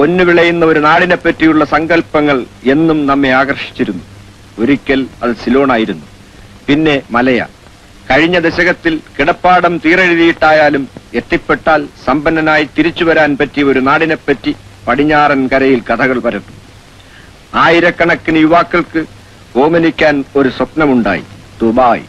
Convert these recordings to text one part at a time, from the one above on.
പൊന്നു വിളയുന്ന ഒരു നാടിനെ പറ്റിയുള്ള സങ്കല്പങ്ങൾ എന്നും നമ്മെ ആകർഷിച്ചിരുന്നു ഒരിക്കൽ അത് സിലോണായിരുന്നു പിന്നെ മലയ കഴിഞ്ഞ ദശകത്തിൽ കിടപ്പാടം തീരെഴുതിയിട്ടായാലും എത്തിപ്പെട്ടാൽ സമ്പന്നനായി തിരിച്ചു വരാൻ പറ്റിയ ഒരു നാടിനെപ്പറ്റി പടിഞ്ഞാറൻ കരയിൽ കഥകൾ പരത്തും ആയിരക്കണക്കിന് യുവാക്കൾക്ക് ഓമനിക്കാൻ ഒരു സ്വപ്നമുണ്ടായി ദുബായ്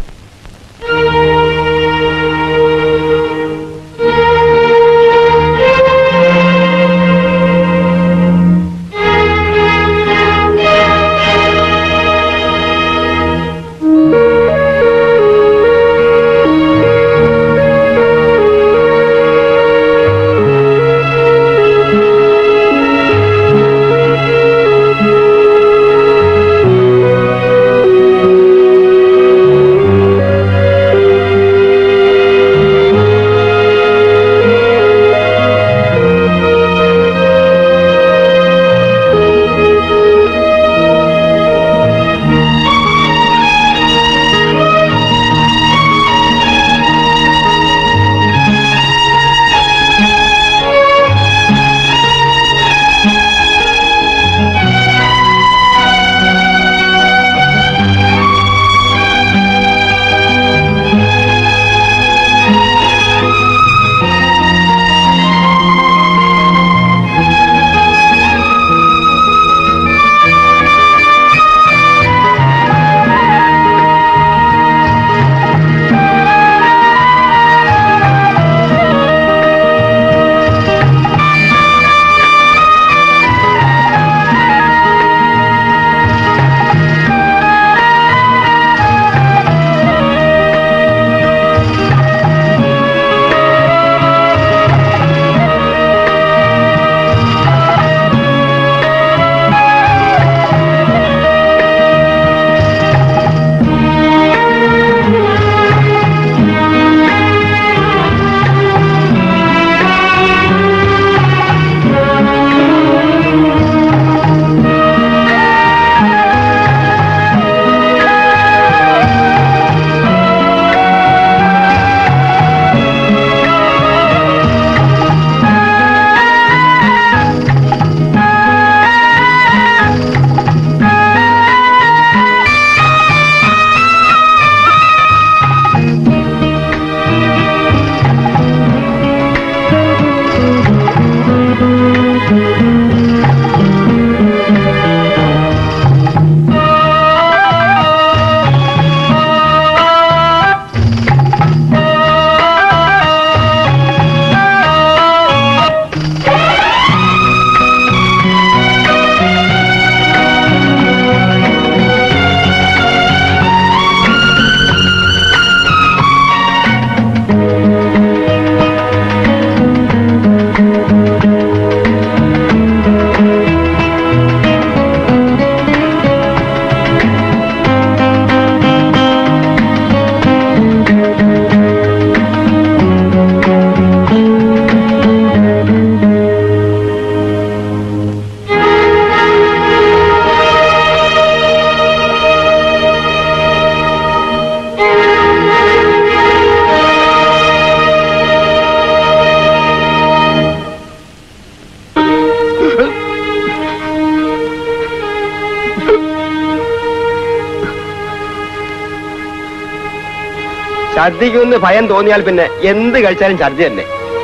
ഛർദിക്കുമെന്ന് ഭയം തോന്നിയാൽ പിന്നെ എന്ത് കഴിച്ചാലും ഛർദി തന്നെ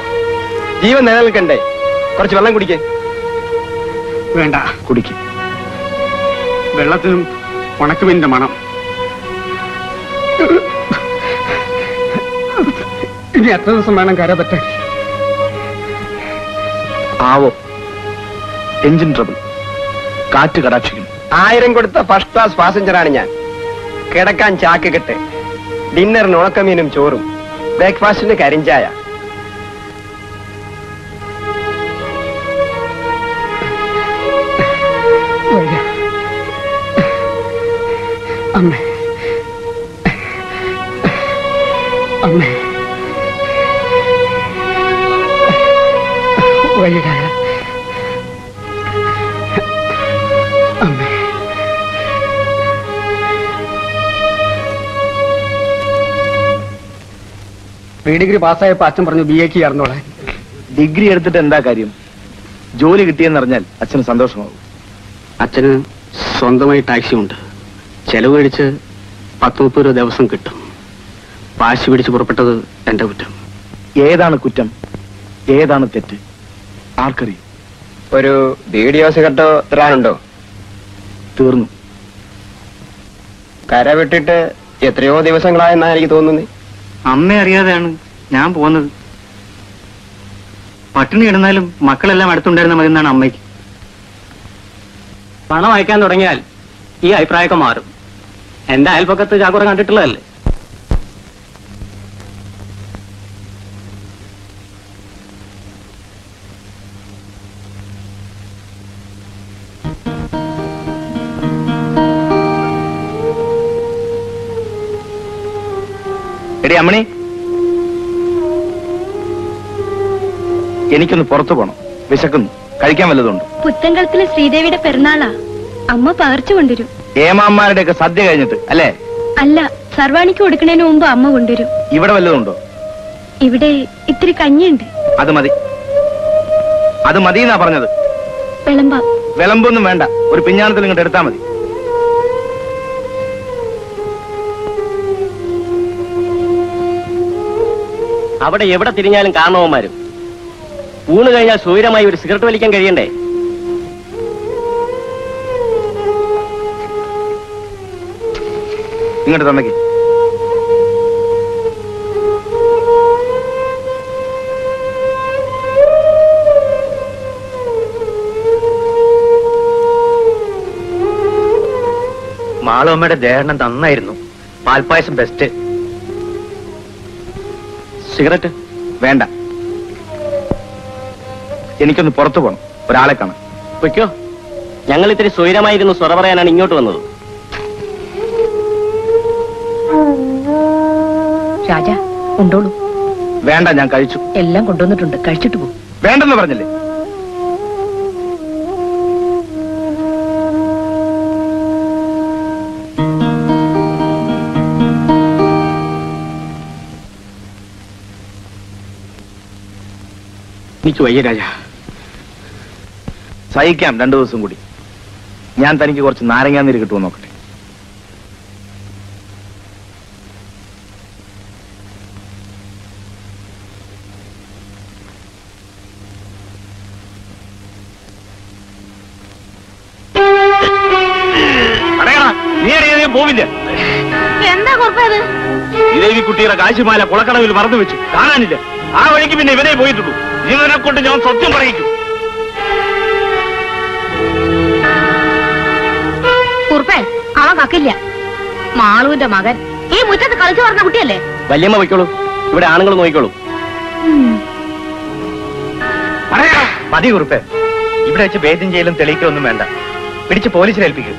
ജീവൻ നിലനിൽക്കണ്ടേ കുറച്ച് വെള്ളം കുടിക്കേ വേണ്ട കുടിക്കും വെള്ളത്തിനും ഉണക്കുമീനിന്റെ മണം ഇനി എത്ര ദിവസം വേണം കര പറ്റാൻ ആവോ എഞ്ചിൻ ട്രബിൾ കാറ്റ് കടാക്ഷിക്കുന്നു ആയിരം കൊടുത്ത ഫസ്റ്റ് ക്ലാസ് പാസഞ്ചറാണ് ഞാൻ കിടക്കാൻ ചാക്ക് കെട്ട് ഡിന്നറിന് ഉണക്കമീനും ചോറും ബ്രേക്ക്ഫാസ്റ്റിന് കരിഞ്ചായ വരിക. അമ്മേ അമ്മേ വരിക അമ്മേ പ്രീ ഡിഗ്രി പാസ്സായപ്പോ അച്ഛൻ പറഞ്ഞു ബി എക്ക് ചേർന്നോളെ ഡിഗ്രി എടുത്തിട്ട് എന്താ കാര്യം ജോലി കിട്ടിയെന്നറിഞ്ഞാൽ അച്ഛന് സന്തോഷമാവും അച്ഛന് സ്വന്തമായി ടാക്സി ഉണ്ട് ചെലവ് കഴിച്ച് പത്ത് മുപ്പത് രൂപ ദിവസം കിട്ടും വാശി പിടിച്ച് പുറപ്പെട്ടത് എന്റെ കുറ്റം ഏതാണ് കുറ്റം ഏതാണ് തെറ്റ് ആർക്കറിയും ഒരു വീഡിയോ സിഗരറ്റോ തരാനുണ്ടോ തീർന്നു കര വിട്ടിട്ട് എത്രയോ ദിവസങ്ങളായെന്നാണ് എനിക്ക് തോന്നുന്നത് അമ്മ അറിയാതെയാണ് ഞാൻ പോകുന്നത് പട്ടിണി കിടന്നാലും മക്കളെല്ലാം അടുത്തുണ്ടായിരുന്ന മതി എന്നാണ് അമ്മയ്ക്ക് പണം അയക്കാൻ തുടങ്ങിയാൽ ഈ അഭിപ്രായമൊക്കെ മാറും എന്റെ അയൽപ്പക്കത്ത് ചാക്കുറ കണ്ടിട്ടുള്ളതല്ലേ എടി അമ്മണി എനിക്കൊന്ന് പുറത്തു പോണം വിശക്കുന്നു കഴിക്കാൻ വല്ലതുണ്ട് പുത്തൻകുളത്തിലെ ശ്രീദേവിയുടെ പെരുന്നാളാ അമ്മ പകർച്ചു കൊണ്ടുവരും ഏമാന്മാരുടെ ഒക്കെ സദ്യ കഴിഞ്ഞിട്ട് അല്ലേ അല്ല സർവാണിക്ക് കൊടുക്കണതിന് മുമ്പ് അമ്മ കൊണ്ടുവരും ഇവിടെ വല്ലതുണ്ടോ ഇവിടെ ഇത്തിരി കഞ്ഞിയുണ്ട് അത് മതി അത് മതി എന്നാ പറഞ്ഞത് വിളമ്പാം വിളമ്പൊന്നും വേണ്ട ഒരു പിഞ്ഞാണത്തിൽ ഇങ്ങോട്ട് എടുത്താൽ മതി അവിടെ എവിടെ തിരിഞ്ഞാലും കാരണവന്മാരും ഊണ് കഴിഞ്ഞാൽ സൂര്യമായി ഒരു സിഗരറ്റ് വലിക്കാൻ കഴിയണ്ടേ ഇങ്ങോട്ട് തന്നേക്ക് മാളമ്മയുടെ ദേഹണം നന്നായിരുന്നു പാൽപ്പായസം ബെസ്റ്റ് സിഗരറ്റ് വേണ്ട എനിക്കൊന്ന് പുറത്തു പോണം ഒരാളെ കാണാം പൊയ്ക്കോ ഞങ്ങൾ ഇത്തിരി സ്വൈരമായിരുന്നു സ്വറ പറയാനാണ് ഇങ്ങോട്ട് വന്നത് രാജ കൊണ്ടോളൂ വേണ്ട ഞാൻ കഴിച്ചു എല്ലാം കൊണ്ടുവന്നിട്ടുണ്ട് കഴിച്ചിട്ട് പോകും വേണ്ടെന്ന് പറഞ്ഞില്ലേ എനിക്ക് വയ്യ രാജ സഹിക്കാം രണ്ടു ദിവസം കൂടി ഞാൻ തനിക്ക് കുറച്ച് നാരങ്ങാനീര് കിട്ടുമോ നോക്കട്ടെ അടയടാ, നീ അറിയാതെ പോവില്ല എന്താ കുഴപ്പത് ഇതേവി കുട്ടിയുടെ കാശുമാല കുളക്കടവിൽ മറന്നു വെച്ചു കാണാനില്ല ആ വഴിക്ക് പിന്നെ ഇവനെ പോയിട്ടുള്ളൂ ഇവനെ കൊണ്ട് ഞാൻ സത്യം പറയിക്കും കുറുപ്പേ അവൻ കക്കില്ല മാളുവിന്റെ മകൻ ഈ മുറ്റത്ത് കളിച്ചു പറഞ്ഞ കുട്ടിയല്ലേ വല്യമ്മ വയ്ക്കോളൂ ഇവിടെ ആണുങ്ങൾ നോക്കിക്കോളൂ മതി കുറുപ്പേ ഇവിടെ വെച്ച് ഭേദ്യം ചെയ്യലും തെളിയിക്കൊന്നും വേണ്ട പിടിച്ച് പോലീസിൽ ഏൽപ്പിക്കും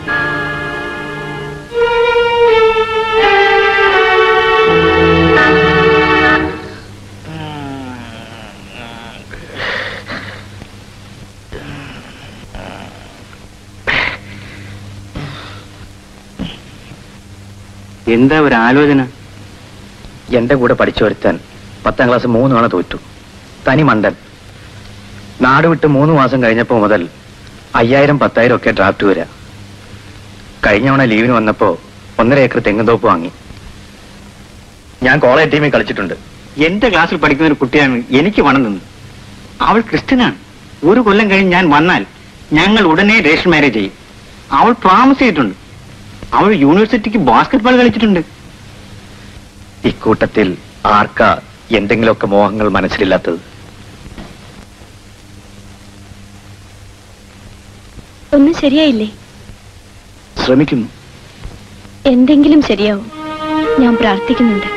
എന്താ ഒരു ആലോചന എന്റെ കൂടെ പഠിച്ചു വരുത്താൻ പത്താം ക്ലാസ് മൂന്ന് തവണ തോറ്റു തനി മണ്ടൻ നാട് വിട്ട് മൂന്ന് മാസം കഴിഞ്ഞപ്പോ മുതൽ അയ്യായിരം പത്തായിരം ഒക്കെ ഡ്രാഫ്റ്റ് വരാ കഴിഞ്ഞ തവണ ലീവിന് വന്നപ്പോ ഒന്നര ഏക്കർ തെങ്ങുതോപ്പ് വാങ്ങി ഞാൻ കോളേജ് ടീമിൽ കളിച്ചിട്ടുണ്ട് എന്റെ ക്ലാസ്സിൽ പഠിക്കുന്ന ഒരു കുട്ടിയാണ് എനിക്ക് പണം തന്നത് അവൾ ക്രിസ്ത്യനാണ് ഒരു കൊല്ലം കഴിഞ്ഞ് ഞാൻ വന്നാൽ ഞങ്ങൾ ഉടനെ രജിസ്റ്റർ മാരേജ് ചെയ്യും അവൾ പ്രോമിസ് ചെയ്തിട്ടുണ്ട് അവൾ യൂണിവേഴ്സിറ്റിക്ക് ബാസ്കറ്റ്ബോൾ കളിച്ചിട്ടുണ്ട് ഇക്കൂട്ടത്തിൽ ആർക്കാ എന്തെങ്കിലുമൊക്കെ മോഹങ്ങൾ മനസ്സിലില്ലാത്തത് ഒന്നും ശരിയായില്ലേ ശ്രമിക്കുന്നു എന്തെങ്കിലും ശരിയാവും ഞാൻ പ്രാർത്ഥിക്കുന്നുണ്ട്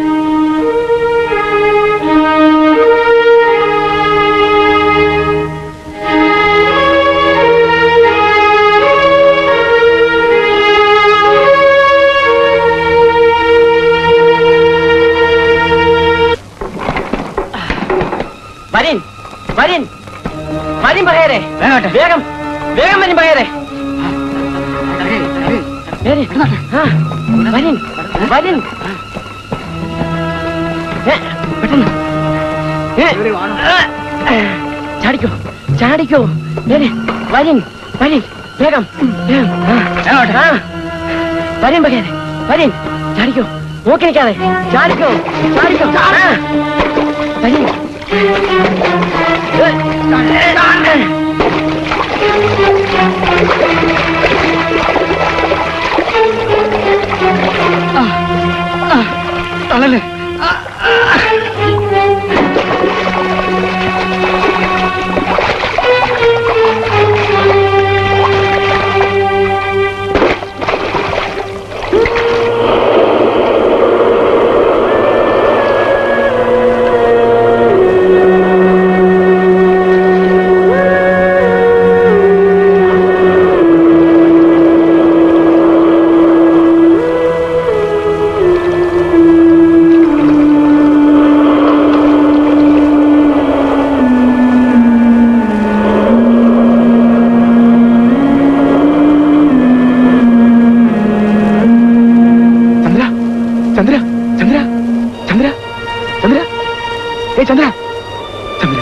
വരിൻ വരിൻ വരിൻ പകയരെ വേഗം വേഗം വരിൻ പകയരെ വരിൻ. ആ, വരിൻ വരിൻ ഏ, പെട്ടെന്ന് ഏ, ആ, ചാടിക്കോ ചാടിക്കോ നേരെ വരിൻ വരിൻ വേഗം വേഗം. ആ, ആ. വരിൻ ബഗേരെ വരിൻ ചാടിക്കോ നോക്കി നിൽക്കാതെ ചാടിക്കോ ചാടിക്കോ ആ. വരിൻ തളല് ചന്ദ്ര ചന്ദ്ര ചന്ദ്ര ചന്ദ്ര ചന്ദ്ര ഏ ചന്ദ്ര ചന്ദ്ര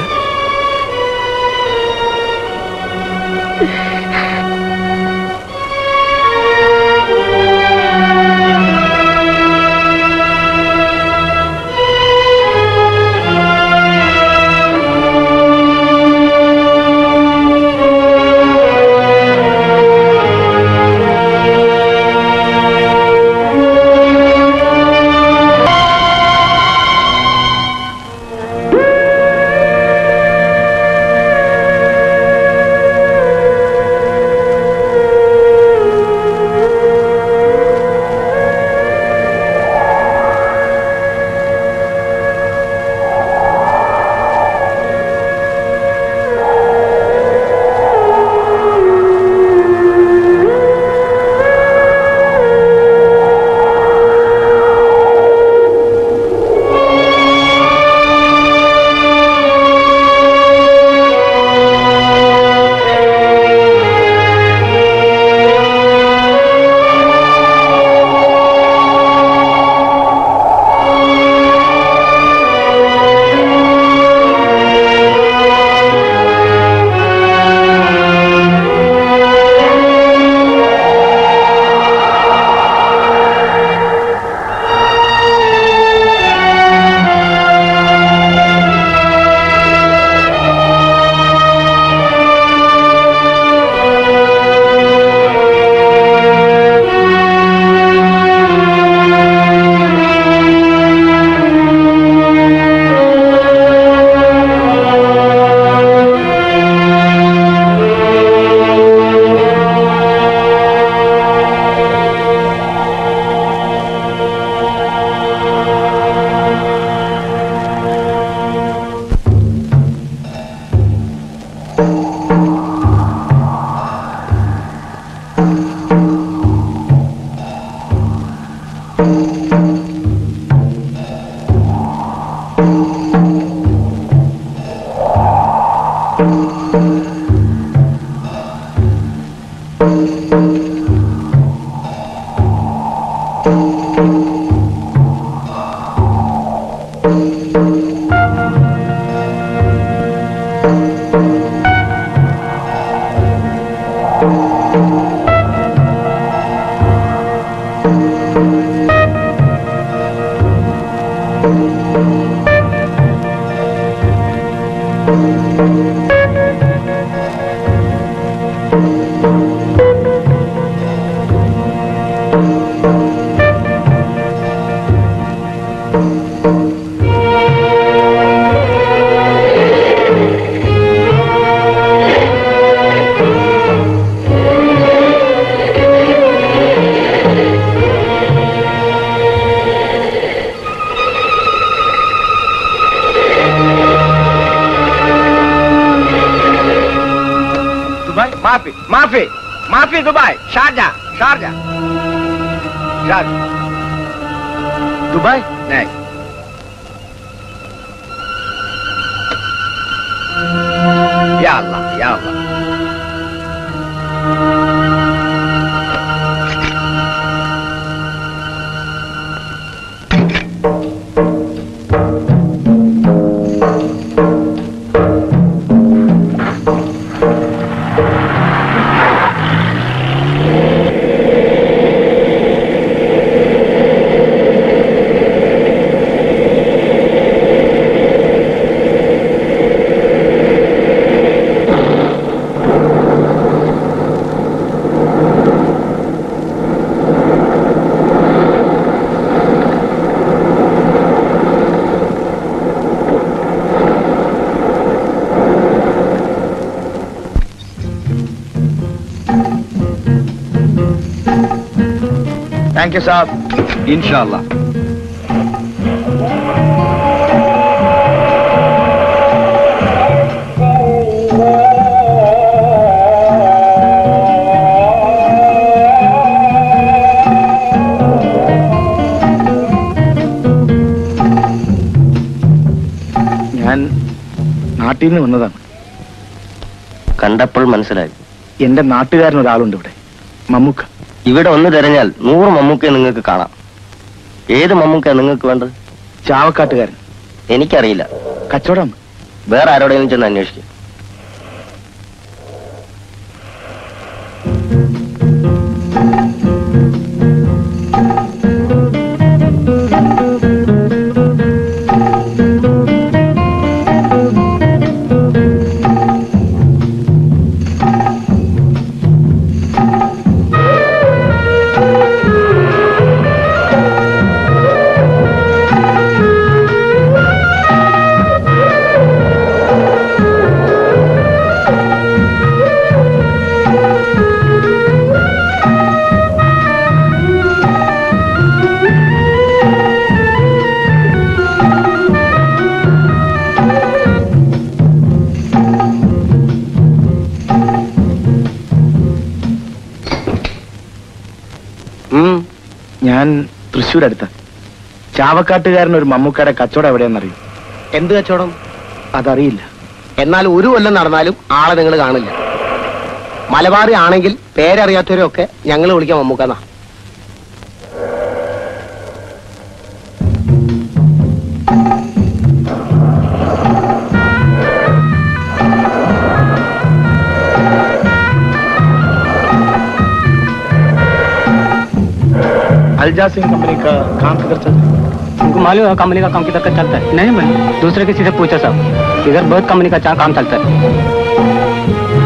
ദുബായ് മാഫി മാഫി മാഫി Dubai Sharjah Sharjah Sharjah Dubai نعم يا الله يا الله thank you സാബ് ഇൻഷാല്ല ഞാൻ നാട്ടിൽ നിന്ന് വന്നതാണ് കണ്ടപ്പോൾ മനസ്സിലായി എന്റെ നാട്ടുകാരൻ ഒരാളുണ്ട് ഇവിടെ മമ്മൂക്ക ഇവിടെ ഒന്ന് തിരഞ്ഞാൽ നൂറ് മമ്മൂക്കെ നിങ്ങൾക്ക് കാണാം ഏത് മമ്മൂക്ക നിങ്ങൾക്ക് വേണ്ടത് ചാവക്കാട്ടുകാരൻ എനിക്കറിയില്ല കച്ചവടം വേറെ ആരോടെങ്കിലും ചെന്ന് അന്വേഷിക്കും ഞാൻ തൃശ്ശൂർ അടുത്ത ചാവക്കാട്ടുകാരൻ ഒരു മമ്മൂക്കയുടെ കച്ചവടം എവിടെയെന്നറിയും എന്ത് കച്ചവടം അതറിയില്ല എന്നാൽ ഒരു കൊല്ലം നടന്നാലും ആളെ നിങ്ങൾ കാണില്ല മലബാറി ആണെങ്കിൽ പേരറിയാത്തവരൊക്കെ ഞങ്ങൾ വിളിക്കാം മമ്മൂക്കന്നാ अल्जासिंग कंपनी का काम किधर चल रहा है उनको मालूम है कंपनी का काम किधर का चलता है नहीं मैं दूसरे किसी से पूछा साहब इधर बहुत कंपनी का चा- काम चलता है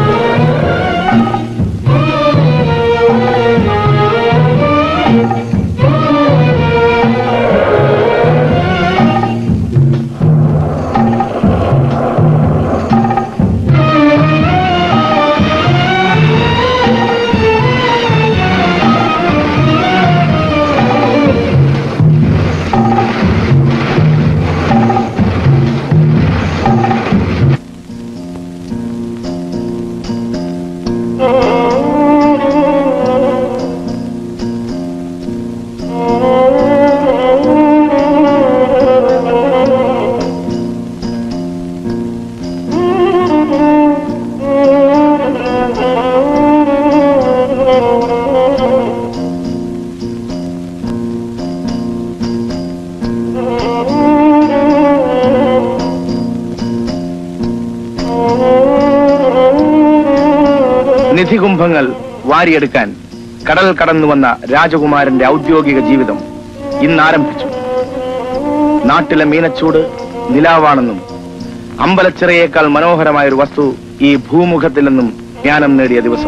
നിധികുംഭങ്ങൾ വാരിയെടുക്കാൻ കടൽ കടന്നു വന്ന രാജകുമാരന്റെ ഔദ്യോഗിക ജീവിതം ഇന്ന് ആരംഭിച്ചു നാട്ടിലെ മീനച്ചൂട് നിലാവാണെന്നും അമ്പലച്ചിറയേക്കാൾ മനോഹരമായ ഒരു വസ്തു ഈ ഭൂമുഖത്തിൽ നിന്നും ജ്ഞാനം നേടിയ ദിവസം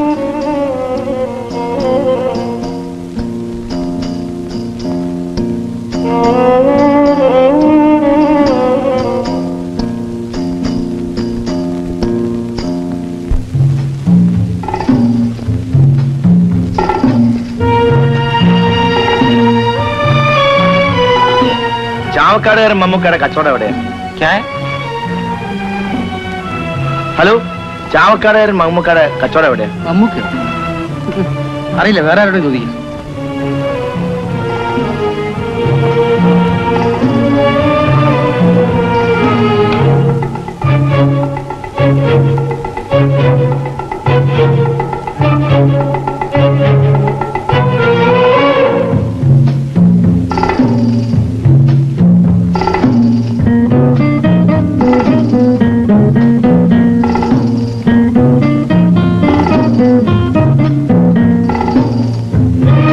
ചാവക്കാടുകാരൻ മമ്മൂക്കയുടെ കച്ചവടം എവിടെയാണ് ഹലോ ചാവക്കാടുകാരൻ മമ്മൂക്കയുടെ കച്ചവടം എവിടെയാണ് മമ്മൂക്ക് അറിയില്ല വേറെ ആരോടും ചോദിക്കും ആ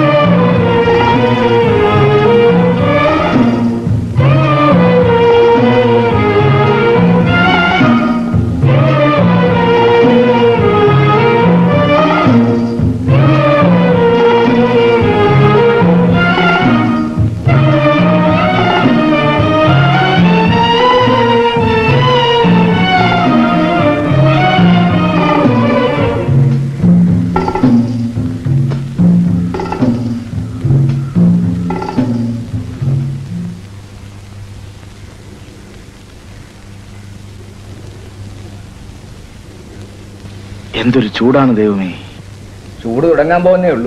എന്തൊരു ചൂടാണ് ദൈവമേ ചൂട് തുടങ്ങാൻ പോകുന്നേ ഉള്ളൂ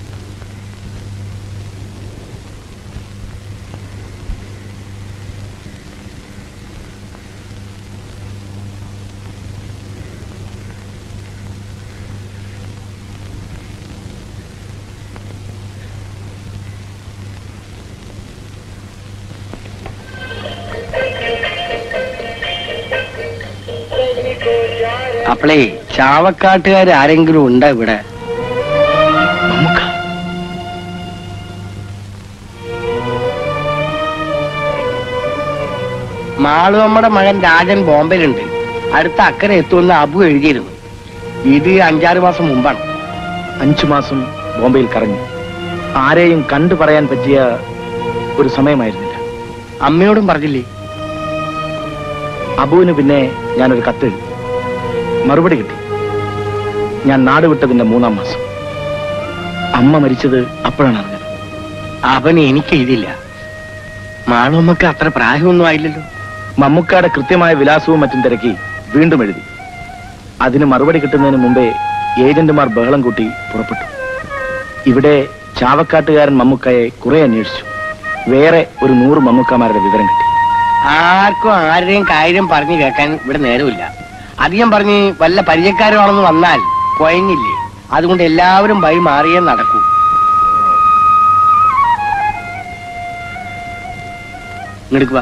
അപ്പളേ ചാവക്കാട്ടുകാർ ആരെങ്കിലും ഉണ്ടോ ഇവിടെ മമ്മൂക്ക മാളുവമ്മയുടെ മകൻ രാജൻ ബോംബെയിലുണ്ട് അടുത്ത അക്കരെ എത്തുമെന്ന് അബു എഴുതിയിരുന്നു ഇത് അഞ്ചാറ് മാസം മുമ്പാണ് അഞ്ചു മാസം ബോംബെയിൽ കറങ്ങി ആരെയും കണ്ടു പറയാൻ പറ്റിയ ഒരു സമയമായിരുന്നില്ല അമ്മയോടും പറഞ്ഞില്ലേ അബുവിന് പിന്നെ ഞാനൊരു കത്തെഴുതി മറുപടി കിട്ടി ഞാൻ നാട് വിട്ടതിന്റെ മൂന്നാം മാസം അമ്മ മരിച്ചത് അപ്പോഴാണ് അറിഞ്ഞത് അവൻ എനിക്ക് എഴുതില്ല മാളുവമ്മക്ക് അത്ര പ്രായമൊന്നും ആയില്ലല്ലോ മമ്മൂക്കയുടെ കൃത്യമായ വിലാസവും മറ്റും തിരക്കി വീണ്ടും എഴുതി അതിന് മറുപടി കിട്ടുന്നതിന് മുമ്പേ ഏജന്റുമാർ ബഹളം കൂട്ടി പുറപ്പെട്ടു ഇവിടെ ചാവക്കാട്ടുകാരൻ മമ്മൂക്കയെ കുറെ അന്വേഷിച്ചു വേറെ ഒരു നൂറ് മമ്മൂക്കമാരുടെ വിവരം കിട്ടി ആർക്കും ആരുടെയും കാര്യം പറഞ്ഞു കേൾക്കാൻ ഇവിടെ നേരമില്ല അധികം പറഞ്ഞ് വല്ല പരിചയക്കാരുമാണെന്ന് വന്നാൽ കൊയങ്ങില്ലേ അതുകൊണ്ട് എല്ലാവരും വഴി മാറിയേ നടക്കൂ ഇങ്ങെടുക്കുക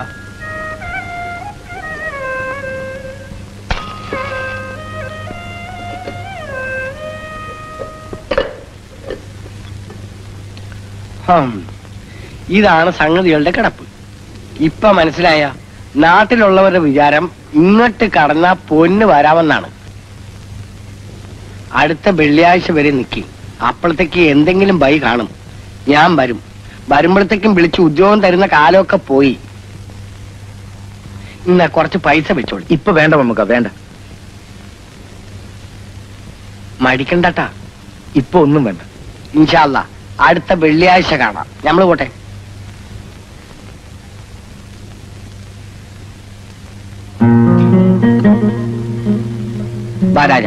ഇതാണ് സംഗതികളുടെ കിടപ്പ് ഇപ്പൊ മനസ്സിലായ നാട്ടിലുള്ളവരുടെ വിചാരം ഇങ്ങോട്ട് കടന്ന പൊന്ന് വരാമെന്നാണ് അടുത്ത വെള്ളിയാഴ്ച വരെ നിൽക്കി അപ്പോഴത്തേക്ക് എന്തെങ്കിലും ബൈ കാണും ഞാൻ വരും വരുമ്പോഴത്തേക്കും വിളിച്ച് ഉദ്യോഗം തരുന്ന കാലമൊക്കെ പോയി ഇന്ന കുറച്ച് പൈസ വെച്ചോളി ഇപ്പൊ വേണ്ട മമ്മൂക്ക വേണ്ട മടിക്കണ്ടട്ടാ ഇപ്പൊ ഒന്നും വേണ്ട ഇൻഷാല്ല അടുത്ത വെള്ളിയാഴ്ച കാണാം നമ്മൾ പോട്ടെ വാ രാജ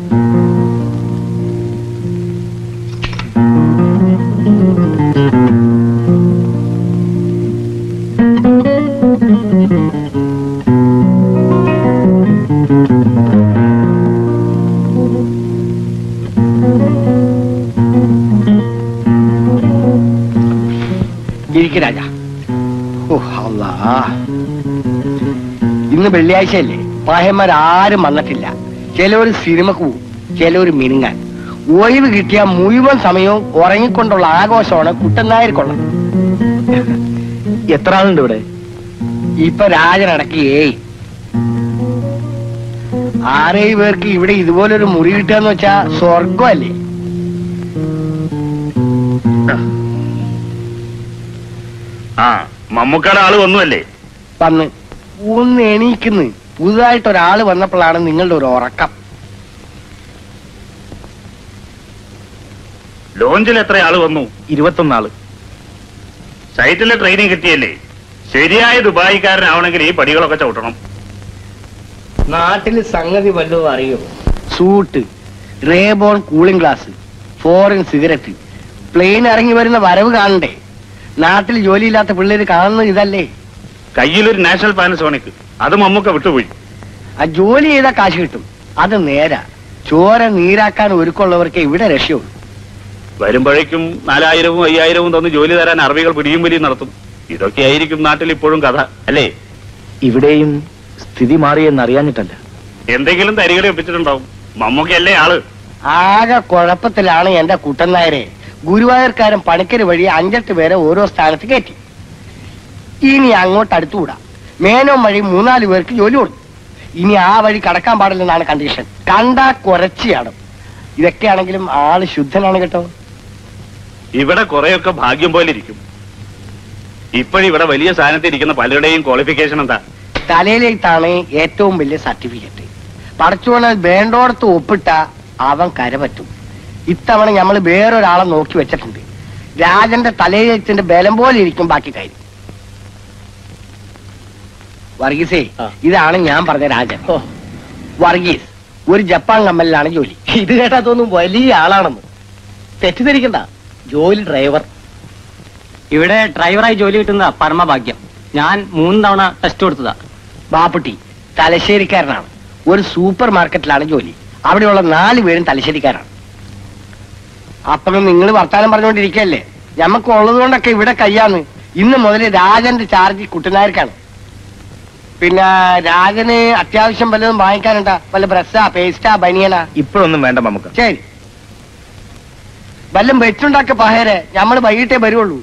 ഇരിക്ക് രാജ ഓ അല്ലാ ഇന്ന് വെള്ളിയാഴ്ചയല്ലേ പാഹന്മാരാരും വന്നിട്ടില്ല ചിലവർ സിനിമക്ക് പോവും ചിലവർ മിനുങ്ങാൻ ഒഴിവ് കിട്ടിയ മുഴുവൻ സമയവും ഉറങ്ങിക്കൊണ്ടുള്ള ആഘോഷമാണ് കുട്ടനായർക്കുള്ളത് എത്ര ആളുണ്ട് ഇവിടെ ഇപ്പൊ രാജനടക്കി ഏയ് ആറേഴ് പേർക്ക് ഇവിടെ ഇതുപോലൊരു മുറി കിട്ടുക വെച്ചാ സ്വർഗമല്ലേ ആ മമ്മൂക്കയുടെ ആള് വന്നുവല്ലേ വന്ന് ഒന്ന് എണീക്കുന്നു പുതുതായിട്ട് ഒരാള് വന്നപ്പോഴാണ് നിങ്ങളുടെ ഒരു ഉറക്കം ലോഞ്ചിൽ എത്ര ആള് വന്നു ഇരുപത്തൊന്നാള് സൈറ്റിലെ ട്രെയിനിങ് കിട്ടിയല്ലേ ശരിയായ ദുബായിക്കാരനാവണമെങ്കിൽ ഈ പടികളൊക്കെ ചവിട്ടണം നാട്ടിൽ സംഗതി വല്ലതും അറിയോ suit Rayban cooling glass foreign cigarette plane ഇറങ്ങി വരുന്ന വരവ് കാണണ്ടേ നാട്ടിൽ ജോലിയില്ലാത്ത പിള്ളേര് കാണുന്നത് ഇതല്ലേ കയ്യിലൊരു നാഷണൽ പാനസോണിക് അത് മമ്മൂക്ക വിട്ടുപോയി ആ ജോലി ചെയ്താൽ കാശ് കിട്ടും അത് നേരാ ചോര നീരാക്കാൻ ഒരുക്കമുള്ളവർക്ക് ഇവിടെ രക്ഷയുള്ളൂ വരുമ്പോഴേക്കും നാലായിരവും അയ്യായിരവും തന്ന് ജോലി തരാൻ അറബികൾ പിടിയും വലിയും നടത്തും ഇതൊക്കെയായിരിക്കും നാട്ടിൽ ഇപ്പോഴും കഥ അല്ലേ ഇവിടെയും സ്ഥിതി മാറിയെന്ന് അറിയാഞ്ഞിട്ടല്ല എന്തെങ്കിലും തരികളെ ഒപ്പിച്ചിട്ടുണ്ടാവും മമ്മൂക്കയല്ലേ ആള് ആകെ കുഴപ്പത്തിലാണ് എന്റെ കുട്ടൻ നായരെ ഗുരുവായൂർക്കാരൻ പണിക്കര് വഴി അഞ്ചെട്ട് പേരെ ഓരോ സ്ഥാനത്ത് കയറ്റി ഇനി അങ്ങോട്ട് അടുത്തുകൂടാ മേനോൻ വഴി മൂന്നാല് പേർക്ക് ജോലി കൊടുത്തു ഇനി ആ വഴി കടക്കാൻ പാടില്ലെന്നാണ് കണ്ടീഷൻ കണ്ടാ കുറച്ചിയാണ് ഇതൊക്കെയാണെങ്കിലും ആള് ശുദ്ധനാണ് കേട്ടോ ഇവിടെ കുറെയൊക്കെ ഭാഗ്യം പോലെ ഇരിക്കും ഇപ്പോഴിവിടെ വലിയ സ്ഥാനത്ത് ഇരിക്കുന്ന പലരുടെയും ക്വാളിഫിക്കേഷൻ എന്താ തലയിലേത്താണ് ഏറ്റവും വലിയ സർട്ടിഫിക്കറ്റ് പടച്ചോണ വേണ്ടോടത്ത് ഒപ്പിട്ട അവൻ കരപറ്റും ഇത്തവണ നമ്മൾ വേറൊരാളെ നോക്കി വെച്ചിട്ടുണ്ട് രാജന്റെ തലയിലെത്തിന്റെ ബലം പോലെ ഇരിക്കും ബാക്കി കാര്യം വർഗീസേ ഇതാണ് ഞാൻ പറഞ്ഞ രാജൻ വർഗീസ് ഒരു ജപ്പാൻ കമ്പനിയിലാണ് ജോലി ഇത് കേട്ടാ തോന്നും വലിയ ആളാണെന്ന് തെറ്റിദ്ധരിക്കണ്ട ജോലി ഡ്രൈവർ ഇവിടെ ഡ്രൈവറായി ജോലി കിട്ടുന്ന പരമഭാഗ്യം ഞാൻ മൂന്ന് തവണ ടെസ്റ്റ് കൊടുത്തതാ ബാപ്പുട്ടി തലശ്ശേരിക്കാരനാണ് ഒരു സൂപ്പർ മാർക്കറ്റിലാണ് ജോലി അവിടെയുള്ള നാല് പേരും തലശ്ശേരിക്കാരാണ് അപ്പം നിങ്ങൾ വർത്താനം പറഞ്ഞുകൊണ്ടിരിക്കല്ലേ ഞമ്മക്ക് ഉള്ളത് കൊണ്ടൊക്കെ ഇവിടെ കഴിയാന്ന് ഇന്ന് മുതൽ രാജന്റെ ചാർജ് കുട്ടനാർക്കാണ് പിന്നെ രാജന് അത്യാവശ്യം വല്ലതും വാങ്ങിക്കാനുണ്ടാ വല്ല ബ്രസ്സാ പേസ്റ്റാ ബനിയനാ ഇപ്പോഴൊന്നും വേണ്ട നമുക്ക് ശരി വല്ലം വെച്ചുണ്ടാക്ക പഹേരെ ഞമ്മള് വൈകിട്ടേ വരുള്ളൂ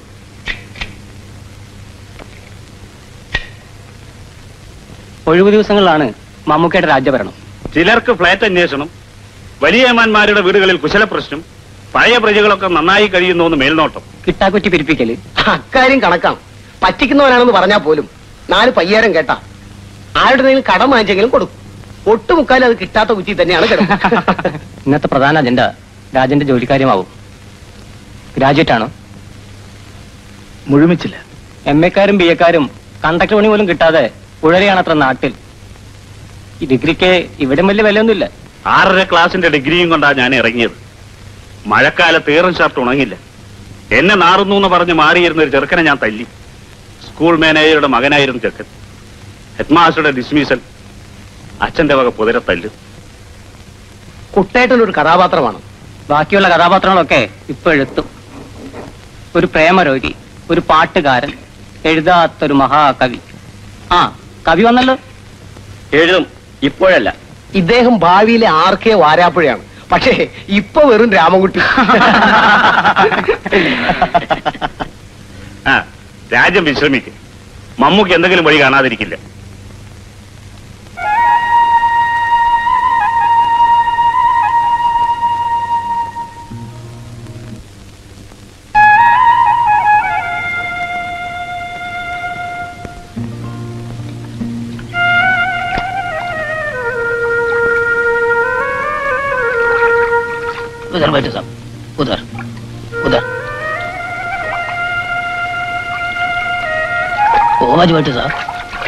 ഒഴിവു ദിവസങ്ങളിലാണ് മമ്മൂക്കയുടെ രാജ്യഭരണം ചിലർക്ക് ഫ്ലാറ്റ് അന്വേഷണം വലിയമാന്മാരുടെ വീടുകളിൽ കുശലപ്രശ്നം പഴയ പ്രജകളൊക്കെ നന്നായി കഴിയുന്നു എന്ന് മേൽനോട്ടം കിട്ടാക്കുറ്റി പിരിപ്പിക്കല് അക്കാര്യം കണക്കാം പറ്റിക്കുന്നവനാണെന്ന് പറഞ്ഞാൽ പോലും നാല് പയ്യാരം കേട്ടാ ആരുടെ കടം വാങ്ങിച്ചെങ്കിലും കൊടുക്കും ഒട്ടുമുക്കാലും അത് കിട്ടാത്ത കുറ്റി തന്നെയാണ് കിടക്കുന്നത് ഇന്നത്തെ പ്രധാന അജണ്ട രാജന്റെ ജോലിക്കാര്യമാവും ഗ്രാജുവേറ്റ് ആണോ മുഴുമിച്ചില്ല എം എക്കാരും ബി എക്കാരും കണ്ടക്ടർ പണി പോലും കിട്ടാതെ ഉഴരെയാണത്ര നാട്ടിൽ ഈ ഡിഗ്രിക്ക് ഇവിടെ വലിയ വിലയൊന്നുമില്ല ആറര ക്ലാസിന്റെ ഡിഗ്രിയും കൊണ്ടാണ് ഞാൻ ഇറങ്ങിയത് മഴക്കാലത്ത് ഏറും ഷർട്ട് ഉണങ്ങില്ല എന്നെ നാറുന്നു എന്ന് പറഞ്ഞ് മാറിയിരുന്ന ഒരു ചെറുക്കനെ ഞാൻ തല്ലി സ്കൂൾ മാനേജറുടെ മകനായിരുന്നു ചെറുക്കൻ ഹെഡ്മാസ്റ്ററുടെ ഡിസ്മീസൽ അച്ഛന്റെ വക പുതിര തല്ല് കുട്ടേട്ടൻ ഒരു കഥാപാത്രമാണ് ബാക്കിയുള്ള കഥാപാത്രങ്ങളൊക്കെ ഇപ്പൊ എഴുത്തും ഒരു പ്രേമരോഗി ഒരു പാട്ടുകാരൻ എഴുതാത്തൊരു മഹാകവി ആ കവി വന്നല്ലോ എഴുതും ഇപ്പോഴല്ല ഇദ്ദേഹം ഭാവിയിലെ ആർക്കെ വാരാപ്പുഴയാണ് പക്ഷേ ഇപ്പൊ വെറും രാമൻകുട്ടി ആ രാജ്യം വിശ്രമിക്കും മമ്മൂക്ക് എന്തെങ്കിലും വഴി കാണാതിരിക്കില്ല उधर बैठो साहब उधर उधर ओ आज बैठो साहब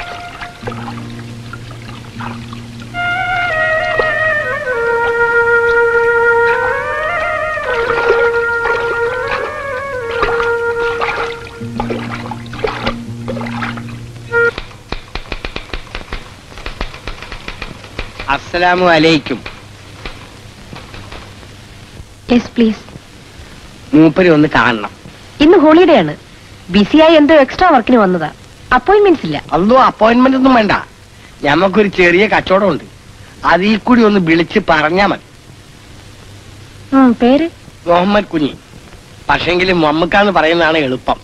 അസ്സലാമു അലൈക്കും യെസ് പ്ലീസ് മൂപ്പര് ഒന്ന് കാണണം ഇന്ന് ഹോളിഡേ ആണ് ബിസിയായി എന്തോ എക്സ്ട്രാ വർക്കിന് വന്നതാ അപ്പോയിന്റ്മെന്റ്സ് ഇല്ല അതോ അപ്പോയിന്റ്മെന്റ് ഒന്നും വേണ്ട ഞമ്മക്കൊരു ചെറിയ കച്ചവടം ഉണ്ട് അതിൽ കൂടി ഒന്ന് വിളിച്ച് പറഞ്ഞാ മതി ഉം, പേര് മുഹമ്മദ് കുഞ്ഞി പക്ഷെങ്കിൽ മമ്മുക്കാന്ന് പറയുന്നതാണ് എളുപ്പം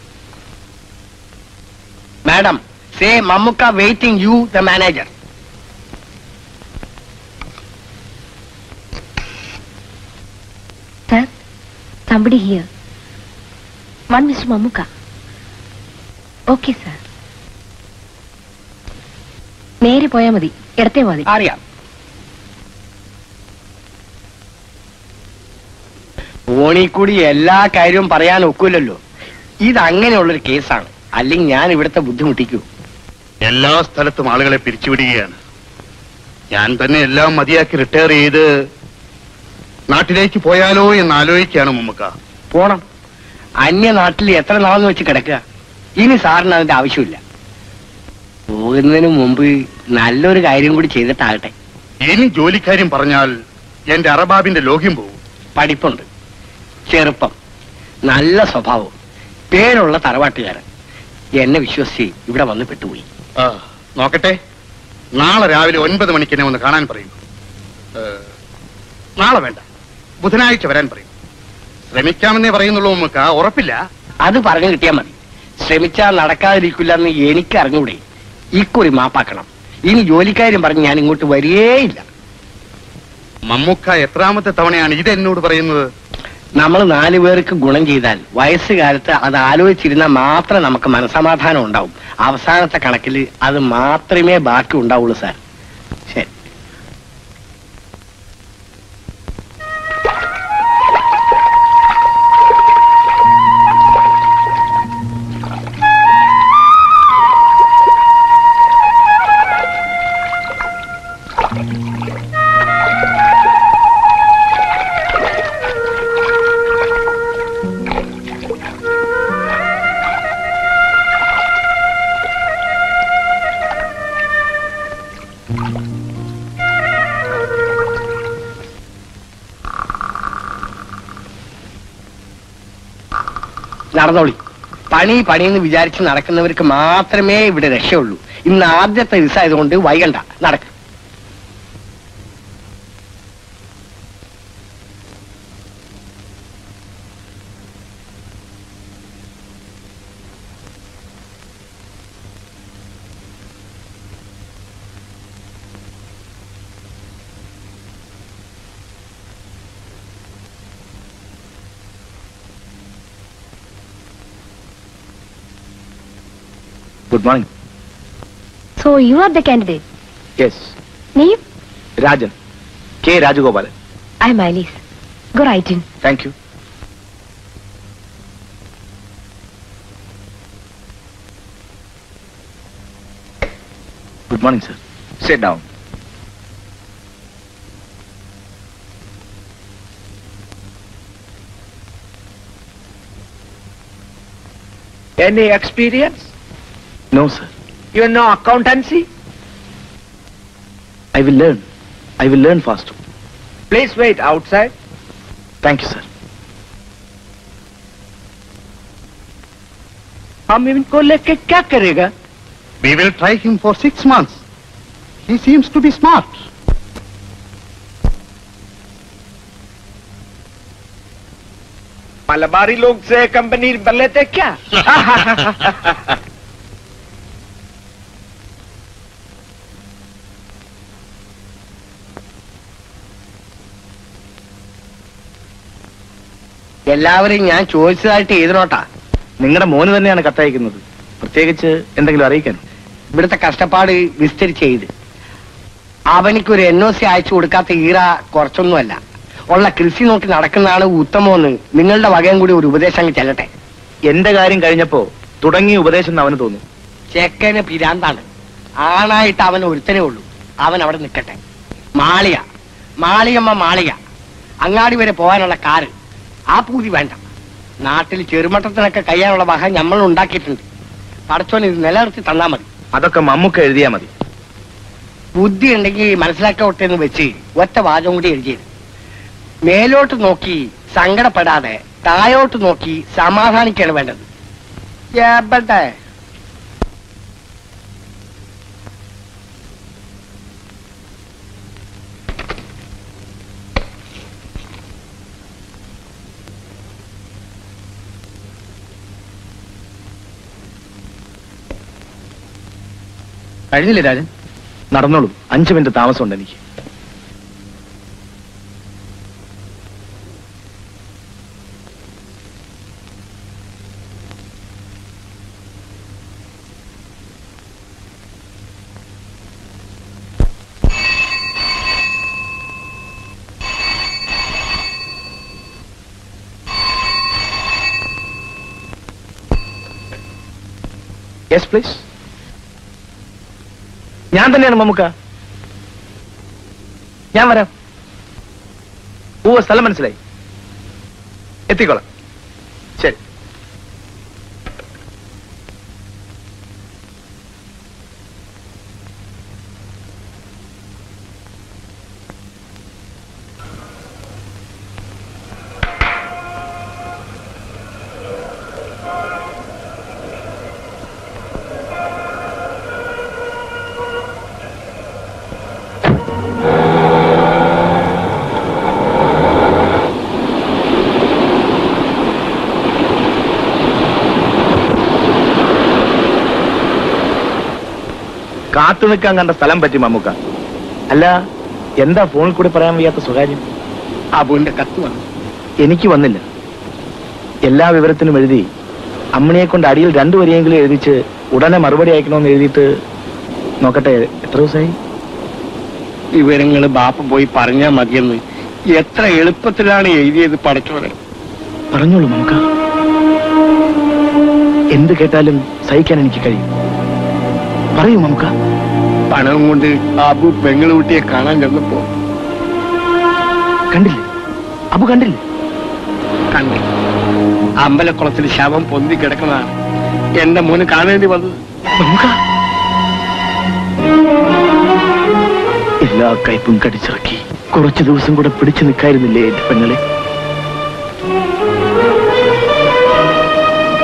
madam say Mammukka waiting you the manager sir somebody here one mister Mammukka okay sir നേരെ പോയാ മതി ഇടത്തെ മതി അറിയാം ഫോണിൽ കൂടി എല്ലാ കാര്യവും പറയാൻ ഒക്കില്ലല്ലോ ഇത് അങ്ങനെയുള്ളൊരു കേസാണ് അല്ലെങ്കിൽ ഞാൻ ഇവിടുത്തെ ബുദ്ധിമുട്ടിക്കൂ എല്ലാ സ്ഥലത്തും ആളുകളെ പിരിച്ചുവിടുകയാണ് ഞാൻ തന്നെ എല്ലാം മതിയാക്കി റിട്ടയർ ചെയ്ത് നാട്ടിലേക്ക് പോയാലോ എന്ന് ആലോചിക്കുകയാണ് മമ്മക്ക പോണം അന്യനാട്ടിൽ എത്ര നാളെന്ന് വെച്ച് കിടക്കുക ഇനി സാറിന് അതിന്റെ ആവശ്യമില്ല പോകുന്നതിന് മുമ്പ് നല്ലൊരു കാര്യം കൂടി ചെയ്തിട്ടാകട്ടെ ഇനി ജോലിക്കാര്യം പറഞ്ഞാൽ എന്റെ അറബാബിന്റെ ലോഹ്യം പോകും പഠിപ്പുണ്ട് ചെറുപ്പം നല്ല സ്വഭാവം പേരുള്ള തറവാട്ടുകാരൻ എന്നെ വിശ്വസിച്ച് ഇവിടെ വന്ന് പെട്ടുപോയി ആ, നോക്കട്ടെ നാളെ രാവിലെ ഒൻപത് മണിക്ക് എന്നെ ഒന്ന് കാണാൻ പറയൂ ഏ, നാളെ വേണ്ട ബുധനാഴ്ച വരാൻ പറയും ശ്രമിക്കാമെന്നേ പറയുന്നുള്ളൂ നമുക്ക് ഉറപ്പില്ല അത് പറഞ്ഞു കിട്ടിയാൽ മതി ശ്രമിച്ചാൽ നടക്കാതിരിക്കില്ല എന്ന് എനിക്ക് അറിഞ്ഞൂടെ ഇക്കുറി മാപ്പാക്കണം ഇനി ജോലിക്കാരും പറഞ്ഞ് ഞാൻ ഇങ്ങോട്ട് വരികേയില്ല മമ്മൂക്ക എത്രാമത്തെ തവണയാണ് ഇത് എന്നോട് പറയുന്നത് നമ്മൾ നാലു പേർക്ക് ഗുണം ചെയ്താൽ വയസ്സുകാലത്ത് അത് ആലോചിച്ചിരുന്നാൽ മാത്രമേ നമുക്ക് മനസമാധാനം ഉണ്ടാവും അവസാനത്തെ കണക്കിൽ അത് മാത്രമേ ബാക്കി ഉണ്ടാവുള്ളൂ സാർ ശരി നടന്നോളി പണി പണിയെന്ന് വിചാരിച്ച് നടക്കുന്നവർക്ക് മാത്രമേ ഇവിടെ രക്ഷയുള്ളൂ ഇന്ന് ആദ്യത്തെ ദിവസമായതുകൊണ്ട് വൈകണ്ട നടക്ക് good morning so you are the candidate yes നെയ്യും Rajan K Rajagopalan I M ഐലീസ് go right in thank you good morning sir Sit down. Any experience? No sir You know accountancy? I will learn I will learn fast Please wait outside. Thank you sir हम इनको लेके क्या करेगा We will try him for six months. He seems to be smart. Malabari लोग से company कर लेते क्या എല്ലാവരെയും ഞാൻ ചോദിച്ചതായിട്ട് എഴുതണോട്ടാ നിങ്ങളുടെ മോന് തന്നെയാണ് കത്തയക്കുന്നത് പ്രത്യേകിച്ച് എന്തെങ്കിലും അറിയിക്കാൻ ഇവിടുത്തെ കഷ്ടപ്പാട് വിസ്തരിച്ച് എഴുത് അവനിക്കൊരു എൻ ഒ സി അയച്ചു കൊടുക്കാത്ത ഈറ കുറച്ചൊന്നുമല്ല ഉള്ള കൃഷി നോക്കി നടക്കുന്നതാണ് ഉത്തമമെന്ന് നിങ്ങളുടെ വകയും കൂടി ഒരു ഉപദേശം അങ്ങ് ചെല്ലട്ടെ എന്റെ കാര്യം കഴിഞ്ഞപ്പോ തുടങ്ങിയ ഉപദേശം എന്ന് അവന് തോന്നി ചെക്കന് പിരാന്താണ് ആണായിട്ട് അവൻ ഒരുത്തനേ ഉള്ളൂ അവൻ അവിടെ നിൽക്കട്ടെ മാളിക മാളികമ്മ മാളിക അങ്ങാടി വരെ പോകാനുള്ള കാറ് ആ പൂതി വേണ്ട നാട്ടിൽ ചെറുമട്ടത്തിനൊക്കെ കഴിയാനുള്ള വക നമ്മൾ ഉണ്ടാക്കിയിട്ടുണ്ട് പടച്ചോൻ ഇത് നിലനിർത്തി തന്നാ മതി അതൊക്കെ മമ്മൂക്ക എഴുതിയാ മതി ബുദ്ധി ഉണ്ടെങ്കിൽ മനസ്സിലാക്കട്ടെ എന്ന് വെച്ച് ഒറ്റ വാചകം കൂടി എഴുതിയത് മേലോട്ട് നോക്കി സങ്കടപ്പെടാതെ താഴോട്ട് നോക്കി സമാധാനിക്കാണ് വേണ്ടത് എവിടെ കഴിഞ്ഞില്ലേ രാജൻ നടന്നോളൂ അഞ്ചു മിനിറ്റ് താമസമുണ്ട് എനിക്ക് യെസ് പ്ലീസ് ഞാൻ തന്നെയാണ് മമ്മുക്ക ഞാൻ വരാം ഓ സ്ഥലം മനസ്സിലായി എത്തിക്കോളാം ശരി കാത്തു നിൽക്കാൻ കണ്ട സ്ഥലം പറ്റി മമ്മുക്ക അല്ല എന്താ ഫോണിൽ കൂടി പറയാൻ വയ്യാത്ത സ്വകാര്യം അബുവിന്റെ കത്ത് വന്നു എനിക്ക് വന്നില്ല എല്ലാ വിവരത്തിനും എഴുതി അമ്മിണിയെ കൊണ്ട് അടിയിൽ രണ്ടു വരിയെങ്കിലും എഴുതിച്ച് ഉടനെ മറുപടി അയക്കണമെന്ന് എഴുതിയിട്ട് നോക്കട്ടെ എത്ര ദിവസമായി വിവരങ്ങൾ ബാപ്പ പോയി പറഞ്ഞാ മതിയെന്ന് എത്ര എളുപ്പത്തിലാണ് എഴുതിയത് പടച്ചോനെ പറഞ്ഞോളൂ നമുക്ക് എന്ത് കേട്ടാലും സഹിക്കാൻ എനിക്ക് കഴിയും പറയൂ നമുക്ക് പണവും കൊണ്ട് അബു പെങ്ങളുകുട്ടിയെ കാണാൻ ചെന്നപ്പോ കണ്ടില്ലേ അബു കണ്ടില്ലേ കണ്ടു അമ്പലക്കുളത്തിൽ ശവം പൊന്തി കിടക്കുന്നതാണ് എന്റെ മോന് കാണേണ്ടി വന്നത് നമുക്ക് എല്ലാ കയ്പും കടിച്ചിറക്കി കുറച്ചു ദിവസം കൂടെ പിടിച്ചു നിൽക്കായിരുന്നില്ലേ എന്റെ പെങ്ങളെ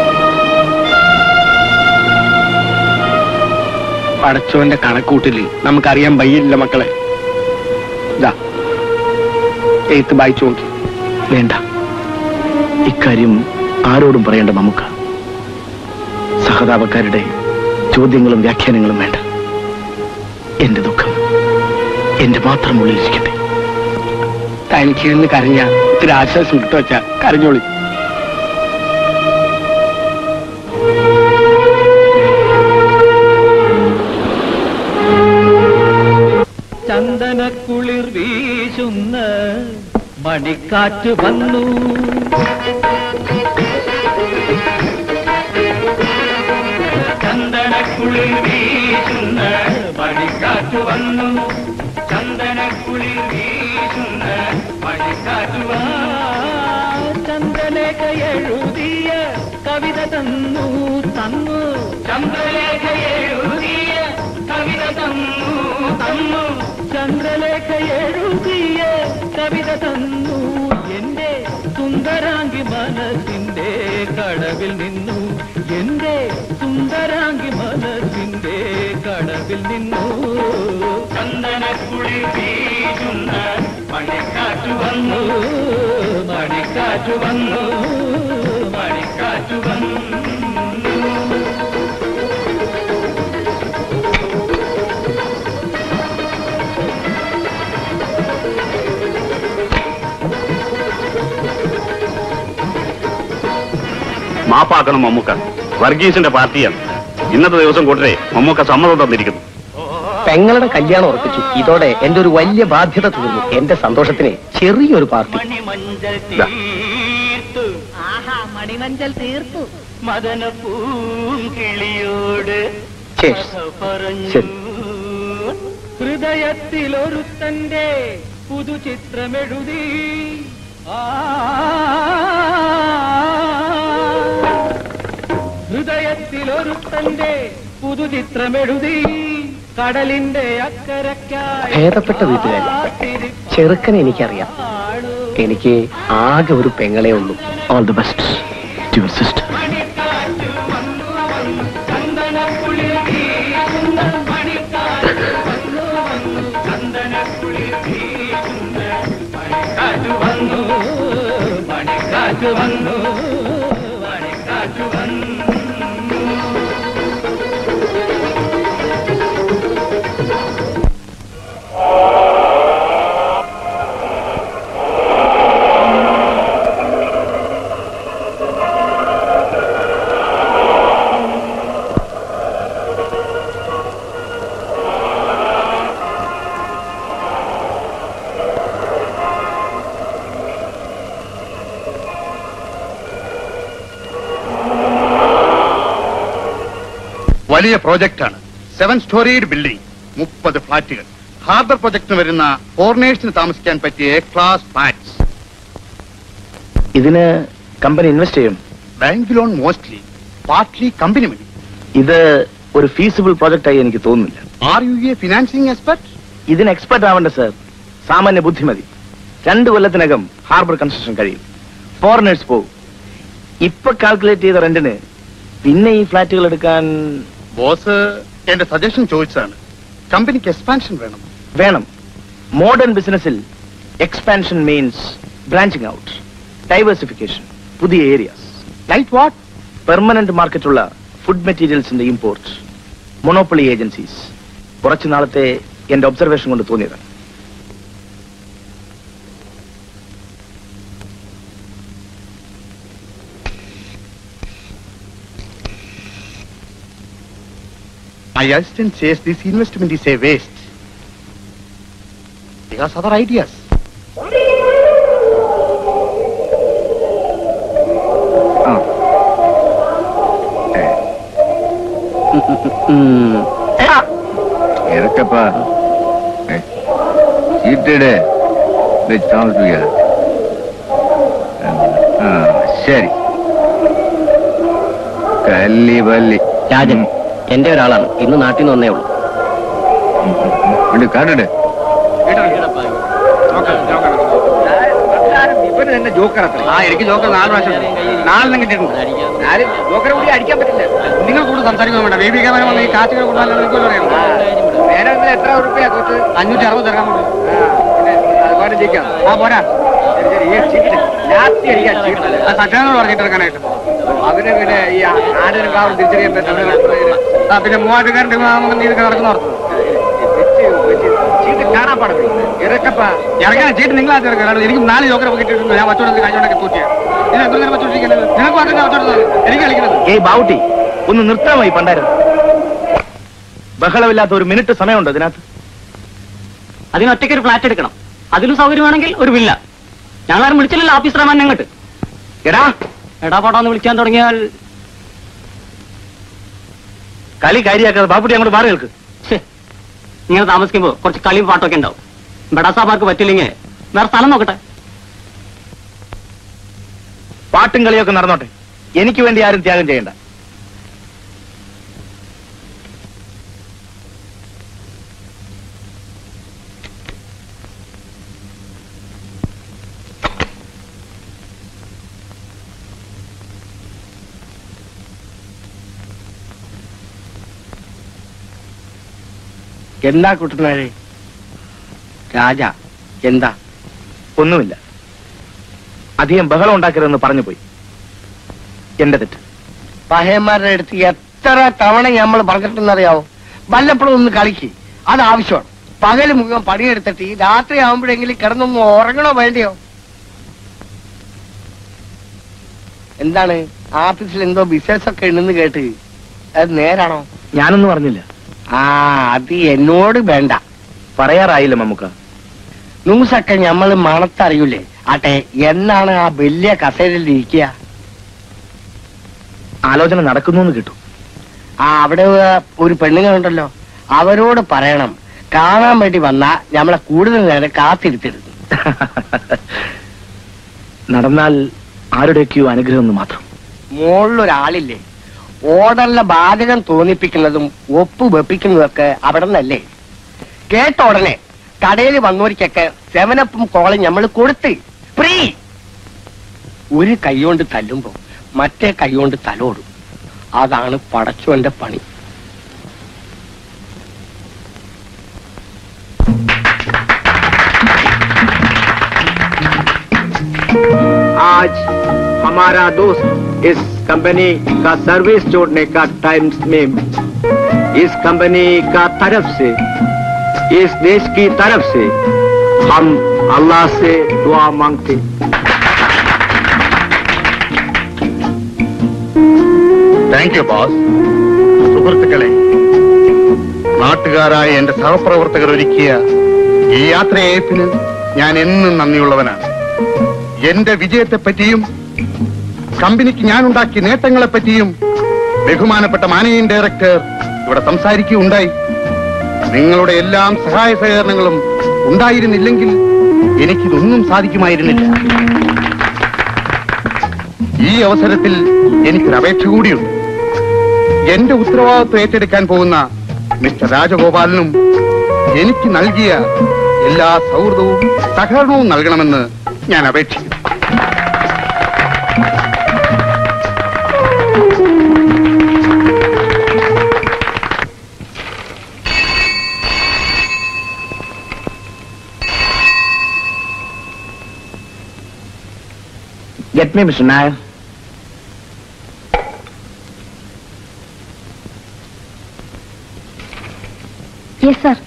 പടച്ചോന്റെ കണക്കൂട്ടില് നമുക്കറിയാൻ വയ്യില്ല മക്കളെ ഇതാ എഴുത്ത് വായിച്ചു നോക്കി വേണ്ട ഇക്കാര്യം ആരോടും പറയേണ്ട നമുക്ക് സഹതാപക്കാരുടെ ചോദ്യങ്ങളും വ്യാഖ്യാനങ്ങളും വേണ്ട എന്റെ ദുഃഖം എന്റെ മാത്രം ഉള്ളിലിരിക്കട്ടെ തനിക്ക് നിന്ന് കരഞ്ഞ ഇത്തിരി ആശ്വാസം കിട്ടു വെച്ചാ കരഞ്ഞോളി ചന്ദനക്കുളിർ വീശുന്ന മണിക്കാറ്റ് വന്നു ചന്ദനക്കുളിർ വീശുന്ന മണിക്കാറ്റ് വന്നു ചന്ദനക്കുളിർ വീശുന്ന മണിക്കാറ്റ് ചന്ദ്രലേഖ എഴുതിയ കവിത തന്നു തന്നു ചന്ദ്രലേഖ എഴുതിയ കവിത തന്നു തന്നു ചന്ദ്രലേഖ എഴുതിയ കവിത തന്നു എന്റെ സുന്ദരാംഗി മനസ്സിന്റെ കടവിൽ നിന്നു എന്റെ സുന്ദരാംഗി മനസ്സിന്റെ കടവിൽ നിന്നു ചന്ദനക്കുളി വീഴുന്ന മണിക്കാറ്റു വന്നു മണിക്കാറ്റു വന്നു മണിക്കാറ്റു വന്നു മാപ്പാക്കണം മമ്മൂക്ക വർഗീസിന്റെ പാർട്ടിയാണ് ഇന്നത്തെ ദിവസം കൂട്ടരെ മമ്മൂക്ക സമ്മതം തന്നിരിക്കുന്നു പെങ്ങളുടെ കല്യാണം ഉറപ്പിച്ചു ഇതോടെ എന്റെ ഒരു വലിയ ബാധ്യത തീർന്നു എന്റെ സന്തോഷത്തിന് ചെറിയൊരു പാർട്ടി മണിമഞ്ചൽ ദാ. തീർത്തു ആഹാ മണിമഞ്ചൽ തീർത്തു മദന പൂങ്കിളിയോട് Cheers. പറഞ്ഞു ശരി. ഹൃദയത്തിലൊരുത്തന്റെ പുതുചിത്രമെഴുതി ആ ഹൃദയത്തിലൊരുത്തന്റെ പുതുചിത്രമെഴുതി കടലിന്റെ അക്കരക്കായി ഭേദപ്പെട്ട വീട്ടുകാരി ചെറുക്കനെ എനിക്കറിയാം എനിക്ക് ആകെ ഒരു പെങ്ങളെ ഉള്ളൂ all the best to your sister വലിയ പ്രോജക്റ്റാണ് സെവൻ സ്റ്റോറീഡ് ബിൽഡിംഗ് മുപ്പത് ഫ്ളാറ്റുകൾ ഹാർബർ പ്രൊജക്ടിന് വരുന്ന ഫോറിനേഴ്സിന് താമസിക്കാൻ പറ്റിയ എ ക്ലാസ് ഫ്ലാറ്റ്സ് ഇതിന് കമ്പനി ഇൻവെസ്റ്റ് ചെയ്യും bank loan mostly partly company money ഇത് ഒരു ഫീസിബിൾ പ്രോജക്റ്റ് ആയി എനിക്ക് തോന്നുന്നില്ല are you a financing expert ഇതിന് എക്സ്പെർട്ട് ആവണ്ട സർ സാമാന്യ ബുദ്ധിമതി രണ്ട് കൊല്ലത്തിനകം ഹാർബർ കൺസ്ട്രക്ഷൻ കഴിയും ഫോറിനേഴ്സ് പോകും ഇപ്പൊ കാൽക്കുലേറ്റ് ചെയ്ത റെന്റിന് പിന്നെ ഈ ഫ്ലാറ്റുകൾ എടുക്കാൻ ബോസ് എന്റെ സജഷൻ ചോദിച്ചതാണ് കമ്പനിക്ക് എക്സ്പാൻഷൻ വേണം വേണം മോഡേൺ ബിസിനസ്സിൽ expansion means branching out diversification പുതിയ ഏരിയാസ് ലൈറ്റ് വാട്ട് പെർമനന്റ് മാർക്കറ്റുള്ള ഫുഡ് മെറ്റീരിയൽസിന്റെ ഇമ്പോർട്ട് മൊണോപ്പൊളി ഏജൻസീസ് കുറച്ചു നാളത്തെ എന്റെ ഒബ്സർവേഷൻ കൊണ്ട് തോന്നിയതാണ് My assistant says this investment is a waste. He has other ideas. ഇറക്കപ്പാ ചീട്ടിടെ വെച്ച് താമസിപ്പിക്കുക ആ ശരി കല്ലി പല്ലി രാജൻ എന്റെ ഒരാളാണ് ഇന്ന് നാട്ടിൽ നിന്ന് വന്നേ ഉള്ളൂ ഇവിടെ കണ്ടിട്ട് ആ എനിക്ക് ജോക്കർ നാല് പ്രാവശ്യം നാലെണ്ണം കിട്ടിയിട്ടുണ്ട് ജോക്കറെ കൂടി അടിക്കാൻ പറ്റില്ല നിങ്ങൾ കൂടുതൽ സംസാരിക്കാൻ വേണ്ട ബേബി ക്യാമറ വന്ന് ഈ കാറ്റുകൾ കൂടുതൽ എത്ര ഉറുപ്പിയ കൊത്ത് അഞ്ഞൂറ്റി അറുപത് ഇറങ്ങാൻ കൊണ്ട് അതുപോലെ ജയിക്കാം ആ പോരാ ശരി, ശരി, ഈ ചീട്ട് ലാസ്റ്റ് അടിക്കാൻ ചീട്ട് ആ സത്യാനോട് പറഞ്ഞിട്ട് ഇറങ്ങാനായിട്ട് അവര് പിന്നെ ഈ ആടിനും കാവും തിരിച്ചറിയാൻ പറ്റുന്ന ആ പിന്നെ മൂവാറ്റുകാരൻ്റെ ഇതൊക്കെ നടക്കുന്ന ഓർത്തു ചീട്ട് കാണാൻ പാടില്ല ഇറക്കപ്പ ഇറങ്ങാൻ ചീട്ട് നിങ്ങളാ ഇറങ്ങാൻ എനിക്ക് നാല് ജോക്കർ കിട്ടിയിട്ടുണ്ട് ഞാൻ വച്ചോടത്ത് കഴിഞ്ഞോണ്ടൊക്കെ തൂറ്റിയ ഇത് എത്ര നേരം വച്ചോണ്ടിരിക്കുന്നത് നിങ്ങൾക്ക് മാത്രമേ വച്ചോടുന്നത് എനിക്ക് കളിക്കുന്നത് ഏയ് ബാവുട്ടി ഒന്ന് നിർത്താമോ ഈ പണ്ടാരം ബഹളമില്ലാത്ത ഒരു മിനിറ്റ് സമയമുണ്ട് ഇതിനകത്ത് അതിന് ഒറ്റയ്ക്ക് ഒരു ഫ്ലാറ്റ് എടുക്കണം അതിലും സൗകര്യമാണെങ്കിൽ ഒരു വില്ല ഞങ്ങളാരും വിളിച്ചില്ലല്ലോ ഓഫീസർ മാൻ ഞങ്ങട്ട് എടാ എടാ പോടാന്ന് വിളിക്കാൻ തുടങ്ങിയാൽ കളി കാര്യാക്കാതെ ബാപ്പുട്ടി അങ്ങോട്ട് മാറി കേൾക്ക് ഛെ, ഇങ്ങനെ താമസിക്കുമ്പോ കുറച്ച് കളിയും പാട്ടൊക്കെ ഉണ്ടാവും ബഡാസാബാർക്ക് പറ്റില്ലെങ്കിൽ വേറെ സ്ഥലം നോക്കട്ടെ പാട്ടും കളിയൊക്കെ നടന്നോട്ടെ എനിക്ക് വേണ്ടി ആരും ത്യാഗം ചെയ്യണ്ട എന്താ കുട്ടനാരെ രാജ എന്താ ഒന്നുമില്ല അധികം ബഹളം ഉണ്ടാക്കരുതെന്ന് പറഞ്ഞു പോയി എന്റെ തെറ്റ് പഹയന്മാരുടെ അടുത്ത് എത്ര തവണ നമ്മൾ പറഞ്ഞിട്ടുണ്ടെന്നറിയാവോ വല്ലപ്പോഴും ഒന്ന് കളിക്ക് അത് ആവശ്യമാണ് പകല് മുഴുവൻ പണിയെടുത്തിട്ട് ഈ രാത്രി ആവുമ്പോഴെങ്കിലും കിടന്നൊന്ന് ഉറങ്ങണോ വേണ്ടിയോ എന്താണ് ആഫീസിൽ എന്തോ ബിസിനസ് ഒക്കെ ഉണ്ടെന്ന് കേട്ട് അത് നേരാണോ ഞാനൊന്നും പറഞ്ഞില്ല ആ അത് എന്നോട് വേണ്ട പറയാറായില്ല മമ്മുക്ക ന്യൂസൊക്കെ നമ്മൾ മണത്തറിയൂലേ ആട്ടെ എന്നാണ് ആ വലിയ കസേരയിൽ ഇരിക്കുക ആലോചന നടക്കുന്നു എന്ന് കിട്ടും ആ അവിടെ ഒരു പെണ്ണുങ്ങളുണ്ടല്ലോ അവരോട് പറയണം കാണാൻ വേണ്ടി വന്നാ നമ്മളെ കൂടുതൽ നേരം കാത്തിരുത്തരുത് നടന്നാൽ ആരുടെയൊക്കെയോ അനുഗ്രഹം എന്ന് മാത്രം മുകളിലൊരാളില്ലേ ഓർഡറിലെ ബാധകം തോന്നിപ്പിക്കുന്നതും ഒപ്പ് വെപ്പിക്കുന്നതൊക്കെ അവിടെ നിന്നല്ലേ കേട്ട ഉടനെ കടയിൽ വന്നവർക്കൊക്കെ സെവനപ്പും കോളും നമ്മൾ കൊടുത്ത് ഫ്രീ ഒരു കൈകൊണ്ട് തല്ലുമ്പോ മറ്റേ കൈകൊണ്ട് തലോടും അതാണ് പടച്ചോന്റെ പണി आज हमारा दोस्त इस कंपनी का सर्विस जोड़ने का टाइम में इस कंपनी का तरफ से इस देश की तरफ से हम अल्लाह से दुआ मांगते താങ്ക് യു ബോസ് സുഹൃത്തുക്കളെ നാട്ടുകാരായ എന്റെ സഹപ്രവർത്തകർ ഒരുക്കിയ ഈ യാത്രയയപ്പിന് ഞാൻ എന്നും നന്ദിയുള്ളവനാണ് എന്റെ വിജയത്തെപ്പറ്റിയും കമ്പനിക്ക് ഞാൻ ഉണ്ടാക്കിയ നേട്ടങ്ങളെ പറ്റിയും ബഹുമാനപ്പെട്ട മാനേജിംഗ് ഡയറക്ടർ ഇവിടെ സംസാരിക്കുകയുണ്ടായി നിങ്ങളുടെ എല്ലാം സഹായ സഹകരണങ്ങളും ഉണ്ടായിരുന്നില്ലെങ്കിൽ എനിക്കിതൊന്നും സാധിക്കുമായിരുന്നില്ല ഈ അവസരത്തിൽ എനിക്കൊരു അപേക്ഷ കൂടിയുണ്ട് എന്റെ ഉത്തരവാദിത്വം ഏറ്റെടുക്കാൻ പോകുന്ന മിസ്റ്റർ രാജഗോപാലനും എനിക്ക് നൽകിയ എല്ലാ സൗഹൃദവും സഹകരണവും നൽകണമെന്ന് ഞാൻ അപേക്ഷിക്കുന്നു Get me, Mr. Nair. Yes sir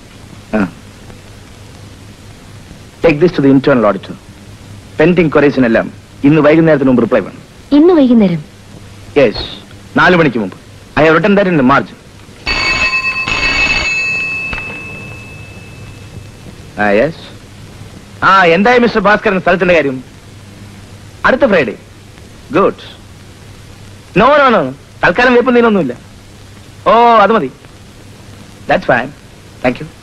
Take this to the internal auditor. Pending ക്വറീസിനെല്ലാം ഇന്ന് വൈകുന്നേരത്തിന് മുമ്പ് റിപ്ലൈ വേണം ഇന്ന് വൈകുന്നേരം യെസ് നാല് മണിക്ക് മുമ്പ് I have written that in March ah yes ah എന്തായി മിസ്റ്റർ ഭാസ്കരൻ സ്ഥലത്തിന്റെ കാര്യം അടുത്ത Friday good no no no തൽക്കാലം വേപ്പന്തീനൊന്നുമില്ല ഓ അത് മതി ദാറ്റ്സ് ഫൈൻ താങ്ക് യു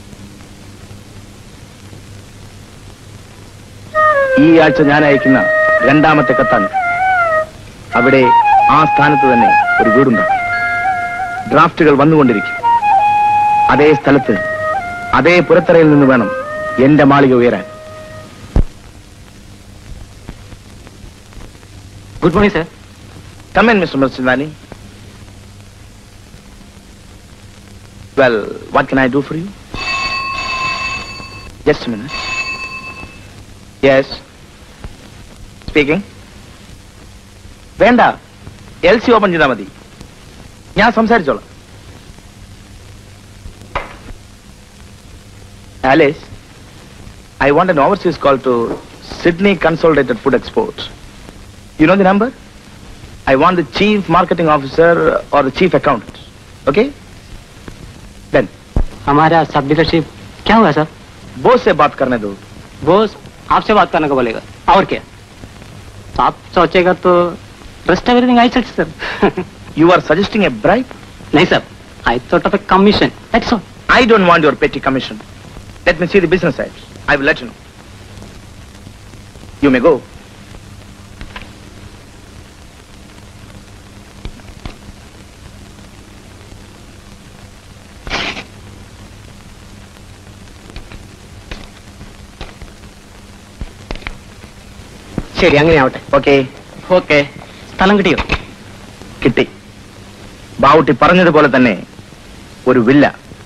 ഈ ആഴ്ച ഞാൻ അയക്കുന്ന രണ്ടാമത്തെ കത്താൻ അവിടെ ആ സ്ഥാനത്ത് തന്നെ ഒരു വീടുണ്ടാകും ഡ്രാഫ്റ്റുകൾ വന്നുകൊണ്ടിരിക്കും അതേ സ്ഥലത്ത് അതേ പുറത്തറയിൽ നിന്ന് വേണം എന്റെ മാളിക ഉയരാൻ good morning sir come in mister Mirchandani well what can I do for you just minute yes speaking വേണ്ട എൽ സി ഓപ്പൺ ചെയ്താൽ മതി ഞാൻ സംസാരിച്ചോളാം ആലേസ് I want an overseas call to Sydney Consolidated Food Exports. You know the number? I want the chief marketing officer or the chief accountant. Okay? Then, हमारा सब dealership क्या हुआ सर boss से बात करने दो बॉस आपसे बात करने को बोलेगा और क्या आप सोचेगा तो rest everything I said sir You are suggesting a bribe? नहीं sir I thought of a commission that's all I don't want your petty commission. Let me see the business side. I will let you know. You may go. ശരി അങ്ങനെ ആവട്ടെ Okay. Okay സ്ഥലം കിട്ടിയോ കിട്ടി ബാവുട്ടി പറഞ്ഞതുപോലെ തന്നെ ഒരു വില്ല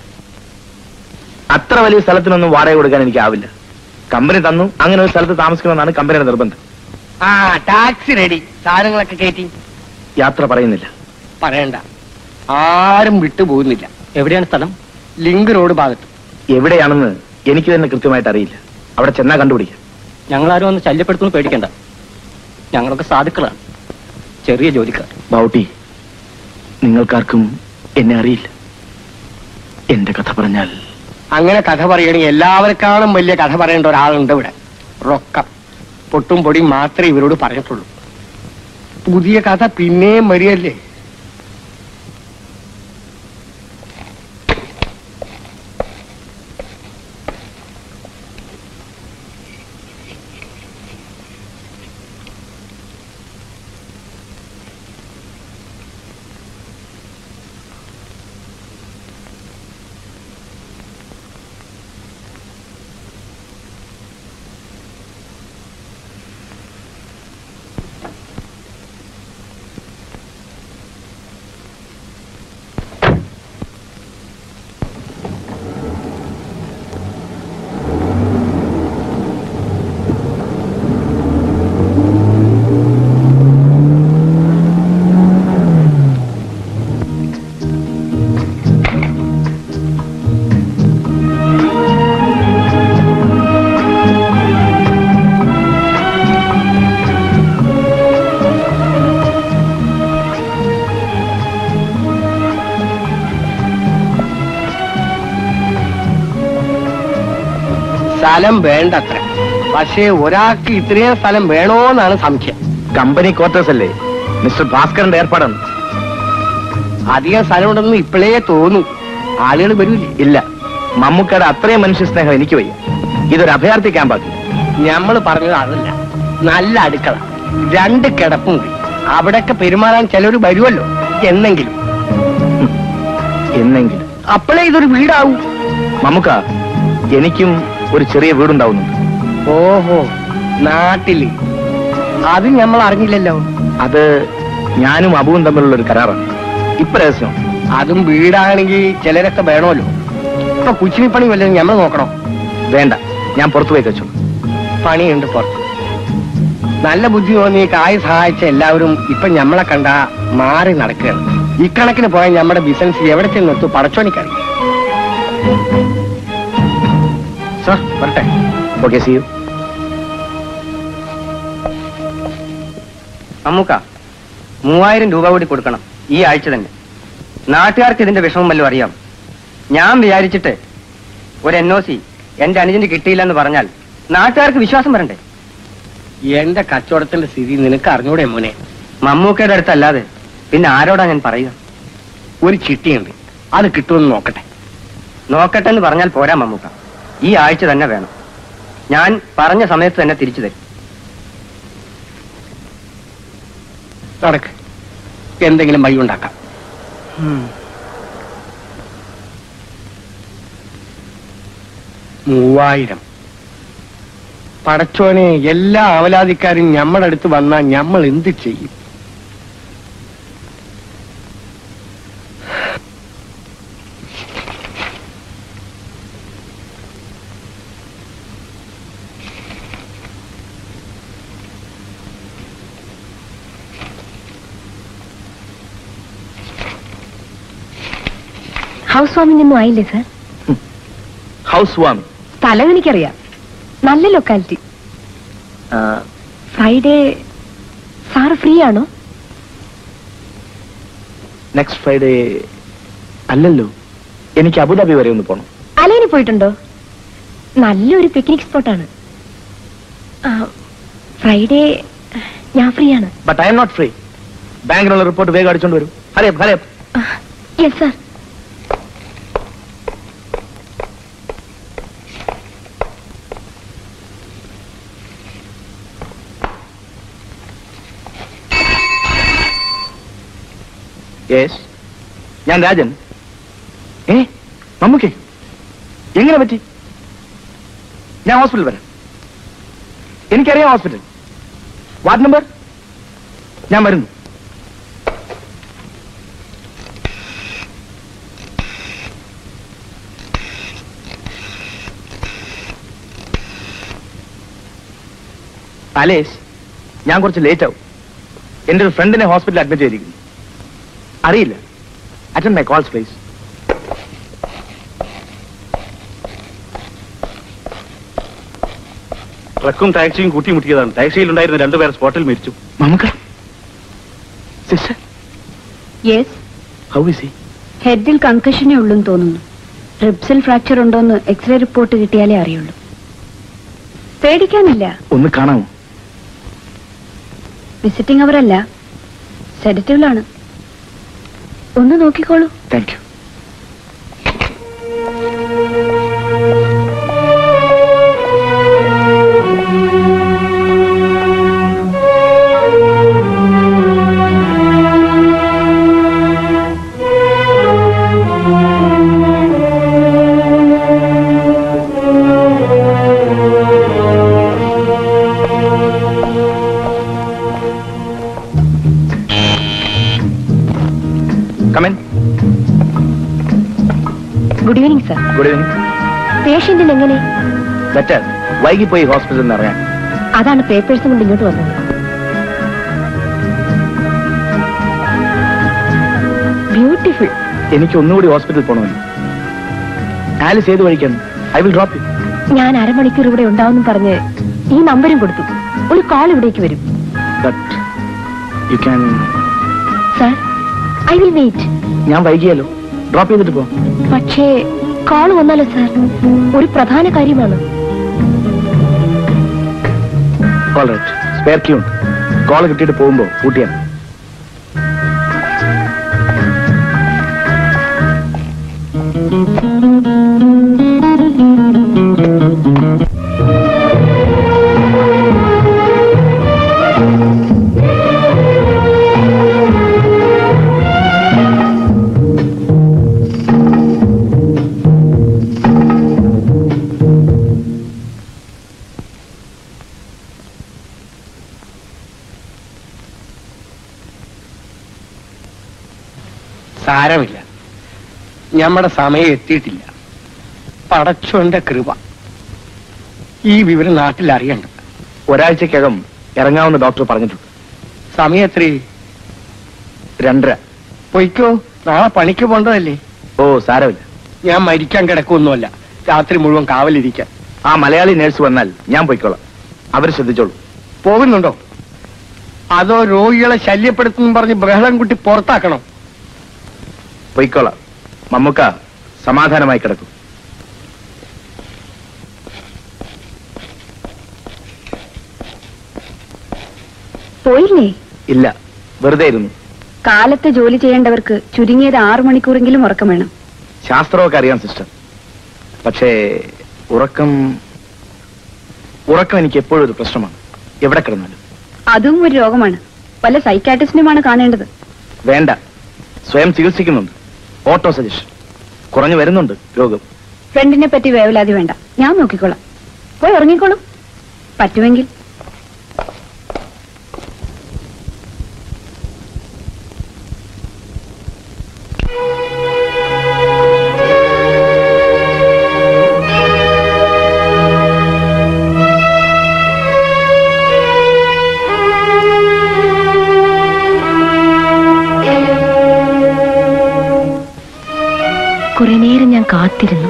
അത്ര വലിയ സ്ഥലത്തിനൊന്നും വാടക കൊടുക്കാൻ എനിക്ക് ആവില്ല കമ്പനി തന്നു അങ്ങനെ ഒരു സ്ഥലത്ത് താമസിക്കണമെന്നാണ് കമ്പനിയുടെ നിർബന്ധം ആ ടാക്സി റെഡി സാധനങ്ങളൊക്കെ കയറ്റി യാത്ര പറയുന്നില്ല പറയണ്ട ആരും വിട്ടുപോകുന്നില്ല എവിടെയാണ് സ്ഥലം ലിങ്ക് റോഡ് ഭാഗത്ത് എവിടെയാണെന്ന് എനിക്ക് തന്നെ കൃത്യമായിട്ട് അറിയില്ല അവിടെ ചെന്നാ കണ്ടുപിടിക്കാം ഞങ്ങളാരും ഒന്ന് ശല്യപ്പെടുത്തുന്നു പേടിക്കണ്ട ഞങ്ങളൊക്കെ സാധുക്കളാണ് ചെറിയ ജോലിക്കാർ ബൗട്ടി നിങ്ങൾക്കാർക്കും എന്നെ അറിയില്ല എന്റെ കഥ പറഞ്ഞാൽ അങ്ങനെ കഥ പറയുകയാണെങ്കിൽ എല്ലാവർക്കാളും വലിയ കഥ പറയേണ്ട ഒരാളുണ്ട് ഇവിടെ റൊക്കം പൊട്ടും പൊടിയും മാത്രമേ ഇവരോട് പറഞ്ഞിട്ടുള്ളൂ പുതിയ കഥ പിന്നെയും വരികയല്ലേ സ്ഥലം വേണ്ടത്ര പക്ഷേ ഒരാൾക്ക് ഇത്രയും സ്ഥലം വേണോന്നാണ് സംശയം കമ്പനി ക്വാർട്ടേഴ്സ് അല്ലേ മിസ്റ്റർ ഭാസ്കറിന്റെ ഏർപ്പാടാണ് അധികം സ്ഥലമുണ്ടെന്ന് ഇപ്പോഴേ തോന്നും ആളുകൾ വരൂലേ ഇല്ല മമ്മൂക്കയുടെ അത്രയും മനുഷ്യ സ്നേഹം എനിക്ക് വയ്യ ഇതൊരു അഭയാർത്ഥി ക്യാമ്പാക്കി നമ്മൾ പറഞ്ഞത് അതല്ല നല്ല അടുക്കള രണ്ട് കിടപ്പുണ്ട് അവിടൊക്കെ പെരുമാറാൻ ചിലർ വരുമല്ലോ എന്നെങ്കിലും എന്നെങ്കിലും അപ്പോഴേ ഇതൊരു വീടാവൂ മമ്മൂക്ക എനിക്കും ഒരു ചെറിയ വീടുണ്ടാവുന്നുണ്ട് ഓഹോ നാട്ടില് അത് നമ്മൾ അറിഞ്ഞില്ലല്ലോ അത് ഞാനും അബുവും തമ്മിലുള്ള ഒരു കരാറാണ് ഇപ്പൊ രഹസ്യം അതും വീടാണെങ്കിൽ ചിലരൊക്കെ വേണമല്ലോ ഇപ്പൊ കുച്ചിനിപ്പണി വല്ലതും നമ്മൾ നോക്കണോ വേണ്ട ഞാൻ പുറത്തു പോയി വെച്ചു പണിയുണ്ട് പുറത്ത് നല്ല ബുദ്ധി തോന്നി കായ് സഹായിച്ച എല്ലാവരും ഇപ്പൊ ഞമ്മളെ കണ്ട മാറി നടക്കുകയാണ് ഇക്കണക്കിന് പോയാൽ നമ്മുടെ ബിസിനസ് എവിടെ ചെന്നെത്തു പടച്ചോനിക്കറിയാം സാർ വരട്ടെ ഓക്കെ സി യു അമ്മുക്ക മൂവായിരം രൂപ കൂടി കൊടുക്കണം ഈ ആഴ്ച തന്നെ നാട്ടുകാർക്ക് ഇതിന്റെ വിഷമം വല്ലതും അറിയാം ഞാൻ വിചാരിച്ചിട്ട് ഒരു എൻ ഒ സി എന്റെ അനുജന് കിട്ടിയില്ലെന്ന് പറഞ്ഞാൽ നാട്ടുകാർക്ക് വിശ്വാസം വരണ്ടേ എന്റെ കച്ചവടത്തിന്റെ സ്ഥിതി നിനക്ക് അറിഞ്ഞൂടെ മോനെ മമ്മൂക്കയുടെ അടുത്തല്ലാതെ പിന്നെ ആരോടാ ഞാൻ പറയുക ഒരു ചിട്ടിയുണ്ട് അത് കിട്ടുമെന്ന് നോക്കട്ടെ നോക്കട്ടെ എന്ന് പറഞ്ഞാൽ പോരാ മമ്മൂക്ക ഈ ആഴ്ച തന്നെ വേണം ഞാൻ പറഞ്ഞ സമയത്ത് തന്നെ തിരിച്ചു തരും നടക്ക് എന്തെങ്കിലും വഴി ഉണ്ടാക്കാം മൂവായിരം പടച്ചോനെ എല്ലാ അവലാതിക്കാരും ഞമ്മടെ അടുത്ത് വന്നാൽ ഞമ്മൾ എന്ത് ചെയ്യും ഹൗസ് വാമിംഗ് ഒന്നും ആയില്ലേ സർ ഹൗസ് വാമി സ്ഥലം എനിക്കറിയാം നല്ല ലൊക്കാലിറ്റി ഫ്രൈഡേ സാറ് ഫ്രീ ആണോ നെക്സ്റ്റ് ഫ്രൈഡേ അല്ലല്ലോ എനിക്ക് അബുദാബി വരെ ഒന്ന് പോകണം അലൈന് പോയിട്ടുണ്ടോ നല്ലൊരു പിക്നിക് സ്പോട്ടാണ് ഫ്രൈഡേ ഞാൻ ഫ്രീ ആണ് but I'm not free ബാങ്കിനുള്ള റിപ്പോർട്ട് വേഗം അടിച്ചോണ്ട് വരും ഹരേ ഹരേ യെസ് സർ യെസ് ഞാൻ രാജൻ ഏ മമ്മൂക്കേ എങ്ങനെ പറ്റി ഞാൻ ഹോസ്പിറ്റൽ വരാം എനിക്കറിയാം ഹോസ്പിറ്റൽ വാർഡ് നമ്പർ ഞാൻ വരുന്നു അലേഷ് ഞാൻ കുറച്ച് ലേറ്റ് ആവും എന്റെ ഒരു ഫ്രണ്ടിനെ ഹോസ്പിറ്റലിൽ അഡ്മിറ്റ് ചെയ്തിരിക്കുന്നു അറിയില്ല അറ്റൻഡ് മൈ കോൾസ് പ്ലീസ് ട്രക്കും ടാക്സിയും കൂട്ടിമുട്ടിയതാണ് ടാക്സിയിൽ ഉണ്ടായിരുന്ന രണ്ടുപേർ സ്പോട്ടിൽ മരിച്ചു മമ്മക്ക sister yes how is he ഹെഡിൽ കൺകഷനേ ഉള്ളൂന്ന് തോന്നുന്നു റിബ്സിൽ ഫ്രാക്ചർ ഉണ്ടോന്ന് എക്സ്റേ റിപ്പോർട്ട് കിട്ടിയാലേ അറിയുള്ളൂ പേടിക്കാനില്ല ഒന്ന് കാണാമോ വിസിറ്റിംഗ് അവരല്ല സെഡറ്റീവിലാണ് ഒന്ന് നോക്കിക്കോളൂ thank you come in good evening sir good evening പേഷ്യന്റിന് എങ്ങനെ ബെറ്റർ വൈകിപ്പോയി ഹോസ്പിറ്റലിൽ നിന്ന് അറിയാൻ അതാണ് പേപ്പേഴ്സും കൊണ്ട് ഇങ്ങോട്ട് വന്നത് ബ്യൂട്ടിഫുൾ എനിക്ക് ഒന്നുകൂടി ഹോസ്പിറ്റലിൽ പോകണമെന്ന് ആലിസ് ഏത് വഴിക്കാണ് ഐ വിൽ ഡ്രോപ്പ് യു ഞാൻ അരമണിക്കൂർ ഇവിടെ ഉണ്ടാവും പറഞ്ഞ് ഈ നമ്പരും കൊടുത്തു ഒരു കോൾ ഇവിടേക്ക് വരും but you can sir I will wait ഞാൻ വൈകിയല്ലോ ഡ്രോപ്പ് ചെയ്തിട്ട് പോ പക്ഷേ കോൾ വന്നാലോ സർ ഒരു പ്രധാന കാര്യമാണ് ഓൾ റൈറ്റ് സ്പെയർ ക്യൂ ഉണ്ട് കോൾ കിട്ടിയിട്ട് പോകുമ്പോൾ കൂട്ടിയാണ് സാരമില്ല ഞമ്മടെ സമയം എത്തിയിട്ടില്ല പടച്ചോന്റെ കൃപ ഈ വിവരം നാട്ടിൽ അറിയണ്ട ഒരാഴ്ചക്കകം ഇറങ്ങാമെന്ന് ഡോക്ടർ പറഞ്ഞിട്ടുണ്ട് സമയം എത്രേ രണ്ടര പൊയ്ക്കോ നാളെ പണിക്ക് പോണ്ടതല്ലേ ഓ സാരമില്ല ഞാൻ മരിക്കാൻ കിടക്കൊന്നുമല്ല രാത്രി മുഴുവൻ കാവലിരിക്കാൻ ആ മലയാളി നേഴ്സ് വന്നാൽ ഞാൻ പോയിക്കോളാം അവർ ശ്രദ്ധിച്ചോളൂ പോകുന്നുണ്ടോ അതോ രോഗികളെ ശല്യപ്പെടുത്തുന്നു പറഞ്ഞ് ബഹളം കുട്ടി പുറത്താക്കണം പൊയ്ക്കോളാം മമ്മുക്ക സമാധാനമായി കിടക്കും പോയില്ലേ ഇല്ല വെറുതെ ഇരുന്നു കാലത്തെ ജോലി ചെയ്യേണ്ടവർക്ക് ചുരുങ്ങിയത് ആറു മണിക്കൂറെങ്കിലും ഉറക്കം വേണം ശാസ്ത്രമൊക്കെ അറിയാം സിസ്റ്റർ പക്ഷേ ഉറക്കം ഉറക്കം എനിക്ക് എപ്പോഴും ഒരു പ്രശ്നമാണ് എവിടെ കിടന്നാലും അതും ഒരു രോഗമാണ് വല്ല സൈക്കാട്രിസ്റ്റിനുമാണ് കാണേണ്ടത് വേണ്ട സ്വയം ചികിത്സിക്കുന്നുണ്ട് ഓട്ടോ സജഷൻ കുറഞ്ഞു വരുന്നുണ്ട് രോഗം ഫ്രണ്ടിനെ പറ്റി വേവലാതി വേണ്ട ഞാൻ നോക്കിക്കോളാം പോയി ഉറങ്ങിക്കോളും പറ്റുമെങ്കിൽ കുറെ നേരം ഞാൻ കാത്തിരുന്നു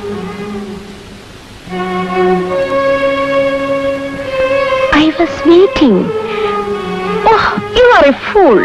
I was waiting oh you are a fool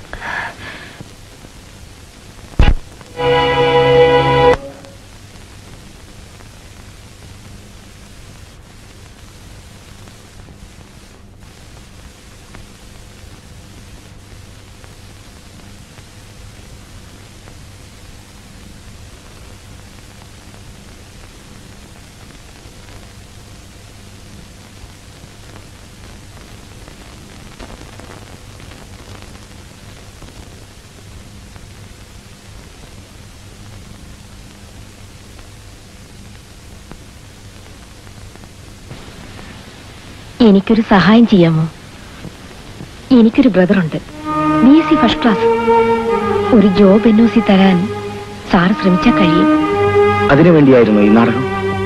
എനിക്കൊരു സഹായം ചെയ്യാമോ എനിക്കൊരു ബ്രദറുണ്ട് B S C first class ഒരു ജോബ് എൻ ഒ സി തരാൻ സാർ ശ്രമിച്ചാൽ കഴിയും അതിനു വേണ്ടിയായിരുന്നു ഈ നാടകം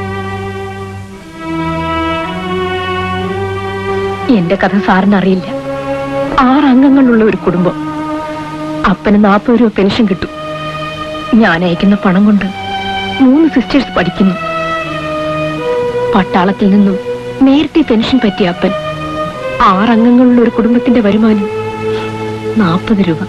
എന്റെ കഥ സാറിന് അറിയില്ല ആറ് അംഗങ്ങളുള്ള ഒരു കുടുംബം അപ്പന് നാൽപ്പത് രൂപ പെൻഷൻ കിട്ടും ഞാൻ അയക്കുന്ന പണം കൊണ്ട് മൂന്ന് സിസ്റ്റേഴ്സ് പഠിക്കുന്നു പട്ടാളത്തിൽ നിന്നും നേരത്തെ പെൻഷൻ പറ്റിയ അപ്പൻ ആറംഗങ്ങളുള്ള ഒരു കുടുംബത്തിന്റെ വരുമാനം നാൽപ്പത് രൂപ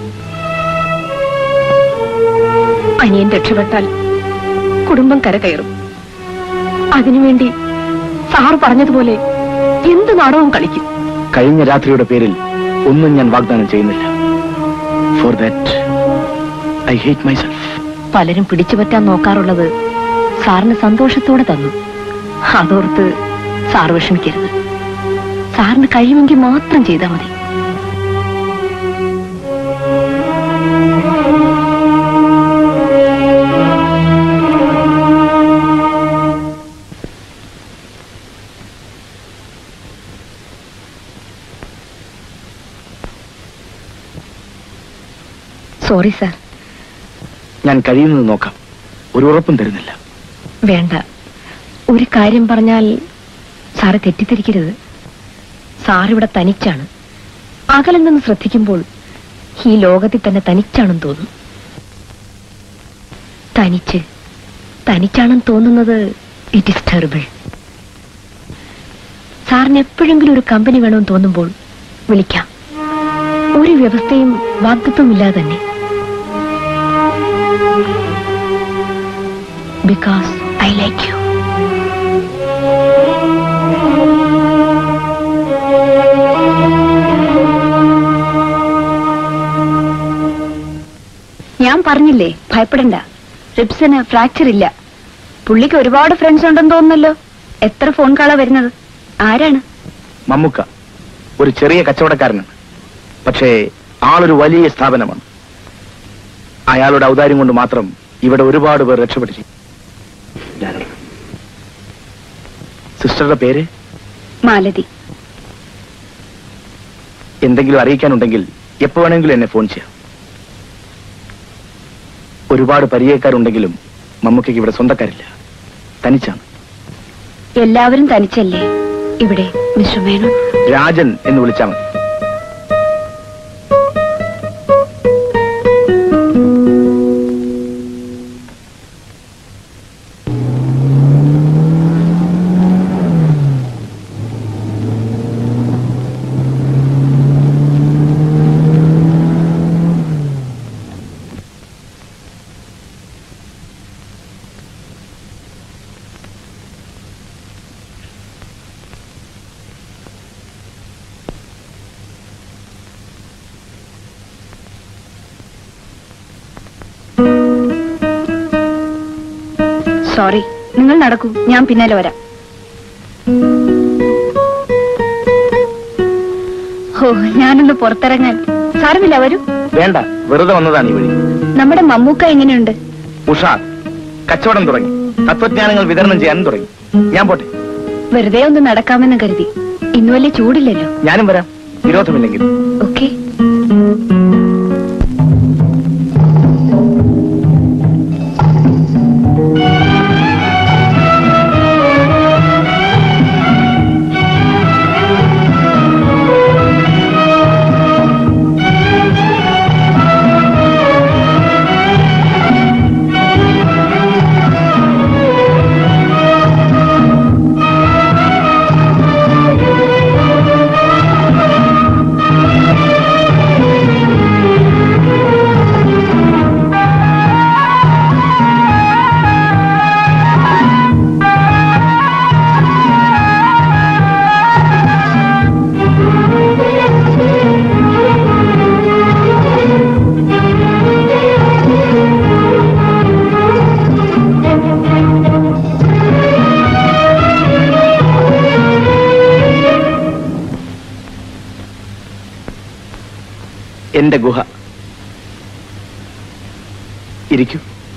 അനിയൻ രക്ഷപ്പെട്ടാൽ കുടുംബം കരകയറും അതിനുവേണ്ടി സാർ പറഞ്ഞതുപോലെ എന്ത് നാടകവും കളിക്കും കഴിഞ്ഞ രാത്രിയുടെ പേരിൽ ഒന്നും ഞാൻ വാഗ്ദാനം ചെയ്യുന്നില്ല for that I hate myself പലരും പിടിച്ചുപറ്റാൻ നോക്കാറുള്ളത് സാറിന് സന്തോഷത്തോടെ തന്നു അതോർത്ത് സാർ വിഷമിക്കരുത് സാറിന് കഴിയുമെങ്കിൽ മാത്രം ചെയ്താൽ മതി സോറി സാർ ഞാൻ കഴിയുന്നത് നോക്കാം ഒരു ഉറപ്പും തരുന്നില്ല വേണ്ട ഒരു കാര്യം പറഞ്ഞാൽ സാറ് തെറ്റിദ്ധരിക്കരുത് സാറിവിടെ തനിച്ചാണ് അകലെ നിന്ന് ശ്രദ്ധിക്കുമ്പോൾ ഈ ലോകത്തിൽ തന്നെ തനിച്ചാണെന്ന് തോന്നും തനിച്ച് തനിച്ചാണെന്ന് തോന്നുന്നത് ഇറ്റ് ഇസ് ടെറിബിൾ സാറിന് എപ്പോഴെങ്കിലും ഒരു കമ്പനി വേണമെന്ന് തോന്നുമ്പോൾ വിളിക്കാം ഒരു വ്യവസ്ഥയും വാഗ്ദത്വം ഇല്ലാതെ തന്നെ ബിക്കോസ് ഐ ലൈക്ക് യു ഞാൻ പറഞ്ഞില്ലേ ഭയപ്പെടണ്ട റിപ്സിന് ഫ്രാക്ചർ ഇല്ല പുള്ളിക്ക് ഒരുപാട് ഫ്രണ്ട്സ് ഉണ്ടെന്ന് തോന്നുന്നല്ലോ എത്ര ഫോൺ കാളാ വരുന്നത് ആരാണ് മമ്മുക്ക ഒരു ചെറിയ കച്ചവടക്കാരനാണ് പക്ഷേ ആളൊരു വലിയ സ്ഥാപനമാണ് അയാളുടെ ഔദാര്യം കൊണ്ട് മാത്രം ഇവിടെ ഒരുപാട് പേർ രക്ഷപ്പെട്ടിരിക്കും സിസ്റ്ററുടെ പേര് മാലതി എന്തെങ്കിലും അറിയിക്കാനുണ്ടെങ്കിൽ എപ്പോ വേണമെങ്കിലും എന്നെ ഫോൺ ചെയ്യാം ഒരുപാട് പരിചയക്കാരുണ്ടെങ്കിലും മമ്മൂക്കയ്ക്ക് ഇവിടെ സ്വന്തക്കാരില്ല തനിച്ചാണ് എല്ലാവരും തനിച്ചല്ലേ ഇവിടെ മിസ്റ്റർ മേനോൻ രാജൻ എന്ന് വിളിച്ചാൽ മതി സോറി നിങ്ങൾ നടക്കൂ ഞാൻ പിന്നാലെ വരാം ഓ ഞാനൊന്ന് പുറത്തിറങ്ങാൻ സാരമില്ല വരൂ വേണ്ട വെറുതെ വന്നതാണ് ഈ വഴി നമ്മുടെ മമ്മൂക്ക എങ്ങനെയുണ്ട് ഉഷാർ കച്ചവടം തുടങ്ങി തത്വജ്ഞാനങ്ങൾ വിതരണം ചെയ്യാനും തുടങ്ങി ഞാൻ പോട്ടെ വെറുതെ ഒന്ന് നടക്കാമെന്ന് കരുതി ഇന്ന് വലിയ ചൂടില്ലല്ലോ ഞാനും വരാം വിരോധമില്ലെങ്കിൽ ഓക്കെ എന്റെ ഗുഹ ഇരിക്കൂ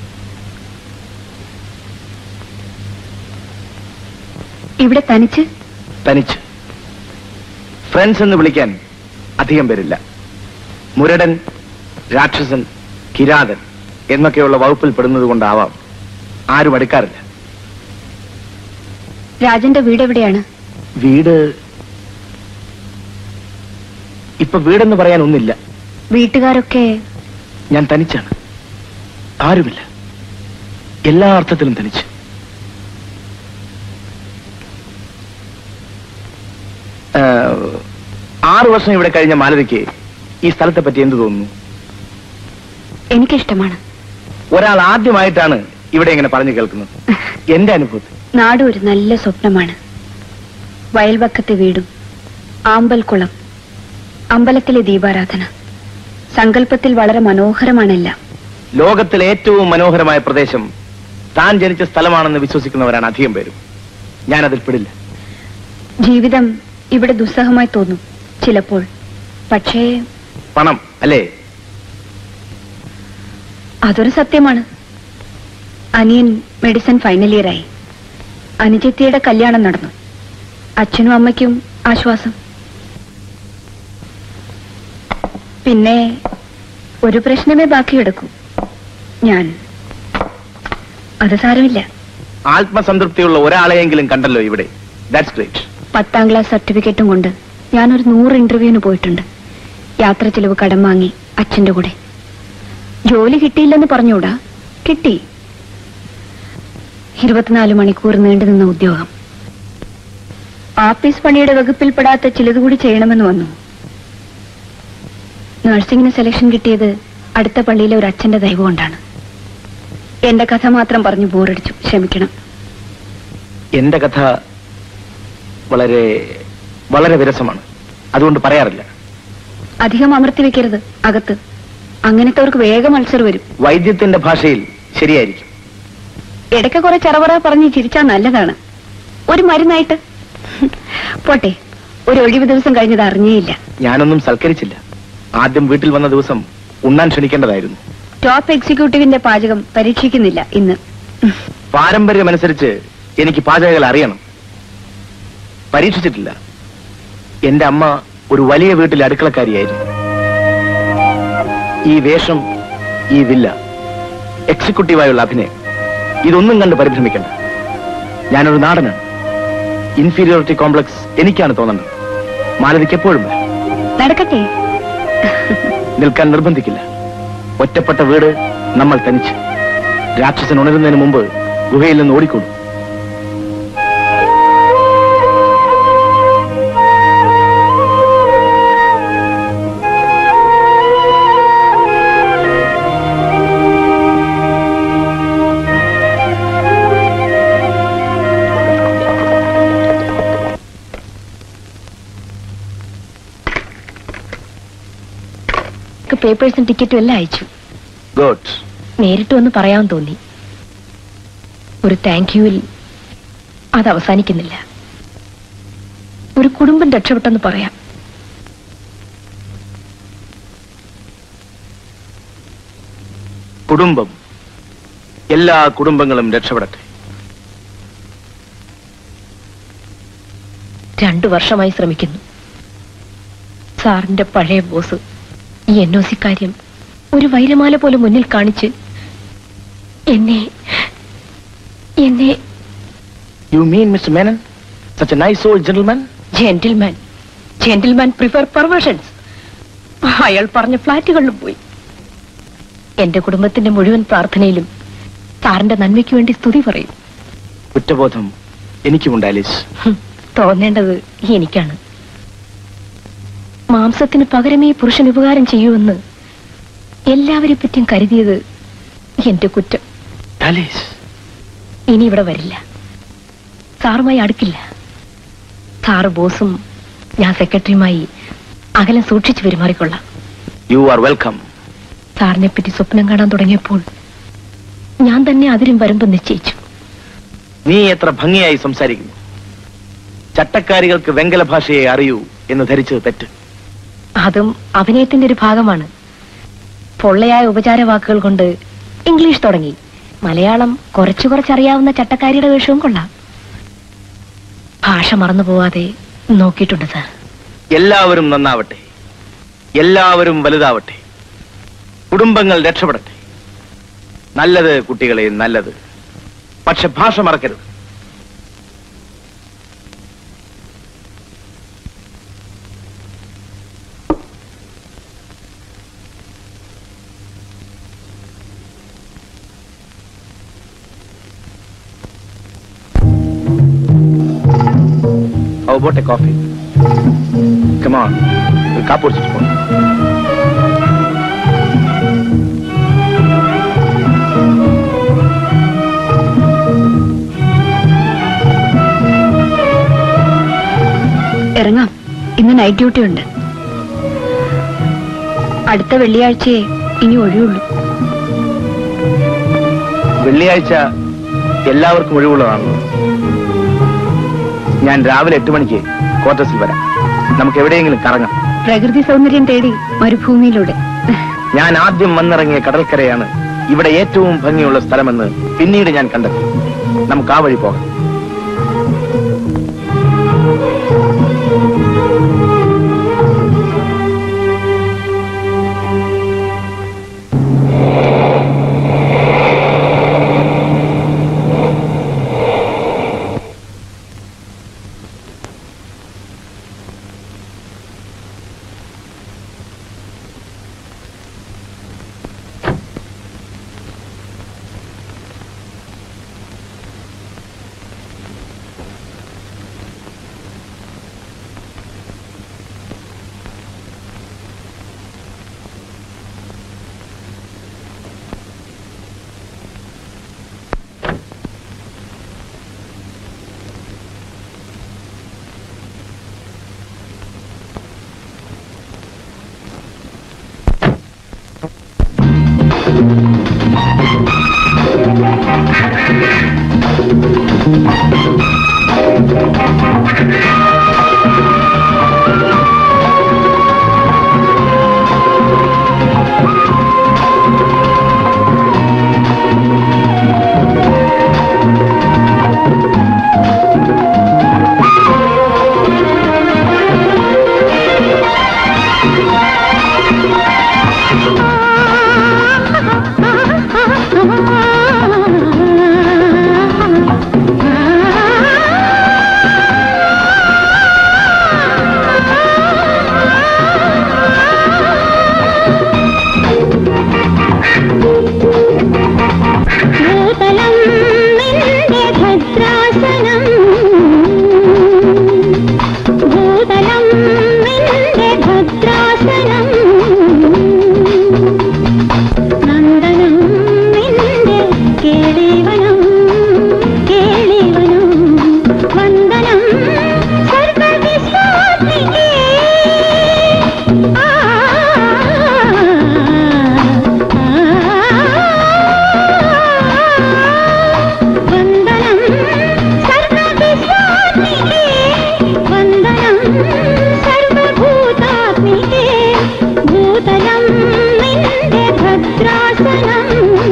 ഇവിടെ തനിച്ച് തനിച്ച് ഫ്രണ്ട്സ് എന്ന് വിളിക്കാൻ അധികം പേരില്ല മുരടൻ രാക്ഷസൻ കിരാതൻ എന്നൊക്കെയുള്ള വകുപ്പിൽ പെടുന്നത് കൊണ്ടാവാം ആരും അടുക്കാറില്ല രാജന്റെ വീട് എവിടെയാണ് വീട് ഇപ്പൊ വീടെന്ന് പറയാൻ ഒന്നില്ല വീട്ടുകാരൊക്കെ ഞാൻ തനിച്ചാണ് ആരുമില്ല എല്ലാ അർത്ഥത്തിലും തനിച്ച് ആ, ആറു വർഷം ഇവിടെ കഴിഞ്ഞ മാലതിക്ക് ഈ സ്ഥലത്തെ പറ്റി എന്ത് തോന്നുന്നു എനിക്കിഷ്ടമാണ് ഒരാൾ ആദ്യമായിട്ടാണ് ഇവിടെ ഇങ്ങനെ പറഞ്ഞു കേൾക്കുന്നത് എന്റെ അനുഭവത്തിൽ നാട് ഒരു നല്ല സ്വപ്നമാണ് വയൽവക്കത്തെ വീടും ആമ്പൽക്കുളം അമ്പലത്തിലെ ദീപാരാധന സങ്കല്പത്തിൽ വളരെ മനോഹരമാണെല്ലാം ലോകത്തിലെ ഏറ്റവും മനോഹരമായ പ്രദേശം താൻ ജനിച്ച സ്ഥലമാണെന്ന് വിശ്വസിക്കുന്നവരാണ് അധികം പേരും ഞാൻ അതിൽ പെടില്ല ജീവിതം ഇവിടെ ദുസ്സഹമായി തോന്നും ചിലപ്പോൾ പക്ഷേ പണം അല്ലേ അതൊരു സത്യമാണ് അനിയൻ മെഡിസിൻ ഫൈനൽ ഇയറായി അനുജത്തിയുടെ കല്യാണം നടന്നു അച്ഛനും അമ്മയ്ക്കും ആശ്വാസം പിന്നെ ഒരു പ്രശ്നമേ ബാക്കിയെടുക്കൂ ഞാൻ അത് സാരമില്ല ആത്മസംതൃപ്തിയുള്ള ഒരാളെയെങ്കിലും കണ്ടല്ലോ ഇവിടെ ദാറ്റ്സ് ഗ്രേറ്റ് പത്താം ക്ലാസ് സർട്ടിഫിക്കറ്റും കൊണ്ട് ഞാനൊരു നൂറ് ഇന്റർവ്യൂവിന് പോയിട്ടുണ്ട് യാത്ര ചിലവ് കടം വാങ്ങി അച്ഛന്റെ കൂടെ ജോലി കിട്ടിയില്ലെന്ന് പറഞ്ഞൂടാ കിട്ടി ഇരുപത്തിനാല് മണിക്കൂർ നീണ്ടു നിന്ന ഉദ്യോഗം ആഫീസ് പണിയുടെ വകുപ്പിൽപ്പെടാത്ത ചിലത് കൂടി ചെയ്യണമെന്ന് വന്നു നഴ്സിംഗിന് സെലക്ഷൻ കിട്ടിയത് അടുത്ത പള്ളിയിലെ ഒരു അച്ഛന്റെ ദൈവം കൊണ്ടാണ് എന്റെ കഥ മാത്രം പറഞ്ഞു ബോറടിച്ചു ക്ഷമിക്കണം എന്റെ കഥ വളരെ വളരെ വിരസമാണ് അതുകൊണ്ട് പറയാറില്ല അധികം അമർത്തി വെക്കരുത് അകത്ത് അങ്ങനത്തെവർക്ക് വേഗം മത്സരം വരും വൈദ്യത്തിന്റെ ഭാഷയിൽ ശരിയായിരിക്കും ഇടയ്ക്ക് കുറെ ചറവറ പറഞ്ഞ് ചിരിച്ചാൽ നല്ലതാണ് ഒരു മരുന്നായിട്ട് പോട്ടെ ഒരു ഒഴിവ് ദിവസം കഴിഞ്ഞത് അറിഞ്ഞേയില്ല ഞാനൊന്നും സൽക്കരിച്ചില്ല ആദ്യം വീട്ടിൽ വന്ന ദിവസം ഉണ്ണാൻ ക്ഷണിക്കേണ്ടതായിരുന്നു ടോപ്പ് എക്സിക്യൂട്ടീവിന്റെ പാചകം പരീക്ഷിക്കുന്നില്ല ഇന്ന് പാരമ്പര്യമനുസരിച്ച് എനിക്ക് പാചകങ്ങൾ അറിയണം പരീക്ഷിച്ചിട്ടില്ല എന്റെ അമ്മ ഒരു വലിയ വീട്ടിലെ അടുക്കളക്കാരിയായിരുന്നു ഈ വേഷം ഈ വില്ല എക്സിക്യൂട്ടീവായുള്ള അഭിനയം ഇതൊന്നും കണ്ട് പരിഭ്രമിക്കണ്ട ഞാനൊരു നാടനാണ് ഇൻഫീരിയോറിറ്റി കോംപ്ലക്സ് എനിക്കാണ് തോന്നുന്നത് മാലതിക്ക് എപ്പോഴും വരാം. നടക്കട്ടെ നിൽക്കാൻ നിർബന്ധിക്കില്ല ഒറ്റപ്പെട്ട വീട് നമ്മൾ തനിച്ച് രാക്ഷസൻ ഉണരുന്നതിന് മുമ്പ് ഗുഹയിൽ നിന്ന് ഓടിക്കൊള്ളു പേപ്പേഴ്സും ടിക്കറ്റും എല്ലാം അയച്ചു ഗുഡ് നേരിട്ട് വന്ന് പറയാൻ തോന്നി ഒരു താങ്ക് യുവിൽ അത് അവസാനിക്കുന്നില്ല ഒരു കുടുംബം രക്ഷപ്പെട്ടെന്ന് പറയാം കുടുംബം എല്ലാ കുടുംബങ്ങളും രക്ഷപ്പെടട്ടെ രണ്ടു വർഷമായി ശ്രമിക്കുന്നു സാറിന്റെ പഴയ ബോസ് ഈ എൻ ഒ സി കാര്യം ഒരു വൈരമാല പോലെ മുന്നിൽ കാണിച്ച് എന്നെ എന്നെ you mean mister Menon such a nice old gentleman gentleman gentleman prefer perversions അയാൾ പറഞ്ഞ ഫ്ലാറ്റുകളിലും പോയി എന്റെ കുടുംബത്തിന്റെ മുഴുവൻ പ്രാർത്ഥനയിലും സാറിന്റെ നന്മയ്ക്ക് വേണ്ടി സ്തുതി പറയും കുറ്റബോധം എനിക്കുമുണ്ട് ആലീസ് ഹും, തോന്നേണ്ടത് എനിക്കാണ് മാംസത്തിന് പകരമേ പുരുഷൻ ഉപകാരം ചെയ്യുമെന്ന് എല്ലാവരെ പറ്റിയും കരുതിയത് എന്റെ കുറ്റം ആലീസ് ഇനി ഇവിടെ വരില്ല സാറുമായി അടുക്കില്ല സാറ് ബോസും ഞാൻ സെക്രട്ടറിയുമായി അകലം സൂക്ഷിച്ചു പെരുമാറിക്കൊള്ളാം യു ആർ വെൽക്കം സാറിനെ പറ്റി സ്വപ്നം കാണാൻ തുടങ്ങിയപ്പോൾ ഞാൻ തന്നെ അതിരും വരുമ്പം നിശ്ചയിച്ചു നീ എത്ര ഭംഗിയായി സംസാരിക്കുന്നു ചട്ടക്കാരികൾക്ക് വെങ്കല ഭാഷയെ അറിയൂ എന്ന് ധരിച്ചത് തെറ്റ് അതും അഭിനയത്തിന്റെ ഒരു ഭാഗമാണ് പൊള്ളയായ ഉപചാര വാക്കുകൾ കൊണ്ട് ഇംഗ്ലീഷ് തുടങ്ങി മലയാളം കുറച്ചു കുറച്ചറിയാവുന്ന ചട്ടക്കാരിയുടെ വേഷവും കൊള്ളാം ഭാഷ മറന്നു പോവാതെ നോക്കിയിട്ടുണ്ട് സാർ എല്ലാവരും നന്നാവട്ടെ എല്ലാവരും വലുതാവട്ടെ കുടുംബങ്ങൾ രക്ഷപ്പെടട്ടെ നല്ലത് കുട്ടികളെ നല്ലത് പക്ഷെ ഭാഷ മറക്കരുത് How about a coffee? Come on. ഒരു കാപ്പ് കുടിച്ചിട്ട് പോണം ഇറങ്ങാം ഇന്ന് നൈറ്റ് ഡ്യൂട്ടി ഉണ്ട് അടുത്ത വെള്ളിയാഴ്ചയെ ഇനി ഒഴിവുള്ളൂ വെള്ളിയാഴ്ച എല്ലാവർക്കും ഒഴിവുള്ളതാണല്ലോ ഞാൻ രാവിലെ എട്ട് മണിക്ക് ക്വാർട്ടേഴ്സിൽ വരാം നമുക്ക് എവിടെയെങ്കിലും കറങ്ങാം പ്രകൃതി സൗന്ദര്യം തേടി മരുഭൂമിയിലൂടെ ഞാൻ ആദ്യം വന്നിറങ്ങിയ കടൽക്കരയാണ് ഇവിടെ ഏറ്റവും ഭംഗിയുള്ള സ്ഥലമെന്ന് പിന്നീട് ഞാൻ കണ്ടെത്തി നമുക്ക് ആ വഴി പോകാം ഭൂതലം നിന്റെ ഭദ്രാസനം ഭൂതലം നിന്റെ ഭദ്രാസനം നന്ദനം നിന്റെ കേളിവനം കേളിവനം വന്ദനം സർവവിശ്വാസിക്കേ ആ വന്ദനം സർവവിശ്വാത്മികേ വന്ദനം സർവഭൂതാത്മികേ ഭൂതലം നിന്റെ ഭദ്രാസനം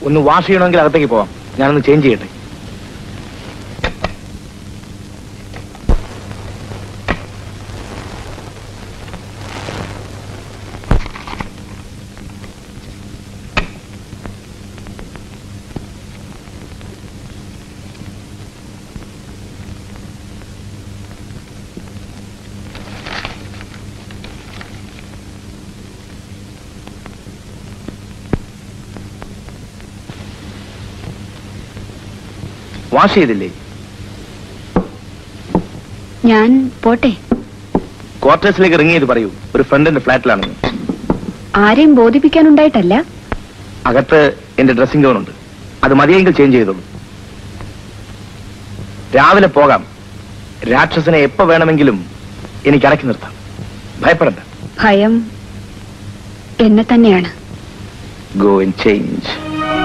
ഒന്ന് വാഷ് ചെയ്യണമെങ്കിൽ അകത്തേക്ക് പോവാം ഞാനൊന്ന് ചേഞ്ച് ചെയ്യട്ടെ വാഷ് ചെയ്തില്ലേ ഞാൻ പോട്ടെ ക്വാർട്ടേഴ്സിലേക്ക് റിങ് ചെയ്ത് പറയൂ ഒരു ഫ്രണ്ടിന്റെ ഫ്ലാറ്റിലാണെന്ന് ആരെയും ബോധിപ്പിക്കാനുണ്ടായിട്ടല്ല അകത്ത് എന്റെ ഡ്രസ്സിംഗ് ഗൗൺ ഉണ്ട് അത് മതിയെങ്കിൽ ചേഞ്ച് ചെയ്തോളൂ രാവിലെ പോകാം രാക്ഷസനെ എപ്പോ വേണമെങ്കിലും എനിക്ക് അടക്കി നിർത്താം ഭയപ്പെടണ്ട ഭയം എന്നെ തന്നെയാണ് ഗോ ആൻഡ് ചേഞ്ച്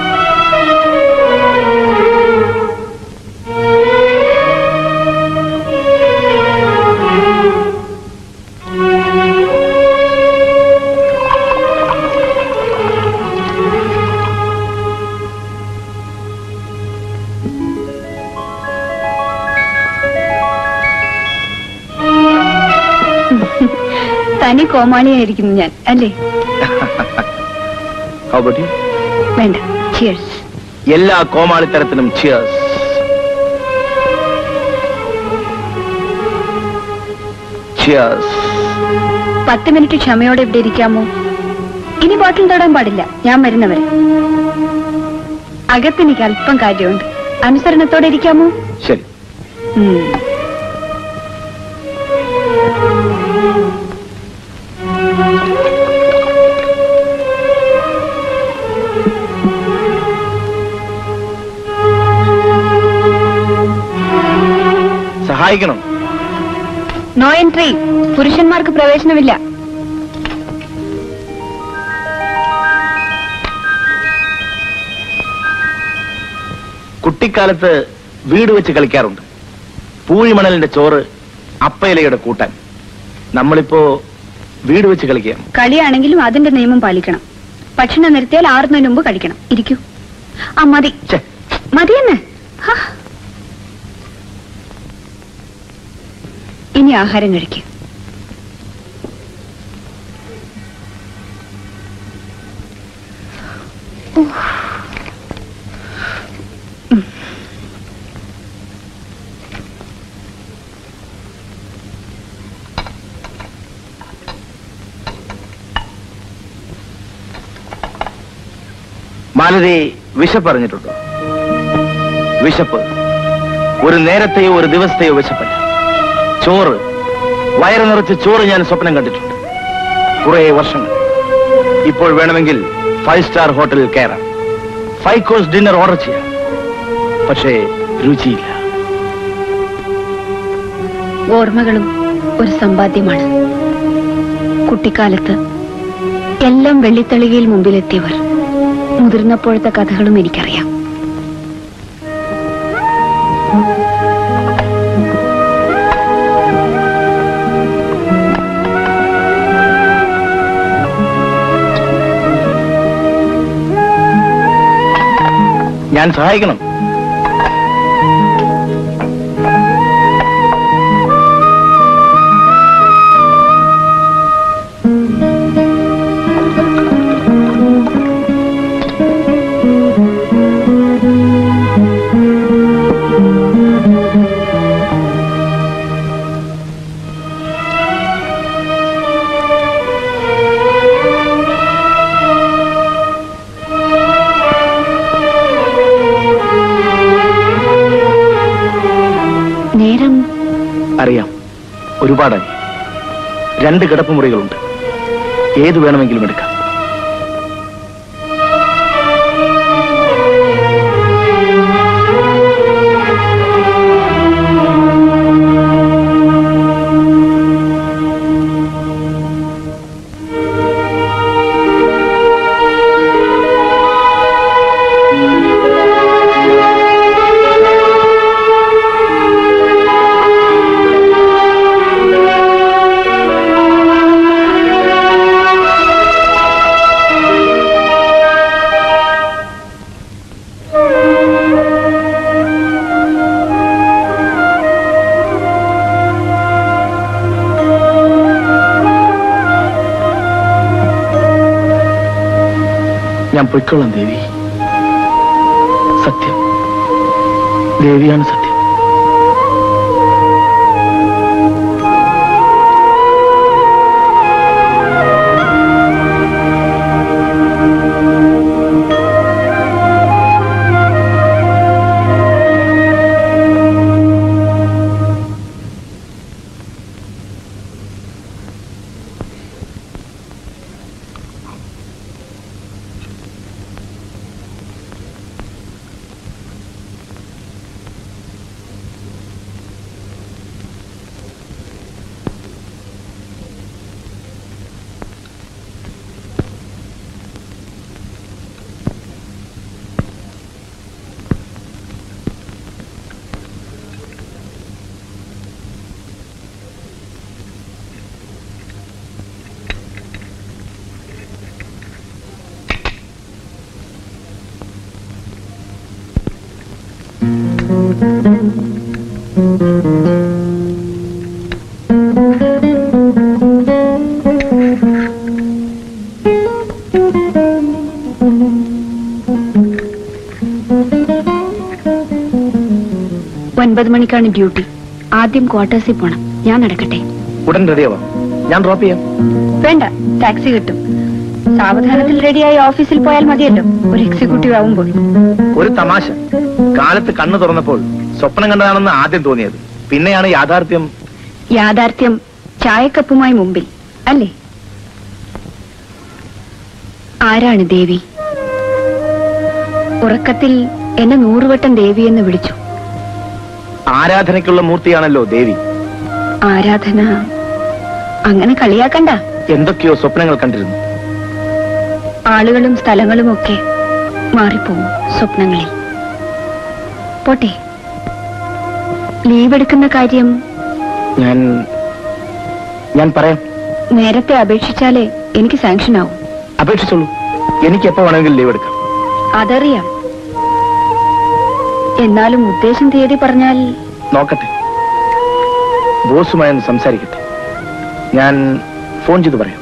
തനി കോമാളിയായിരിക്കുന്നു ഞാൻ അല്ലേ How about you? വേണ്ട ചിയേഴ്സ് എല്ലാ കോമാളിത്തരത്തിനും ചിയേഴ്സ് ചിയേഴ്സ് പത്ത് മിനിറ്റ് ക്ഷമയോടെ ഇവിടെ ഇരിക്കാമോ ഇനി ബോട്ടിൽ തൊടാൻ പാടില്ല ഞാൻ വരുന്നവരെ അകത്തെനിക്ക് അല്പം കാര്യമുണ്ട് അനുസരണത്തോടെ ഇരിക്കാമോ ശരി ഉം. സഹായിക്കണം നോ എൻട്രി പുരുഷന്മാർക്ക് പ്രവേശനമില്ല കുട്ടിക്കാലത്ത് വീട് വെച്ച് കളിക്കാറുണ്ട് പൂഴിമണലിന്റെ ചോറ് അപ്പയിലയുടെ കൂട്ടാൻ നമ്മളിപ്പോ വീട് വെച്ച് കളിക്കാം കളിയാണെങ്കിലും അതിന്റെ നിയമം പാലിക്കണം ഭക്ഷണം നിർത്തിയാൽ ആറുന്നതിന് മുമ്പ് കഴിക്കണം ഇരിക്കൂ ആ മതി ഛെ, മതിയെന്ന് ഹാ. ഇനി ആഹാരം കഴിക്കും മാലതി വിശപ്പ് അറിഞ്ഞിട്ടുണ്ടോ വിശപ്പ് ഒരു നേരത്തെയോ ഒരു ദിവസത്തെയോ വിശപ്പല്ല ചോറ് വയറ് നിറച്ച് ചോറ് ഞാൻ സ്വപ്നം കണ്ടിട്ടുണ്ട് കുറെ വർഷങ്ങൾ ഇപ്പോൾ വേണമെങ്കിൽ ഫൈവ് സ്റ്റാർ ഹോട്ടലിൽ കയറാം ഫൈവ് കോഴ്സ് ഡിന്നർ ഓർഡർ ചെയ്യാം പക്ഷേ രുചിയില്ല ഓർമ്മകളും ഒരു സമ്പാദ്യമാണ് കുട്ടിക്കാലത്ത് എല്ലാം വെള്ളിത്തളികയിൽ മുമ്പിലെത്തിയവർ മുതിർന്നപ്പോഴത്തെ കഥകളും എനിക്കറിയാം ഞാൻ സഹായിക്കണം നേരം അറിയാം ഒരുപാടായി രണ്ട് കിടപ്പുമുറികളുണ്ട് ഏത് വേണമെങ്കിലും എടുക്കാം ഞാൻ പൊയ്ക്കൊള്ളാം ദേവി സത്യം ദേവിയാണ് സത്യം ഒൻപത് മണിക്കാണ് ഡ്യൂട്ടി ആദ്യം ക്വാർട്ടേഴ്സിൽ പോണം ഞാൻ നടക്കട്ടെ ഉടൻ റെഡിയാവാം ഞാൻ ഡ്രോപ്പ് ചെയ്യാം വേണ്ട ടാക്സി കിട്ടും സാവധാനത്തിൽ റെഡിയായി ഓഫീസിൽ പോയാൽ മതിയല്ലോ ഒരു എക്സിക്യൂട്ടീവ് ആവുമ്പോൾ ഒരു തമാശ കാലത്ത് കണ്ണു തുറന്നപ്പോൾ സ്വപ്നം കണ്ടതാണെന്ന് ആദ്യം തോന്നിയത് പിന്നെയാണ് യാഥാർത്ഥ്യം യാഥാർത്ഥ്യം ചായക്കപ്പുമായി മുമ്പിൽ അല്ലേ ആരാണ് ദേവി ഉറക്കത്തിൽ എന്നെ നൂറുവട്ടം ദേവി എന്ന് വിളിച്ചു ആരാധനയ്ക്കുള്ള മൂർത്തിയാണല്ലോ ദേവി ആരാധന അങ്ങനെ കളിയാക്കണ്ട എന്തൊക്കെയോ സ്വപ്നങ്ങൾ കണ്ടിരുന്നു ആളുകളും സ്ഥലങ്ങളും ഒക്കെ മാറിപ്പോവും സ്വപ്നങ്ങളിൽ പോട്ടെ ലീവ് എടുക്കുന്ന കാര്യം ഞാൻ ഞാൻ പറയാം നേരത്തെ അപേക്ഷിച്ചാലേ എനിക്ക് സാങ്ഷൻ ആവും അപേക്ഷിച്ചോളൂ എനിക്ക് എപ്പോ വേണമെങ്കിലും ലീവ് എടുക്കാം അതറിയാം എന്നാലും ഉദ്ദേശം തീയതി പറഞ്ഞാൽ നോക്കട്ടെ ബോസുമായി ഒന്ന് സംസാരിക്കട്ടെ ഞാൻ ഫോൺ ചെയ്ത് പറയാം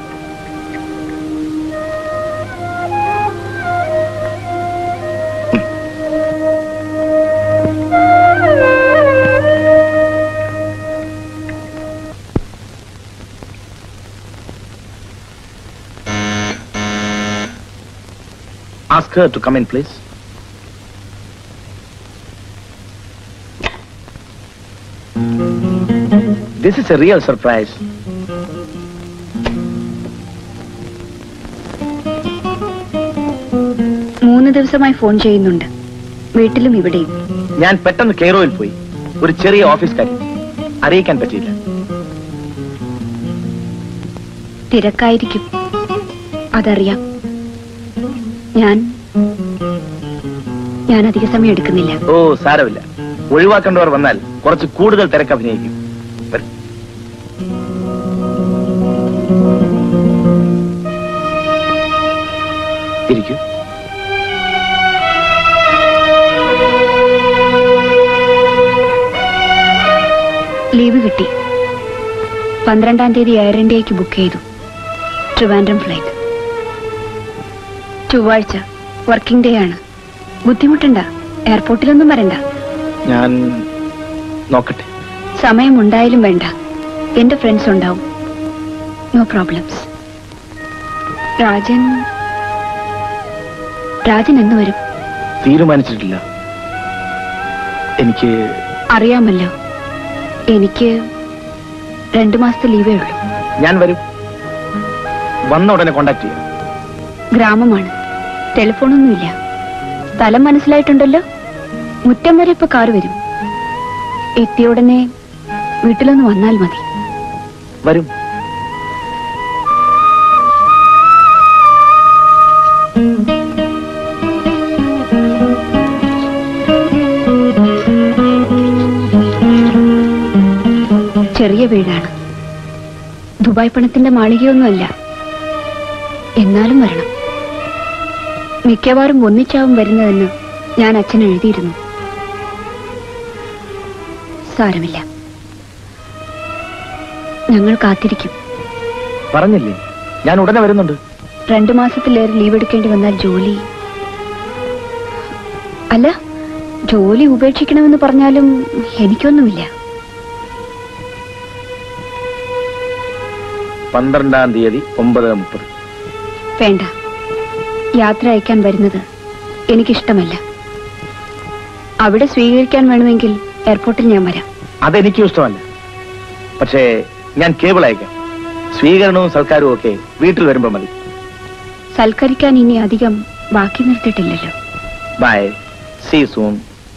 Ask her to come in, please. This is a real surprise. മൂന്ന് ദിവസമായി ഫോൺ ചെയ്യുന്നുണ്ട് വീട്ടിലും ഇവിടെയും ഞാൻ പെട്ടെന്ന് കെയറോയിൽ പോയി ഒരു ചെറിയ ഓഫീസ് കാര്യം അറിയിക്കാൻ പറ്റിയില്ല തിരക്കായിരിക്കും അതറിയാം ഞാൻ ഞാൻ അധിക സമയം എടുക്കുന്നില്ല ഓ സാരമില്ല ഒഴിവാക്കേണ്ടവർ വന്നാൽ കുറച്ച് കൂടുതൽ തിരക്ക് അഭിനയിക്കും വരൂ. ഇരിക്കൂ ലീവ് കിട്ടി പന്ത്രണ്ടാം തീയതി എയർ ഇന്ത്യക്ക് ബുക്ക് ചെയ്തു ട്രിവാൻഡ്രം ഫ്ലൈറ്റ് ചൊവ്വാഴ്ച വർക്കിംഗ് ഡേ ആണ് ബുദ്ധിമുട്ടുണ്ട എയർപോർട്ടിലൊന്നും വരണ്ട ഞാൻ നോക്കട്ടെ സമയമുണ്ടായാലും വേണ്ട എന്റെ ഫ്രണ്ട്സ് ഉണ്ടാവും നോ പ്രോബ്ലംസ് രാജൻ രാജൻ എന്ന് വരും തീരുമാനിച്ചിട്ടില്ല എനിക്ക് അറിയാമല്ലോ എനിക്ക് രണ്ടു മാസത്തെ ലീവേ ഉള്ളൂ ഞാൻ വരും വന്ന ഉടനെ കോണ്ടാക്ട് ചെയ്യാം ഗ്രാമമാണ് ടെലിഫോണൊന്നുമില്ല സ്ഥലം മനസ്സിലായിട്ടുണ്ടല്ലോ മുറ്റം വരെ ഇപ്പൊ കാറ് വരും എത്തിയ ഉടനെ വീട്ടിലൊന്ന് വന്നാൽ മതി വരും ചെറിയ വീടാണ് ദുബായ് പണത്തിന്റെ മാളികയൊന്നുമല്ല എന്നാലും വരണം മിക്കവാറും ഒന്നിച്ചാവും വരുന്നതെന്ന് ഞാൻ അച്ഛൻ എഴുതിയിരുന്നു സാരമില്ല ഞങ്ങൾ കാത്തിരിക്കും പറഞ്ഞില്ലേ ഞാൻ ഉടനെ വരുന്നുണ്ട് രണ്ടു മാസത്തിലേറെ ലീവ് എടുക്കേണ്ടി വന്നാൽ ജോലി അല്ല ജോലി ഉപേക്ഷിക്കണമെന്ന് പറഞ്ഞാലും എനിക്കൊന്നുമില്ല പന്ത്രണ്ടാം തീയതി ഒമ്പത് മുപ്പത് വേണ്ട യാത്ര അയക്കാൻ വരുന്നത് എനിക്കിഷ്ടമല്ല അവിടെ സ്വീകരിക്കാൻ വേണമെങ്കിൽ എയർപോർട്ടിൽ ഞാൻ വരാം അതെനിക്കും ഇഷ്ടമല്ല പക്ഷേ ഞാൻ കേബിൾ അയക്കാം സ്വീകരണവും സൽക്കാരവും ഒക്കെ വീട്ടിൽ വരുമ്പോ മതി സൽക്കരിക്കാൻ ഇനി അധികം ബാക്കി നിർത്തിയിട്ടില്ലല്ലോ bye see soon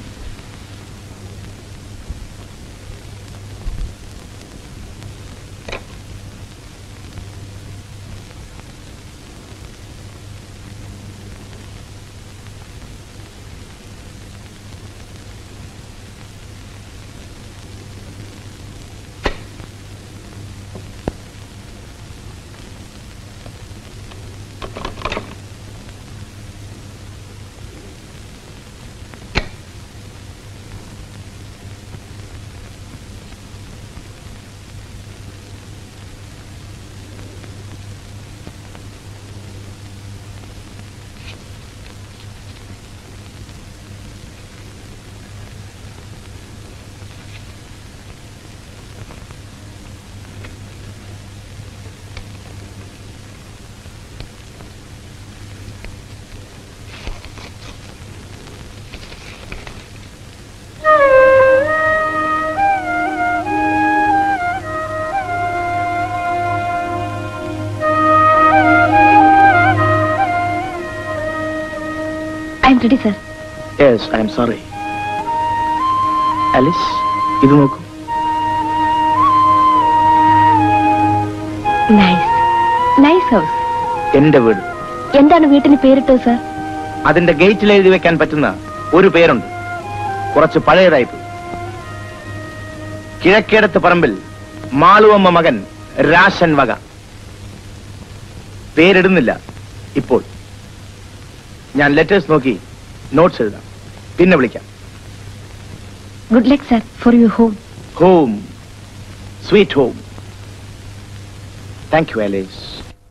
I'm ready sir yes I'm sorry Alice ഇത് നോക്കൂ നൈസ് നൈസ് ഹൗസ് എന്റെ വീട് എന്താണ് വീട്ടിന് പേരിട്ടത് സർ അതിന്റെ ഗേറ്റിൽ എഴുതി വെക്കാൻ പറ്റുന്ന ഒരു പേരുണ്ട് കുറച്ച് പഴയതായിപ്പോയി കിഴക്കേടത്ത് പറമ്പിൽ മാളുവമ്മ മകൻ രാശൻ വക പേരിടുന്നില്ല ഇപ്പോൾ ഞാൻ ലെറ്റേഴ്സ് നോക്കി നോട്ട്സ് എഴുതാം പിന്നെ വിളിക്കാം good luck sir for you home home sweet home thank you Alice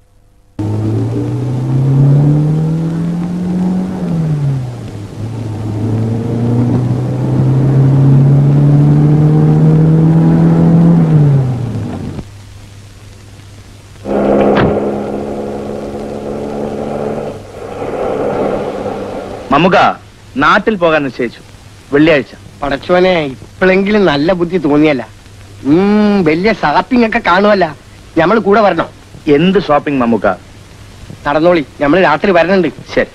Mammukka നാട്ടിൽ പോകാൻ നിശ്ചയിച്ചു വെള്ളിയാഴ്ച പടച്ചോനെ ഇപ്പോഴെങ്കിലും നല്ല ബുദ്ധി തോന്നിയല്ല ഉം വലിയ ഷാപ്പിംഗ് ഒക്കെ കാണുമല്ല നമ്മൾ കൂടെ വരണോ എന്ത് ഷോപ്പിംഗ് മമ്മുക്ക നടന്നോളി നമ്മൾ രാത്രി വരണുണ്ട് ശരി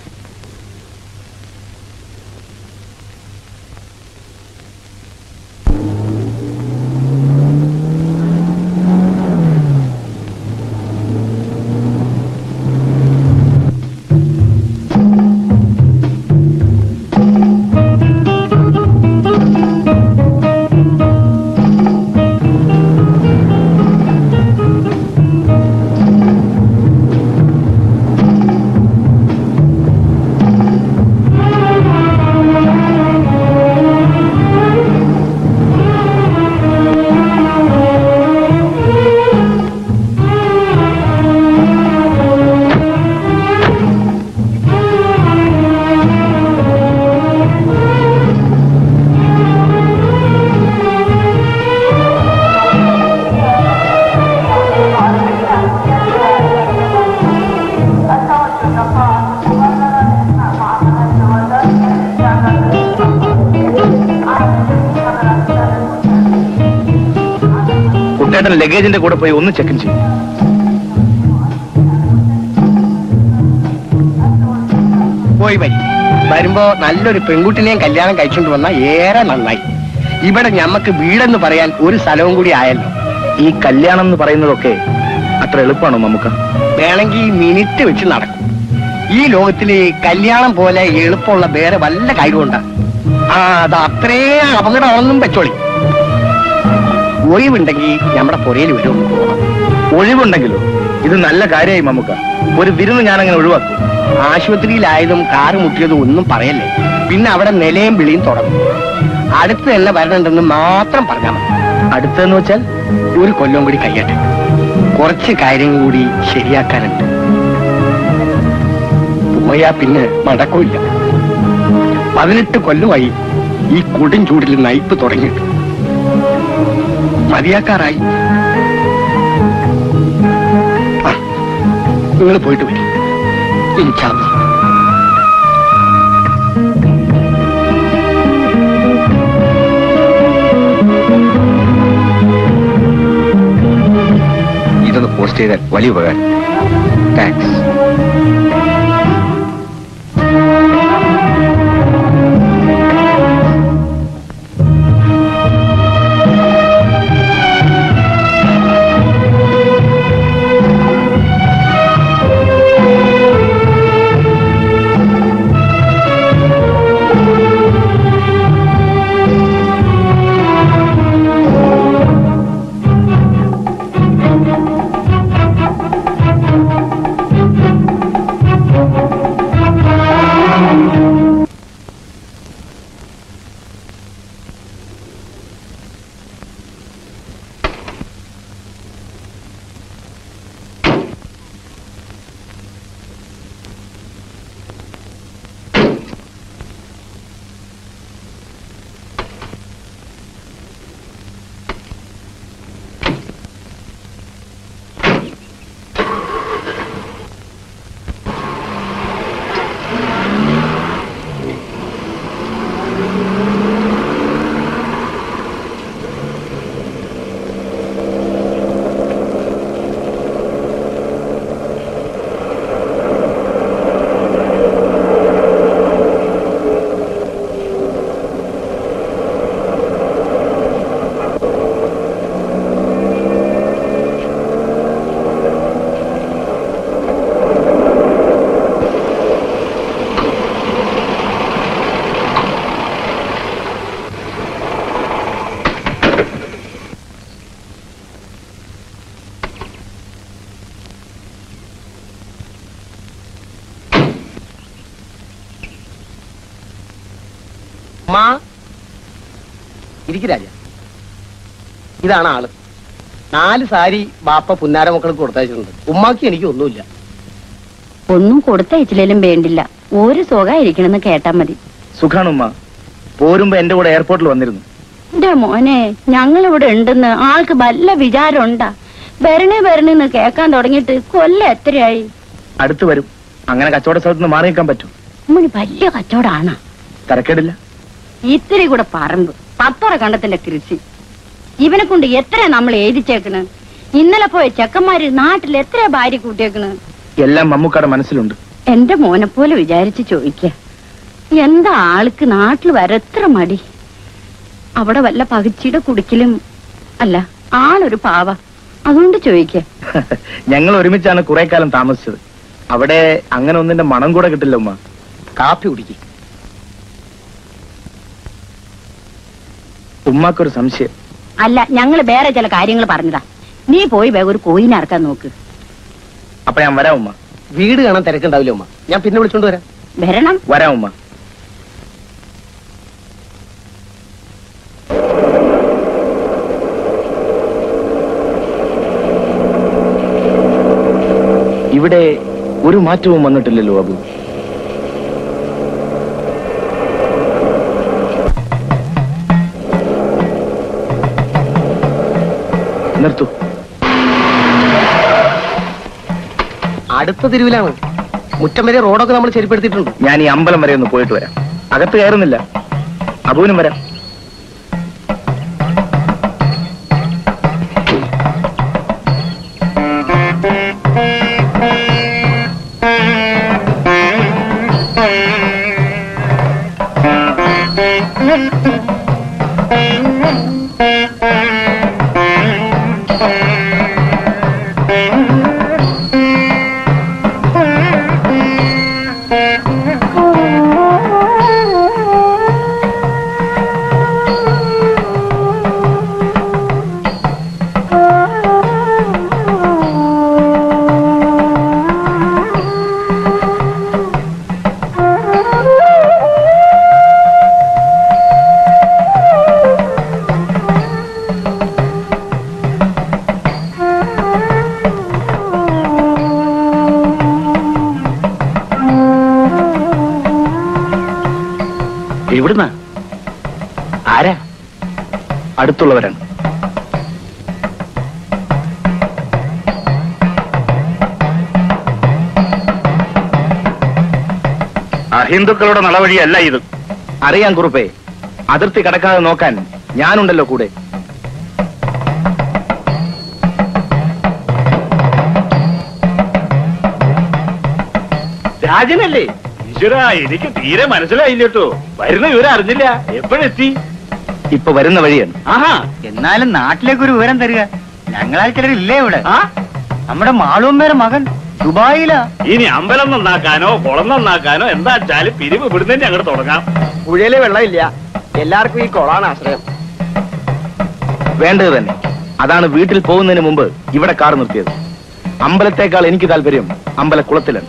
കുട്ടേട്ടൻ ലഗേജിന്റെ കൂടെ പോയി ഒന്ന് ചെക്ക് ചെയ്യും പോയി വരി വരുമ്പോ നല്ലൊരു പെൺകുട്ടിനെയും കല്യാണം കഴിച്ചുകൊണ്ട് വന്ന ഏറെ നന്നായി ഇവിടെ ഞമ്മക്ക് വീടെന്ന് പറയാൻ ഒരു സ്ഥലവും കൂടി ആയല്ലോ ഈ കല്യാണം എന്ന് പറയുന്നതൊക്കെ അത്ര എളുപ്പമാണോ നമുക്ക് വേണമെങ്കിൽ മിനിറ്റ് വെച്ച് നടക്കും ഈ ലോകത്തില് കല്യാണം പോലെ എളുപ്പമുള്ള വേറെ വല്ല കാര്യമുണ്ടാ ആ അത് അത്രേ അപകടമാണെന്നും വെച്ചോളി ഒഴിവുണ്ടെങ്കിൽ നമ്മുടെ പുരയിൽ വരും ഒഴിവുണ്ടെങ്കിലോ ഇത് നല്ല കാര്യമായി മമ്മുക്ക ഒരു വിരുന്ന് ഞാനങ്ങനെ ഒഴിവാക്കും ആശുപത്രിയിലായതും കാറ് മുട്ടിയതും ഒന്നും പറയല്ലേ പിന്നെ അവിടെ നിലയും വിളിയും തുടങ്ങും അടുത്ത് തന്നെ വരണുണ്ടെന്ന് മാത്രം പറഞ്ഞാൽ മതി അടുത്തെന്ന് വെച്ചാൽ ഒരു കൊല്ലം കൂടി കഴിയട്ടെ കുറച്ച് കാര്യങ്ങൾ കൂടി ശരിയാക്കാനുണ്ട് പോയാ പിന്നെ മടക്കമില്ല പതിനെട്ട് കൊല്ലമായി ഈ കൊടും ചൂടിൽ നയിപ്പ് തുടങ്ങിയിട്ട് മതിയാക്കാറായി നിങ്ങൾ പോയിട്ട് വരും ഇൻഷാല്ല ഇതൊന്ന് പോസ്റ്റ് ചെയ്താൽ വലിയ ഉപകാരം താങ്ക്സ് മാ ഇരിക്കു രാജ ഇതാണ് ആള് നാല് സാരി ബാപ്പ പുന്നാര മക്കൾക്ക് കൊടുത്തയച്ചിട്ടുണ്ട് ഉമ്മാക്ക് എനിക്ക് ഒന്നുമില്ല ഒന്നും കൊടുത്തയച്ചില്ലേലും വേണ്ടില്ല ഒരു സുഖമായിരിക്കണമെന്ന് കേട്ടാ മതി സുഖാണുമ്മ പോരുമ്പോ എന്റെ കൂടെ എയർപോർട്ടിൽ വന്നിരുന്നു എന്റെ മോനെ ഞങ്ങൾ ഇവിടെ ഉണ്ടെന്ന് ആൾക്ക് വല്ല വിചാരം ഉണ്ടാ വരണേ വരണേന്ന് കേക്കാൻ തുടങ്ങിയിട്ട് കൊല്ലം എത്രയായി അടുത്ത് വരും അങ്ങനെ കച്ചവട സ്ഥലത്ത് നിന്ന് മാറി നിൽക്കാൻ പറ്റും ഉമ്മണി വലിയ കച്ചവടാണ് തരക്കേടില്ല ഇത്തിരി കൂടെ പറമ്പ് പത്തറ കണ്ടത്തിന്റെ കൃഷി ഇവനെ കൊണ്ട് എത്ര നമ്മൾ എഴുതിച്ചേക്കണ് ഇന്നലെ പോയ ചെക്കന്മാര് നാട്ടിൽ എത്ര ഭാര്യ കൂട്ടിയേക്കണ് എല്ലാം മമ്മൂക്കാടെ മനസ്സിലുണ്ട് എന്റെ മോനെ പോലെ വിചാരിച്ച് ചോദിക്ക എന്താ ആൾക്ക് നാട്ടിൽ വരെത്ര മടി അവിടെ വല്ല പകിച്ചിയുടെ കുടിക്കലും അല്ല ആളൊരു പാവ അതുകൊണ്ട് ചോദിക്ക ഞങ്ങൾ ഒരുമിച്ചാണ് കുറെ കാലം താമസിച്ചത് അവിടെ അങ്ങനെ ഒന്നിന്റെ മണം കൂടെ കിട്ടില്ല ഉമ്മ കാപ്പി കുടിക്കും ഉമ്മാക്കൊരു സംശയം അല്ല ഞങ്ങൾ വേറെ ചില കാര്യങ്ങൾ പറഞ്ഞതാ നീ പോയി വേഗം ഒരു കോയിനെ ഇറക്കാൻ നോക്ക് അപ്പൊ ഞാൻ വരാം ഉമ്മ വീട് കാണാൻ തിരക്കുണ്ടാവില്ല ഉമ്മ ഞാൻ പിന്നെ വിളിച്ചോണ്ട് വരാം വരണം വരാം ഉമ്മ ഇവിടെ ഒരു മാറ്റവും വന്നിട്ടില്ലല്ലോ അബു നിർത്തു അടുത്ത തെരുവിലാണ് മുറ്റം വരെ റോഡൊക്കെ നമ്മൾ ശരിപ്പെടുത്തിയിട്ടുണ്ട് ഞാൻ ഈ അമ്പലം വരെ ഒന്ന് പോയിട്ട് വരാം അകത്ത് കയറുന്നില്ല അബുവിനും വരാം എവിടുന്നാ ആരാ അടുത്തുള്ളവരാണ് അഹിന്ദുക്കളുടെ നടവഴിയല്ല ഇത് അറിയാം കുറുപ്പേ അതിർത്തി കടക്കാതെ നോക്കാൻ ഞാനുണ്ടല്ലോ കൂടെ രാജനല്ലേ ഈശ്വര എനിക്ക് തീരെ മനസ്സിലായില്ല കേട്ടോ വരുന്ന വിവരം അറിഞ്ഞില്ല എപ്പോഴെത്തി ഇപ്പൊ വരുന്ന വഴിയാണ് ആഹാ എന്നാലും നാട്ടിലേക്ക് ഒരു വിവരം തരിക ഞങ്ങളാൽ ചിലരില്ലേ ഇവിടെ ആ നമ്മുടെ മാളൂമ്മയുടെ മകൻ ദുബായിലാ ഇനി അമ്പലം നന്നാക്കാനോ കുളം നന്നാക്കാനോ എന്താ വെച്ചാല് പിരിവ് ഇവിടുന്ന് അങ്ങോട്ട് തുടങ്ങാം പുഴയില് വെള്ളമില്ല എല്ലാവർക്കും ഈ കൊളാണ് ആശ്രയം വേണ്ടത് തന്നെ അതാണ് വീട്ടിൽ പോകുന്നതിന് മുമ്പ് ഇവിടെ കാർ നിർത്തിയത് അമ്പലത്തേക്കാൾ എനിക്ക് താല്പര്യം അമ്പലക്കുളത്തിലാണ്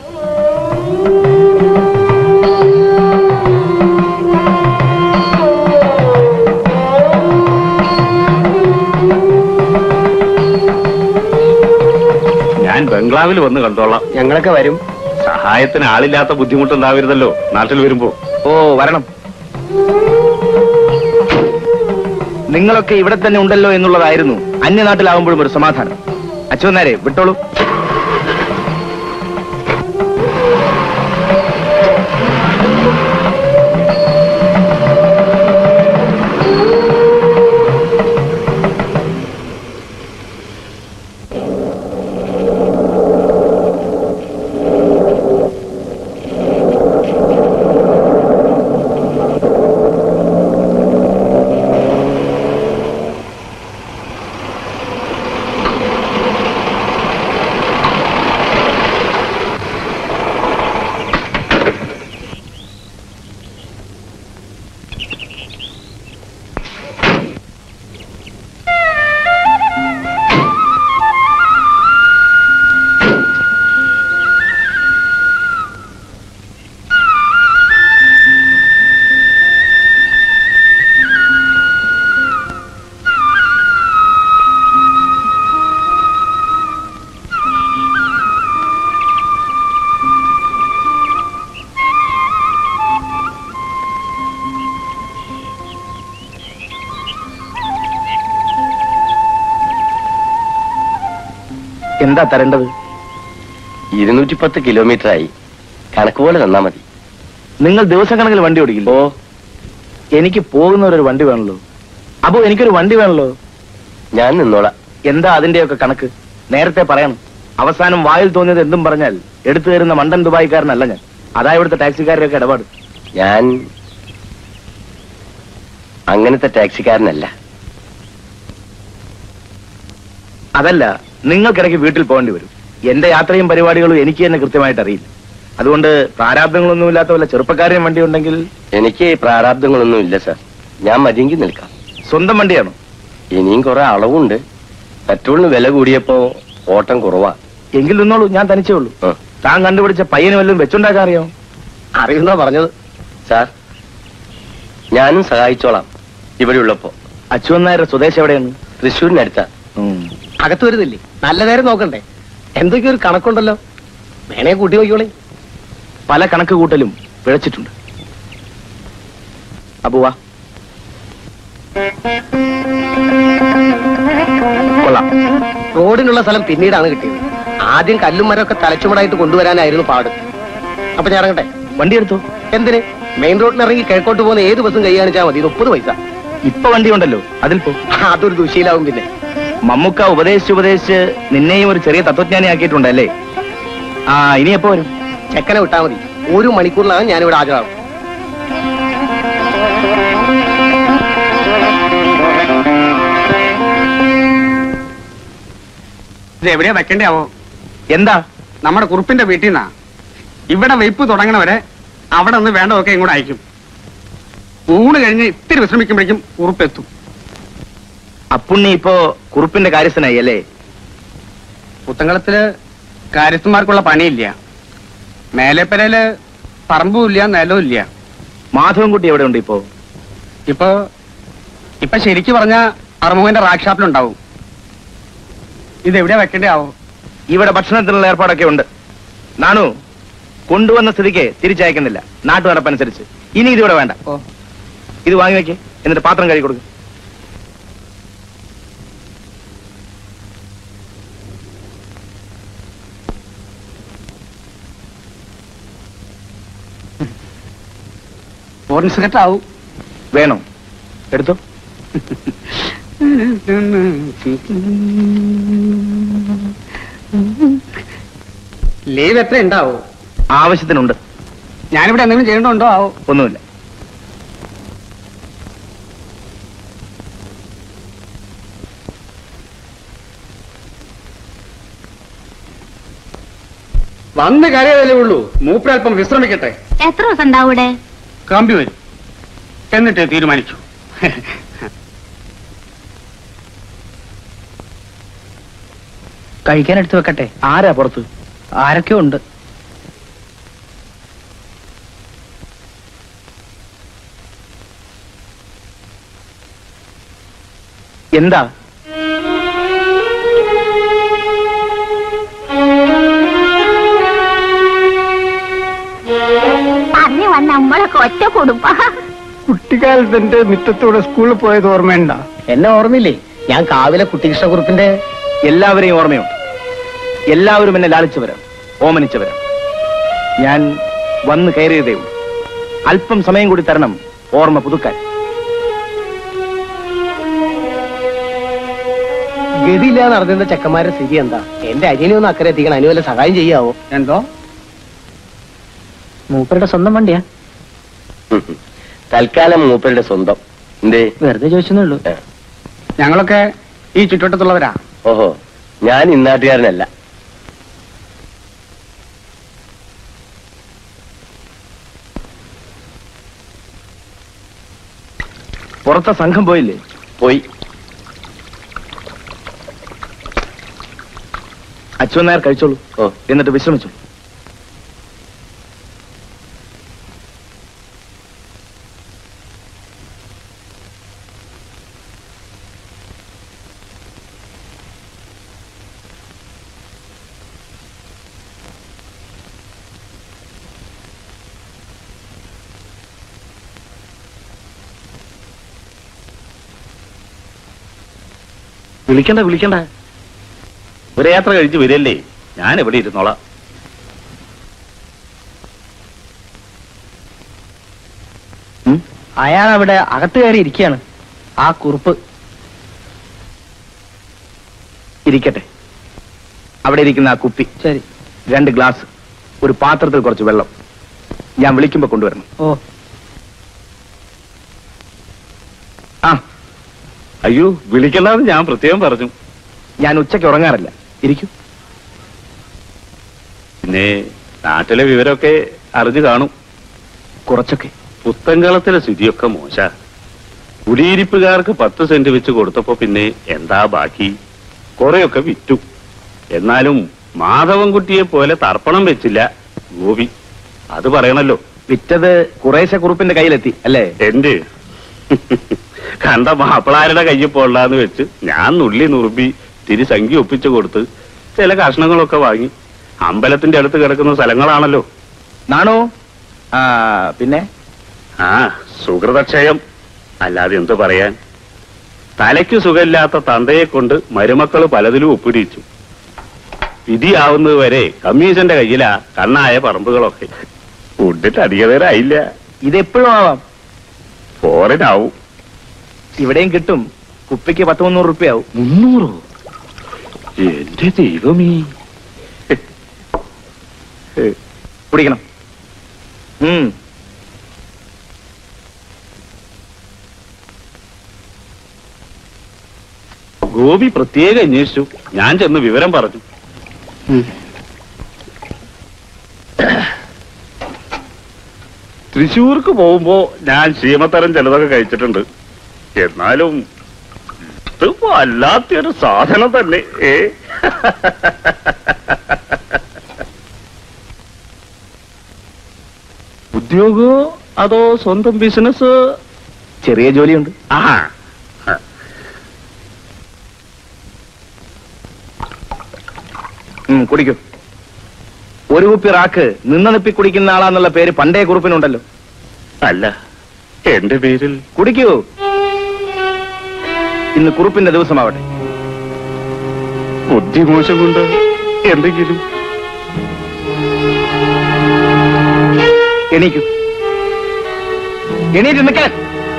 ഞാൻ ബംഗ്ലാവിൽ വന്ന് കണ്ടോളാം ഞങ്ങളൊക്കെ വരും സഹായത്തിന് ആളില്ലാത്ത ബുദ്ധിമുട്ടുണ്ടാവരുതല്ലോ നാട്ടിൽ വരുമ്പോ ഓ വരണം നിങ്ങളൊക്കെ ഇവിടെ തന്നെ ഉണ്ടല്ലോ എന്നുള്ളതായിരുന്നു അന്യനാട്ടിലാവുമ്പോഴും ഒരു സമാധാനം അച്ഛനാരെ വിട്ടോളൂ എന്താ തരേണ്ടത് ഇരുന്നൂറ്റി പത്ത് കിലോമീറ്റർ ആയി കണക്ക് പോലെ തന്നാ മതി നിങ്ങൾ ദിവസക്കണക്കിൽ വണ്ടി ഓടിക്കില്ല ഓ എനിക്ക് പോകുന്നവരൊരു വണ്ടി വേണല്ലോ അപ്പോ എനിക്കൊരു വണ്ടി വേണല്ലോ ഞാൻ നിന്നോളാം എന്താ അതിന്റെയൊക്കെ കണക്ക് നേരത്തെ പറയണം അവസാനം വായിൽ തോന്നിയത് എന്തും പറഞ്ഞാൽ എടുത്തു തരുന്ന മണ്ടൻ ദുബായിക്കാരനല്ല ഞാൻ അതാ ഇവിടുത്തെ ടാക്സിക്കാരുടെയൊക്കെ ഇടപാട് ഞാൻ അങ്ങനത്തെ ടാക്സിക്കാരനല്ല അതല്ല നിങ്ങൾക്കിടയ്ക്ക് വീട്ടിൽ പോകേണ്ടി വരും എന്റെ യാത്രയും പരിപാടികളും എനിക്ക് തന്നെ കൃത്യമായിട്ട് അറിയില്ല അതുകൊണ്ട് പ്രാരാബ്ദങ്ങളൊന്നുമില്ലാത്ത വല്ല ചെറുപ്പക്കാരെയും വണ്ടി ഉണ്ടെങ്കിൽ എനിക്ക് പ്രാരാബ്ദങ്ങളൊന്നും ഇല്ല സാർ ഞാൻ മതിയെങ്കിൽ നിൽക്കാം സ്വന്തം വണ്ടിയാണോ ഇനിയും കുറെ അളവുണ്ട് പെട്രോളിന് വില കൂടിയപ്പോ ഓട്ടം കുറവാ എങ്കിൽ നിന്നോളൂ ഞാൻ തനിച്ചേ ഉള്ളൂ ആ. താൻ കണ്ടുപിടിച്ച പയ്യന് വല്ലതും വെച്ചുണ്ടാക്കാൻ അറിയാമോ അറിയുന്ന പറഞ്ഞത് സാർ ഞാനും സഹായിച്ചോളാം ഇവിടെ ഉള്ളപ്പോ അച്ചുവന്നായരുടെ സ്വദേശം എവിടെയാണ് തൃശ്ശൂരിനടുത്താ ഉം. അകത്ത് വരുന്നില്ലേ നല്ല നേരം നോക്കണ്ടേ എന്തൊക്കെയോ ഒരു കണക്കുണ്ടല്ലോ വേണേ കൂട്ടി നോക്കിയോളേ പല കണക്ക് കൂട്ടലും പിഴച്ചിട്ടുണ്ട് അബുവാ കൊള്ളാം റോഡിനുള്ള സ്ഥലം പിന്നീടാണ് കിട്ടിയത് ആദ്യം കല്ലും മരമൊക്കെ തലച്ചുമടായിട്ട് കൊണ്ടുവരാനായിരുന്നു പാട് അപ്പൊ ഞാൻ ഇറങ്ങട്ടെ വണ്ടി എടുത്തോ എന്തിന് മെയിൻ റോഡിന് ഇറങ്ങി കിഴക്കോട്ട് പോകുന്ന ഏത് ബസ്സും കൈ കാണിച്ചാൽ മതി മുപ്പത് പൈസ ഇപ്പൊ വണ്ടി ഉണ്ടല്ലോ അതിൽ പോ അതൊരു ദുശീലാവും പിന്നെ മമ്മൂക്ക ഉപദേശിച്ച് ഉപദേശിച്ച് നിന്നെയും ഒരു ചെറിയ തത്വജ്ഞാനി ആക്കിയിട്ടുണ്ടല്ലേ ആ ഇനി എപ്പോ വരും ചെക്കനെ വിട്ടാൽ മതി ഒരു മണിക്കൂറിലാണ് ഞാനിവിടെ ഹാജരാകും ഇത് എവിടെയാ വെക്കണ്ടാവോ എന്താ നമ്മുടെ കുറുപ്പിന്റെ വീട്ടിൽ നിന്നാ ഇവിടെ വെയ്പ്പ് തുടങ്ങണവരെ അവിടെ നിന്ന് വേണ്ടതൊക്കെ ഇങ്ങോട്ട് അയക്കും ഊണ് കഴിഞ്ഞ് ഇത്തിരി വിശ്രമിക്കുമ്പോഴേക്കും കുറുപ്പെത്തും അപ്പുണ്ണി ഇപ്പോ കുറുപ്പിന്റെ കാര്യസ്ഥനായി അല്ലേ പുത്തങ്കളത്തില് കാര്യസ്ഥന്മാർക്കുള്ള പണിയില്ല മേലേപ്പരയില് പറമ്പും ഇല്ല നിലവും ഇല്ല മാധവൻകുട്ടി എവിടെ ഉണ്ട് ഇപ്പോ ഇപ്പൊ ഇപ്പൊ ശരിക്ക് പറഞ്ഞ അറുമുഖന്റെ റാക്ക് ഷാപ്പിലുണ്ടാവും ഇത് എവിടെയാ വെക്കേണ്ടതാവോ ഇവിടെ ഭക്ഷണത്തിനുള്ള ഏർപ്പാടൊക്കെ ഉണ്ട് നാണു കൊണ്ടുവന്ന സ്ഥിതിക്ക് തിരിച്ചയക്കുന്നില്ല നാട്ടു നടപ്പനുസരിച്ച് ഇനി ഇതിവിടെ വേണ്ട ഓ ഇത് വാങ്ങി വെക്കേ എന്നിട്ട് പാത്രം കഴുകി കൊടുക്കും ഫോറിൻ സിഗരറ്റ് ആവും വേണോ എടുത്തോ ലീവ് എത്ര ഉണ്ടാവോ ആവശ്യത്തിനുണ്ട് ഞാനിവിടെ എന്തെങ്കിലും ചെയ്യണ്ടോ ആവോ ഒന്നുമില്ല വന്ന് കരയതല്ലേ ഉള്ളൂ മൂപ്പരൽപ്പം വിശ്രമിക്കട്ടെ എത്ര ദിവസം ഉണ്ടാവും ഇവിടെ കമ്പി വരും എന്നിട്ട് തീരുമാനിച്ചു കഴിക്കാൻ എടുത്തു വെക്കട്ടെ ആരാ പുറത്ത് ആരൊക്കെ ഉണ്ട് എന്താ പറഞ്ഞു വന്ന നമ്മളൊക്കെ ഒറ്റ കുടുംബ കുട്ടിക്കാലത്ത് എന്റെ മുറ്റത്തൂടെ സ്കൂളിൽ പോയത് ഓർമ്മയുണ്ട എന്നെ ഓർമ്മയില്ലേ ഞാൻ കാവിലെ കുട്ടികൃഷ്ണകുറുപ്പിന്റെ എല്ലാവരെയും ഓർമ്മയുണ്ട് എല്ലാവരും എന്നെ ലാളിച്ചവരാണ് ഓമനിച്ചവരാണ് ഞാൻ വന്ന് കയറിയതേ ഉള്ളൂ അല്പം സമയം കൂടി തരണം ഓർമ്മ പുതുക്കാൻ ഗതിയില്ലാതെ നടന്നിരുന്ന ചെക്കന്മാരുടെ സ്ഥിതി എന്താ എന്റെ അനിയനെ ഒന്ന് അക്കരെ എത്തിക്കണം അതിന് വല്ല സഹായം ചെയ്യാവോ എന്തോ മൂപ്പരുടെ സ്വന്തം വണ്ടിയാ തൽക്കാലം മൂപ്പരുടെ സ്വന്തം എന്തേ വെറുതെ ചോദിച്ചെന്നേ ഉള്ളൂ ഞങ്ങളൊക്കെ ഈ ചുറ്റുവട്ടത്തുള്ളവരാ ഓഹോ ഞാൻ ഇന്നാട്ടുകാരനല്ല പുറത്തെ സംഘം പോയില്ലേ പോയി അച്യുവൻ നായർ കഴിച്ചോളൂ ഓ എന്നിട്ട് വിശ്രമിച്ചു വിളിക്കണ്ട വിളിക്കണ്ട ഒരു യാത്ര കഴിച്ച് വരല്ലേ ഞാൻ എവിടെ ഇരുന്നോളാം അയാൾ അവിടെ അകത്ത് കയറി ഇരിക്കുകയാണ് ആ കുറുപ്പ് ഇരിക്കട്ടെ അവിടെ ഇരിക്കുന്ന ആ കുപ്പി ശരി രണ്ട് ഗ്ലാസ് ഒരു പാത്രത്തിൽ കുറച്ച് വെള്ളം ഞാൻ വിളിക്കുമ്പോ കൊണ്ടുവരണം ഓ ആ അയ്യോ വിളിക്കണ്ടെന്ന് ഞാൻ പ്രത്യേകം പറഞ്ഞു ഞാൻ ഉച്ചയ്ക്ക് ഉറങ്ങാറില്ല ഇരിക്കൂ പിന്നെ നാട്ടിലെ വിവരമൊക്കെ അറിഞ്ഞു കാണും കുറച്ചൊക്കെ പുത്തങ്കളത്തിലെ സ്ഥിതിയൊക്കെ മോശ കുടിയിരിപ്പുകാർക്ക് പത്ത് സെന്റ് വെച്ച് കൊടുത്തപ്പോ പിന്നെ എന്താ ബാക്കി കുറെയൊക്കെ വിറ്റു എന്നാലും മാധവൻകുട്ടിയെ പോലെ തർപ്പണം വെച്ചില്ല ഗോപി അത് പറയണല്ലോ വിറ്റത് കുറേശ്ശെ കുറുപ്പിന്റെ കയ്യിലെത്തി അല്ലേ എന്റെ കണ്ട മാപ്പിളാരുടെ കയ്യിൽ പോളാന്ന് വെച്ച് ഞാൻ നുള്ളി നുറുമ്പി തിരി സംഖ്യ ഒപ്പിച്ചു കൊടുത്ത് ചില കഷ്ണങ്ങളൊക്കെ വാങ്ങി അമ്പലത്തിന്റെ അടുത്ത് കിടക്കുന്ന സ്ഥലങ്ങളാണല്ലോ നാണോ ആ പിന്നെ ആ സുഹൃതക്ഷയം അല്ലാതെ എന്തു പറയാൻ തലയ്ക്ക് സുഖമില്ലാത്ത തന്തയെ കൊണ്ട് മരുമക്കൾ പലതിലും ഒപ്പിടിച്ചു വിധിയാവുന്നത് വരെ കമ്മീഷന്റെ കയ്യിലാ കണ്ണായ പറമ്പുകളൊക്കെ ഫുഡിട്ട് അധിക നേരമായില്ല ഇതെപ്പോഴും ആവാം ഫോറിനാവും ഇവിടെയും കിട്ടും കുപ്പിക്ക് പത്ത് മുന്നൂറ് റുപ്യാവും മുന്നൂറോ എന്റെ ദൈവമേ കുടിക്കണം ഉം ഗോപി പ്രത്യേകം അന്വേഷിച്ചു ഞാൻ ചെന്ന് വിവരം പറഞ്ഞു തൃശൂർക്ക് പോകുമ്പോ ഞാൻ ക്ഷീമത്തരം ചിലതൊക്കെ കഴിച്ചിട്ടുണ്ട് എന്നാലും ഇത് വല്ലാത്തൊരു സാധനം തന്നെ ഏ ഉദ്യോഗോ അതോ സ്വന്തം ബിസിനസ് ചെറിയ ജോലിയുണ്ട് ആ ഉം, കുടിക്കൂ ഒരു കുപ്പി റാക്ക് നിന്ന നിപ്പി കുടിക്കുന്ന ആളാന്നുള്ള പേര് പണ്ടേ കുറിപ്പിനുണ്ടല്ലോ അല്ല എന്റെ പേരിൽ കുടിക്കൂ ഇന്ന് കുറുപ്പിന്റെ ദിവസമാവട്ടെ ബുദ്ധിമോശം കൊണ്ട് എന്തെങ്കിലും എണീക്കൂ എണീറ്റ് നിൽക്കാൻ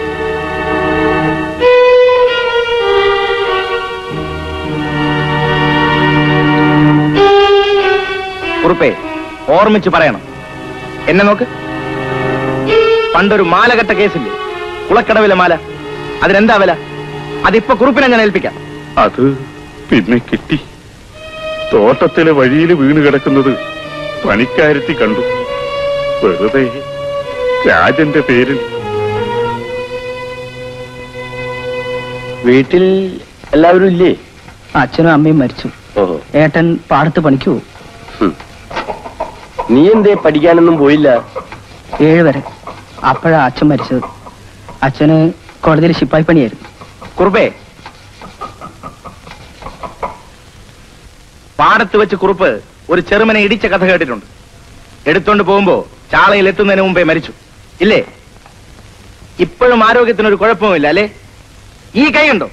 കുറുപ്പേ ഓർമ്മിച്ച് പറയണം എന്നെ നോക്ക് പണ്ടൊരു മാല കെട്ട കേസില്ലേ കുളക്കടവിലെ മാല അതിനെന്താ വില അതിപ്പോ കുറുപ്പിനെ ഞാൻ ഏൽപ്പിക്കാം അത് പിന്നെ കിട്ടി തോട്ടത്തിലെ വഴിയിൽ വീണ് കിടക്കുന്നത് പണിക്കാരത്തി കണ്ടു വെറുതെ രാജന്റെ പേരിൽ വീട്ടിൽ എല്ലാവരും ഇല്ലേ അച്ഛനും അമ്മയും മരിച്ചു ഓഹോ ഏട്ടൻ പാടത്ത് പണിക്ക് പോകും ഹും. നീ എന്തേ പഠിക്കാനൊന്നും പോയില്ല ഏഴ് വരെ അപ്പോഴാ അച്ഛൻ മരിച്ചത് അച്ഛന് കോടതിയിൽ ശിപ്പായി പണിയായിരുന്നു കുറുപ്പേ പാടത്ത് വെച്ച് കുറുപ്പ് ഒരു ചെറുമനെ ഇടിച്ച കഥ കേട്ടിട്ടുണ്ട് എടുത്തോണ്ട് പോകുമ്പോ ചാളയിൽ എത്തുന്നതിന് മുമ്പേ മരിച്ചു ഇല്ലേ ഇപ്പോഴും ആരോഗ്യത്തിനൊരു കുഴപ്പവുമില്ല അല്ലേ ഈ കൈയുണ്ടോ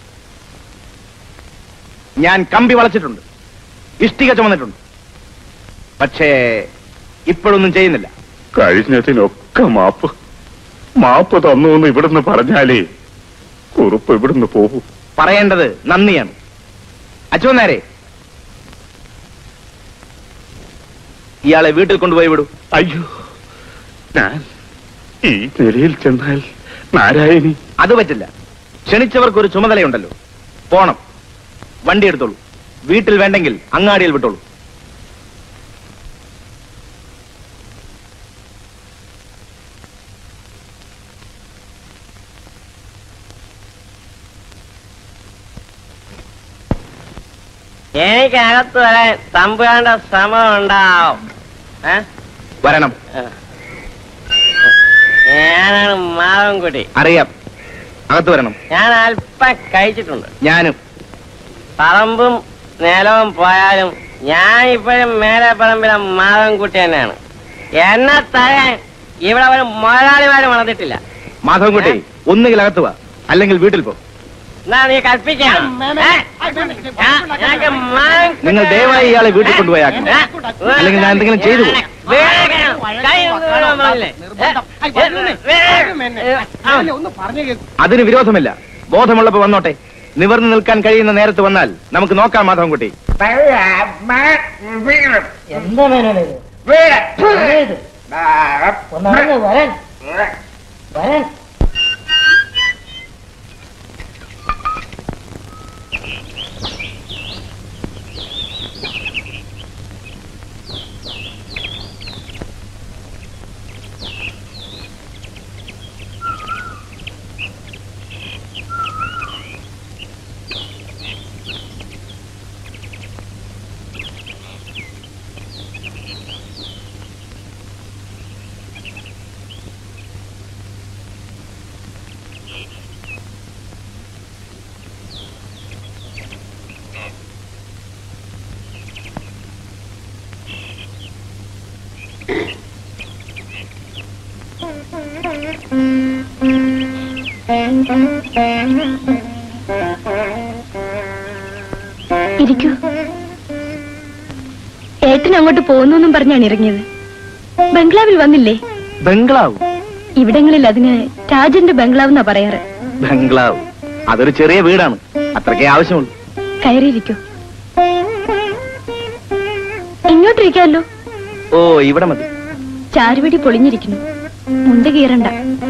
ഞാൻ കമ്പി വളച്ചിട്ടുണ്ട് ഇഷ്ടിക ചുമന്നിട്ടുണ്ട് പക്ഷേ ഇപ്പോഴൊന്നും ചെയ്യുന്നില്ല കഴിഞ്ഞതിനൊക്കെ മാപ്പ് മാപ്പ് തന്നു എന്ന് ഇവിടുന്ന് പറഞ്ഞാലേ കുറുപ്പ് ഇവിടുന്ന് പോകൂ പറയേണ്ടത് നന്ദിയാണ് അച്ഛനാരെ ഇയാളെ വീട്ടിൽ കൊണ്ടുപോയി വിടൂ അയ്യോ ഞാൻ ഈ നിലയിൽ ചെന്നാൽ നാരായണി അത് പറ്റില്ല ക്ഷണിച്ചവർക്ക് ഒരു ചുമതലയുണ്ടല്ലോ പോണം വണ്ടി എടുത്തോളൂ വീട്ടിൽ വേണ്ടെങ്കിൽ അങ്ങാടിയിൽ വിട്ടോളൂ എനിക്കകത്ത് വരാൻ തമ്പുരാന്റെ ശ്രമം ഉണ്ടാവും ഏ? വരണം ഞാനാണ് മാവൻകുട്ടി അറിയാം അകത്ത് വരണം ഞാൻ അല്പം കഴിച്ചിട്ടുണ്ട് ഞാനും പറമ്പും നിലവും പോയാലും ഞാൻ ഇപ്പോഴും മേലെ പറമ്പിലെ മാവൻകുട്ടി തന്നെയാണ് എന്നെ തരാൻ ഇവിടെ ഒരു മുതലാളിമാരും വളർന്നിട്ടില്ല മാധവൻകുട്ടി ഒന്നുകിൽ അകത്ത് വാ അല്ലെങ്കിൽ വീട്ടിൽ പോ എന്നാ നീ കൽപ്പിക്കണം ഏ? ഞാൻ- ഞങ്ങൾക്ക് മാവൻകുട്ടി- നിങ്ങൾ ദയവായി ഇയാളെ വീട്ടിൽ കൊണ്ടുപോയാക്കണം ഏ? അല്ലെങ്കിൽ ഞാൻ എന്തെങ്കിലും ചെയ്തു പോകും വേഗം. കൈ ഒന്ന് വീണാൻ പാടില്ലേ? ഏ? ഏ? അതിന് വിരോധമില്ല ബോധമുള്ളപ്പോ വന്നോട്ടെ നിവർന്നു നിൽക്കാൻ കഴിയുന്ന നേരത്ത് വന്നാൽ നമുക്ക് നോക്കാം മാധവൻകുട്ടി എന്താ മേനോനെ ഒന്നറിഞ്ഞ് വരാൻ വരാൻ ഇരിക്കൂ ഏട്ടൻ അങ്ങോട്ട് പോകുന്നു പറഞ്ഞാണ് ഇറങ്ങിയത് ബംഗ്ലാവിൽ വന്നില്ലേ ബംഗ്ലാവ് ഇവിടങ്ങളിൽ അതിന് രാജന്റെ ബംഗ്ലാവ് എന്നാ പറയാറ് ബംഗ്ലാവ് അതൊരു ചെറിയ വീടാണ് അത്രയ്ക്കേ ആവശ്യമുള്ളൂ കയറിയിരിക്കൂ ഇങ്ങോട്ടിരിക്കാമല്ലോ ഓ ഇവിടെ മതി ചാരുവടി പൊളിഞ്ഞിരിക്കുന്നു മുണ്ട് കീറണ്ട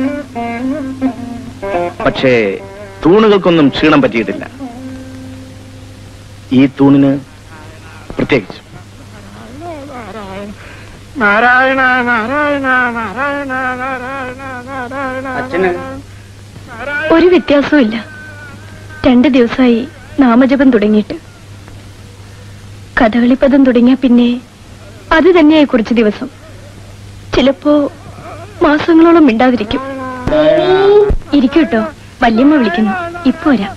പക്ഷേ തൂണുകൾക്കൊന്നും ക്ഷീണം പറ്റിയിട്ടില്ല ഈ തൂണിന് പ്രത്യേകിച്ച് നാരായണ നാരായണ നാരായണ നാരായണ നാരായണ അച്ഛന് ഒരു വ്യത്യാസവും ഇല്ല രണ്ട് ദിവസമായി നാമജപം തുടങ്ങിയിട്ട് കഥകളിപ്പദം തുടങ്ങിയ പിന്നെ അത് തന്നെയായി കുറച്ച് ദിവസം ചിലപ്പോ മാസങ്ങളോളം മിണ്ടാതിരിക്കും ഇരിക്കൂട്ടോ വല്യമ്മ വിളിക്കുന്നു ഇപ്പൊ വരാം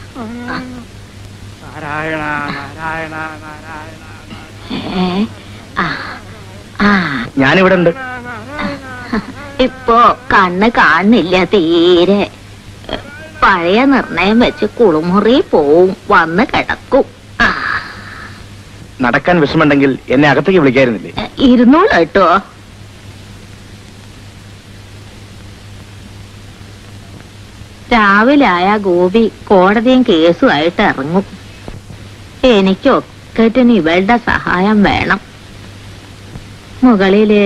നാരായണ നാരായണ നാരായണ ഞാനിവിടെ ഉണ്ട് ഇപ്പോ കണ്ണ് കാണുന്നില്ല തീരെ പഴയ നിർണയം വെച്ച് കുളിമുറി പോവും വന്ന് കിടക്കും ആ, നടക്കാൻ വിഷമുണ്ടെങ്കിൽ എന്നെ അകത്തേക്ക് വിളിക്കായിരുന്നില്ലേ ഇരുന്നോളൂ കേട്ടോ രാവിലെ ആയ ഗോപി കോടതിയും കേസുമായിട്ട് ഇറങ്ങും എനിക്കൊക്കറ്റിന് ഇവളുടെ സഹായം വേണം മുകളില്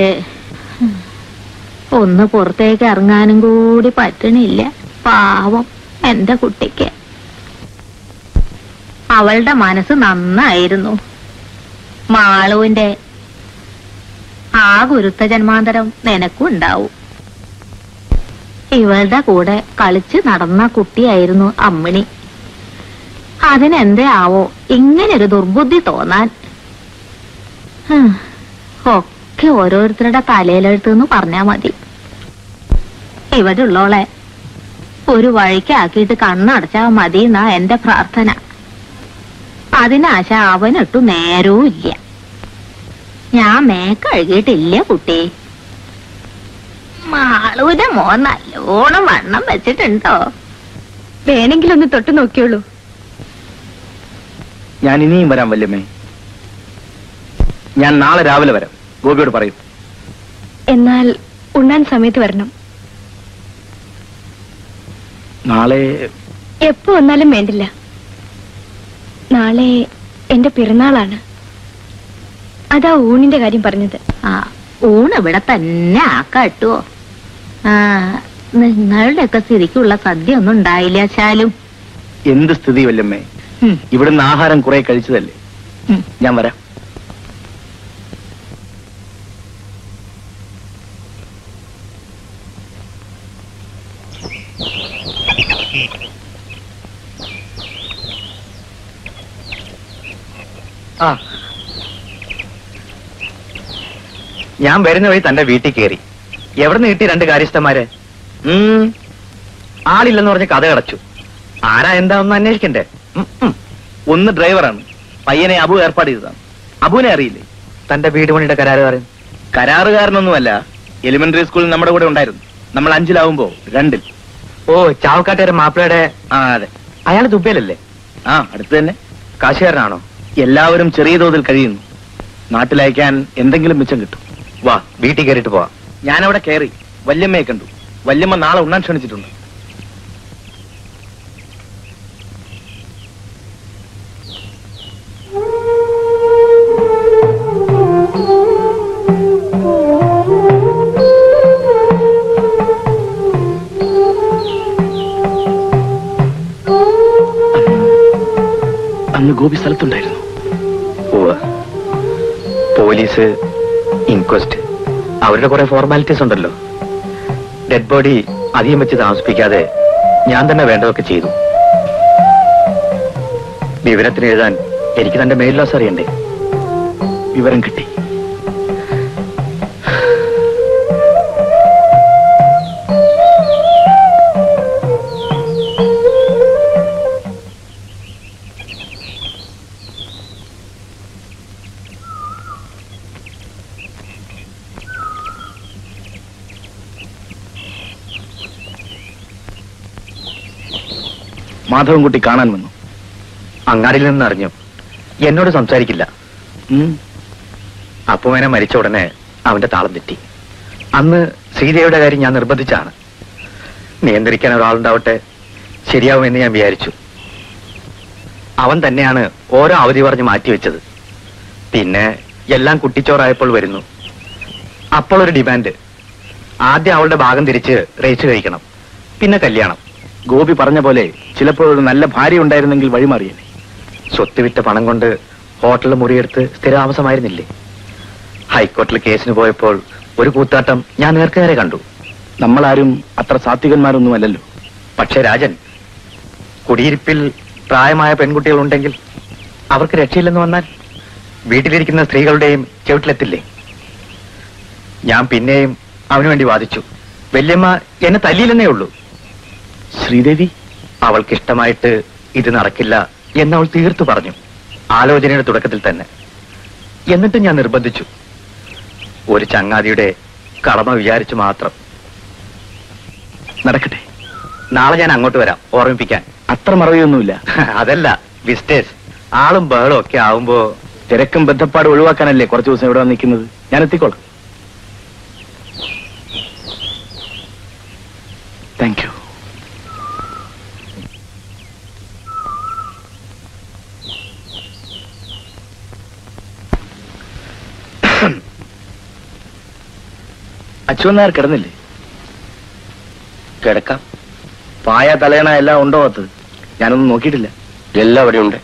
ഒന്ന് പുറത്തേക്ക് ഇറങ്ങാനും കൂടി പറ്റണില്ല പാവം എന്റെ കുട്ടിക്ക് അവളുടെ മനസ്സ് നന്നായിരുന്നു മാളുവിന്റെ ആ ഗുരുത്ത ജന്മാന്തരം നിനക്കും ഉണ്ടാവും ഇവളുടെ കൂടെ കളിച്ച് നടന്ന കുട്ടിയായിരുന്നു അമ്മിണി അതിനെന്തേ ആവോ ഇങ്ങനൊരു ദുർബുദ്ധി തോന്നാൻ ഹും, ഒക്കെ ഓരോരുത്തരുടെ തലയിലെഴുത്തെന്ന് പറഞ്ഞാ മതി ഇവിടെ ഉള്ളോളെ ഒരു വഴിക്കാക്കിയിട്ട് കണ്ണടച്ചാ മതി എന്നാ എന്റെ പ്രാർത്ഥന അതിനാശ അവനൊട്ടു നേരവും ഇല്ല ഞാൻ മേക്കഴുകിയിട്ടില്ല കുട്ടി മാളൂരെ മോൻ നല്ലോണം വണ്ണം വെച്ചിട്ടുണ്ടോ വേണമെങ്കിൽ ഒന്ന് തൊട്ട് നോക്കിയോളൂ ഞാൻ ഇനിയും വരാം വല്യമ്മേ ഞാൻ നാളെ രാവിലെ വരാം ഗോപിയോട് പറയും എന്നാൽ ഉണ്ണാൻ സമയത്ത് വരണം നാളെ എപ്പോ വന്നാലും വേണ്ടില്ല നാളെ എന്റെ പിറന്നാളാണ് അതാ ഊണിന്റെ കാര്യം പറഞ്ഞത് ആ ഊണ് ഇവിടെ തന്നെ ആക്കാട്ടോ ആ നിങ്ങളുടെ ഒക്കെ സ്ഥിതിക്കുള്ള സദ്യ ഒന്നും ഉണ്ടായില്ല ശാലും എന്ത് സ്ഥിതി വല്യമ്മേ ഉം. ഇവിടുന്ന് ആഹാരം കുറെ കഴിച്ചതല്ലേ ഉം. ഞാൻ വരാം ആ ഞാൻ വരുന്ന വഴി തന്റെ വീട്ടിൽ കയറി എവിടെ നിന്ന് കിട്ടി രണ്ട് കാര്യസ്ഥന്മാരെ ഉം. ആളില്ലെന്ന് പറഞ്ഞ് കഥ അടച്ചു ആരാ എന്താ ഒന്ന് അന്വേഷിക്കണ്ടേ ഉം, ഉം. ഒന്ന് ഡ്രൈവറാണ് പയ്യനെ അബു ഏർപ്പാട് ചെയ്തതാണ് അബുവിനെ അറിയില്ലേ തന്റെ വീട് പണിയുടെ കരാറുകാരൻ കരാറുകാരനൊന്നുമല്ല എലിമെന്ററി സ്കൂളിൽ നമ്മുടെ കൂടെ ഉണ്ടായിരുന്നു നമ്മൾ അഞ്ചിലാവുമ്പോ രണ്ടിൽ ഓ ചാവക്കാട്ടുകാരൻ മാപ്പിളയുടെ ആ അതെ അയാൾ ദുബൈയിലല്ലേ ആ അടുത്ത് തന്നെ കാശുകാരനാണോ എല്ലാവരും ചെറിയ തോതിൽ കഴിയുന്നു നാട്ടിലയക്കാൻ എന്തെങ്കിലും മിച്ചം കിട്ടും വാ വീട്ടിൽ കയറിയിട്ട് പോവാ ഞാനവിടെ കയറി വല്യമ്മയെ കണ്ടു വല്യമ്മ നാളെ ഉണ്ണാൻ ക്ഷണിച്ചിട്ടുണ്ട് അന്ന് ഗോപി സ്ഥലത്തുണ്ടായിരുന്നു പോലീസ് ഇൻക്വസ്റ്റ് അവരുടെ കുറെ ഫോർമാലിറ്റീസ് ഉണ്ടല്ലോ ഡെഡ് ബോഡി അധികം വെച്ച് താമസിപ്പിക്കാതെ ഞാൻ തന്നെ വേണ്ടതൊക്കെ ചെയ്തു വിവരത്തിന് എഴുതാൻ എനിക്ക് തന്റെ മേൽലോസ് അറിയണ്ടേ വിവരം കിട്ടി മാധവൻകുട്ടി കാണാൻ വന്നു അങ്ങാടിയിൽ നിന്ന് അറിഞ്ഞു എന്നോട് സംസാരിക്കില്ല അപ്പുവേനെ മരിച്ച ഉടനെ അവന്റെ താളം തെറ്റി അന്ന് ശ്രീദേവിയുടെ കാര്യം ഞാൻ നിർബന്ധിച്ചാണ് നിയന്ത്രിക്കാൻ ഒരാളുണ്ടാവട്ടെ ശരിയാവുമെന്ന് ഞാൻ വിചാരിച്ചു അവൻ തന്നെയാണ് ഓരോ അവധി പറഞ്ഞ് മാറ്റിവെച്ചത് പിന്നെ എല്ലാം കുട്ടിച്ചോറായപ്പോൾ വരുന്നു അപ്പോൾ ഒരു ഡിമാൻഡ് ആദ്യം അവളുടെ ഭാഗം തിരിച്ച് റേസ് കഴിക്കണം പിന്നെ കല്യാണം ഗോപി പറഞ്ഞ പോലെ ചിലപ്പോൾ ഒരു നല്ല ഭാര്യ ഉണ്ടായിരുന്നെങ്കിൽ വഴിമാറിയനെ സ്വത്ത് വിറ്റ പണം കൊണ്ട് ഹോട്ടലിൽ മുറിയെടുത്ത് സ്ഥിരതാമസമായിരുന്നില്ലേ ഹൈക്കോടതിയിൽ കേസിന് പോയപ്പോൾ ഒരു കൂത്താട്ടം ഞാൻ നേർക്കുനേരെ കണ്ടു നമ്മളാരും അത്ര സാത്വികന്മാരൊന്നുമല്ലല്ലോ പക്ഷേ രാജൻ കുടിയിരിപ്പിൽ പ്രായമായ പെൺകുട്ടികൾ ഉണ്ടെങ്കിൽ അവർക്ക് രക്ഷയില്ലെന്ന് വന്നാൽ വീട്ടിലിരിക്കുന്ന സ്ത്രീകളുടെയും ചവിട്ടിലെത്തില്ലേ ഞാൻ പിന്നെയും അവനു വേണ്ടി വാദിച്ചു വല്യമ്മ എന്നെ തല്ലിയില്ലെന്നേ ഉള്ളൂ ശ്രീദേവി അവൾക്കിഷ്ടമായിട്ട് ഇത് നടക്കില്ല എന്ന് അവൾ തീർത്തു പറഞ്ഞു ആലോചനയുടെ തുടക്കത്തിൽ തന്നെ എന്നിട്ടും ഞാൻ നിർബന്ധിച്ചു ഒരു ചങ്ങാതിയുടെ കടമ വിചാരിച്ചു മാത്രം നടക്കട്ടെ നാളെ ഞാൻ അങ്ങോട്ട് വരാം ഓർമ്മിപ്പിക്കാൻ അത്ര മറവിയൊന്നുമില്ല അതല്ല വിസ്റ്റേഴ്സ് ആളും ബഹളും ഒക്കെ ആവുമ്പോ തിരക്കും ബന്ധപ്പാട് ഒഴിവാക്കാനല്ലേ കുറച്ച് ദിവസം ഇവിടെ വന്ന് നിൽക്കുന്നത് ഞാൻ എത്തിക്കോളാം താങ്ക് യു അച്യുവൻ നായർ കിടന്നില്ലേ കിടക്കാം പായ തലയണ എല്ലാം ഉണ്ടോ അത് ഞാനൊന്നും നോക്കിയിട്ടില്ല എല്ലാം അവിടെ ഉണ്ട്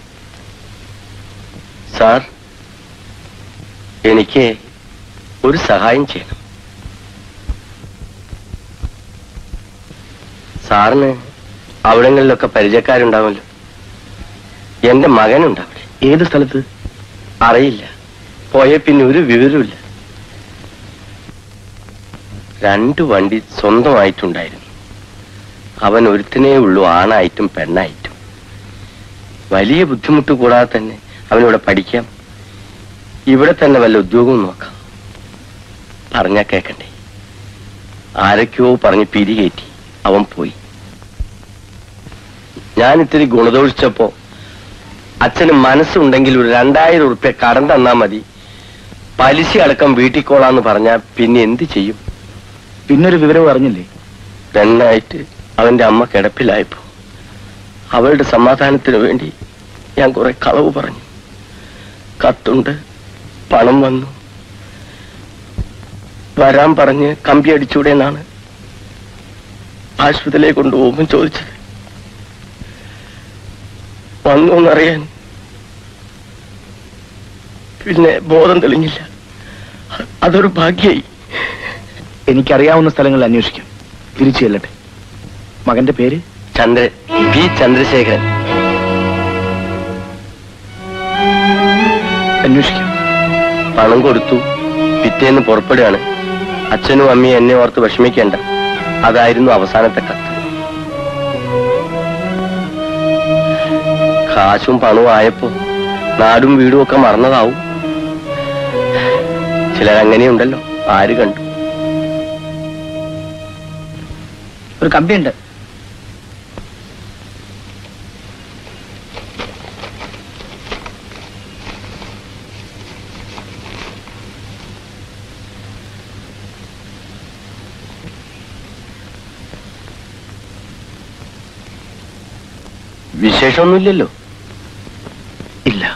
സാർ എനിക്ക് ഒരു സഹായം ചെയ്യണം സാറിന് അവിടങ്ങളിലൊക്കെ പരിചയക്കാരുണ്ടാവുമല്ലോ എന്റെ മകനുണ്ട് അവിടെ ഏത് സ്ഥലത്ത് അറിയില്ല പോയ പിന്നെ ഒരു വിവരമില്ല രണ്ടു വണ്ടി സ്വന്തമായിട്ടുണ്ടായിരുന്നു അവൻ ഒരുത്തനേ ഉള്ളൂ ആണായിട്ടും പെണ്ണായിട്ടും വലിയ ബുദ്ധിമുട്ട് കൂടാതെ തന്നെ അവനിവിടെ പഠിക്കാം ഇവിടെ തന്നെ വല്ല ഉദ്യോഗവും നോക്കാം പറഞ്ഞാ കേക്കണ്ടേ ആരൊക്കെയോ പറഞ്ഞ് പിരികേറ്റി അവൻ പോയി ഞാൻ ഇത്തിരി ഗുണദോഷിച്ചപ്പോ അച്ഛന് മനസ്സുണ്ടെങ്കിൽ ഒരു രണ്ടായിരം ഉറുപ്യ കടം തന്നാ മതി പലിശ അടക്കം വീട്ടിക്കോളാന്ന് പറഞ്ഞാ പിന്നെ എന്ത് ചെയ്യും പിന്നൊരു വിവരവും അറിഞ്ഞില്ലേ രണ്ടായിട്ട് അവന്റെ അമ്മ കിടപ്പിലായപ്പോ അവളുടെ സമാധാനത്തിന് വേണ്ടി ഞാൻ കുറെ കളവ് പറഞ്ഞു കത്തുണ്ട് പണം വന്നു വരാൻ പറഞ്ഞ് കമ്പി അടിച്ചൂടെ എന്നാണ് ആശുപത്രിയിലേക്ക് കൊണ്ടുപോകുമ്പോൾ ചോദിച്ചത് വന്നു എന്നറിയാൻ പിന്നെ ബോധം തെളിഞ്ഞില്ല അതൊരു ഭാഗ്യായി എനിക്കറിയാവുന്ന സ്ഥലങ്ങളിൽ അന്വേഷിക്കാം തിരിച്ചു ചെല്ലട്ടെ മകന്റെ പേര് ചന്ദ്രൻ പി ചന്ദ്രശേഖരൻ അന്വേഷിക്കാം പണം കൊടുത്തു പിറ്റേന്ന് പുറപ്പെടുകയാണ് അച്ഛനും അമ്മയും എന്നെ ഓർത്ത് വിഷമിക്കേണ്ട അതായിരുന്നു അവസാനത്തെ കത്ത് കാശും പണവും ആയപ്പോ നാടും വീടും ഒക്കെ മറന്നതാവും ചിലരങ്ങനെയുണ്ടല്ലോ ആര് കണ്ടു ഒരു കമ്പിയുണ്ട് വിശേഷമൊന്നുമില്ലല്ലോ ഇല്ല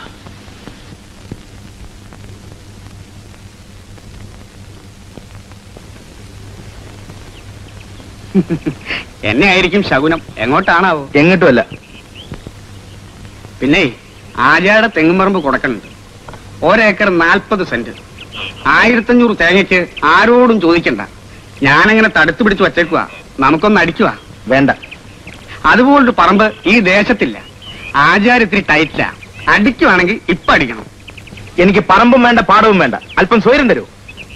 എന്നെ ആയിരിക്കും ശകുനം എങ്ങോട്ടാണാവോ എങ്ങോട്ടുമല്ല പിന്നെ ആര്യാടെ തെങ്ങുംപറമ്പ് കൊടുക്കണുണ്ട് ഒരേക്കർ നാൽപ്പത് സെന്റ് ആയിരത്തഞ്ഞൂറ് തേങ്ങയ്ക്ക് ആരോടും ചോദിക്കണ്ട ഞാനങ്ങനെ തടുത്തു പിടിച്ച് വച്ചേക്കുക നമുക്കൊന്ന് അടിക്കുക വേണ്ട അതുപോലൊരു പറമ്പ് ഈ ദേശത്തില്ല ആചാരം ഇത്തിരി ടൈറ്റില്ല അടിക്കുവാണെങ്കിൽ ഇപ്പൊ അടിക്കണം എനിക്ക് പറമ്പും വേണ്ട പാടവും വേണ്ട അല്പം സ്വൈരം തരൂ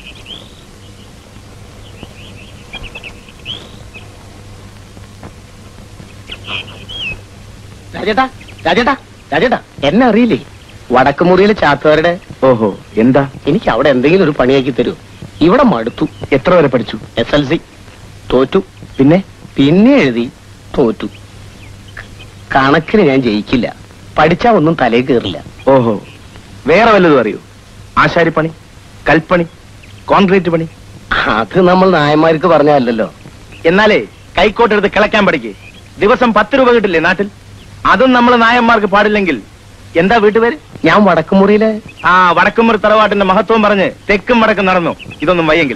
രാജേട്ടാ രാജേട്ടാ രാജേട്ടാ എന്നെ അറിയില്ലേ വടക്കുമുറിയിലെ ചാത്തുകാരുടെ ഓഹോ എന്താ എനിക്ക് അവിടെ എന്തെങ്കിലും ഒരു പണിയാക്കി തരൂ ഇവിടെ മടുത്തു എത്ര വരെ പഠിച്ചു എസ് എൽ സി തോറ്റു പിന്നെ പിന്നെ എഴുതി തോറ്റു കണക്കിന് ഞാൻ ജയിക്കില്ല പഠിച്ചാ ഒന്നും തലേ കയറില്ല ഓഹോ വേറെ വല്ലതും അറിയൂ ആശാരിപ്പണി കൽപ്പണി കോൺക്രീറ്റ് പണി അത് നമ്മൾ നായന്മാർക്ക് പറഞ്ഞല്ലോ എന്നാലേ കൈക്കോട്ടെടുത്ത് കിളക്കാൻ പഠിക്കേ ദിവസം പത്ത് രൂപ കിട്ടില്ലേ നാട്ടിൽ അതും നമ്മൾ നായന്മാർക്ക് പാടില്ലെങ്കിൽ എന്താ വീട്ടുപേര് ഞാൻ വടക്കുമുറിയിലെ ആ വടക്കുമുറി തറവാട്ടിന്റെ മഹത്വം പറഞ്ഞ് തെക്കും വടക്കും നടന്നു ഇതൊന്നും വയ്യെങ്കിൽ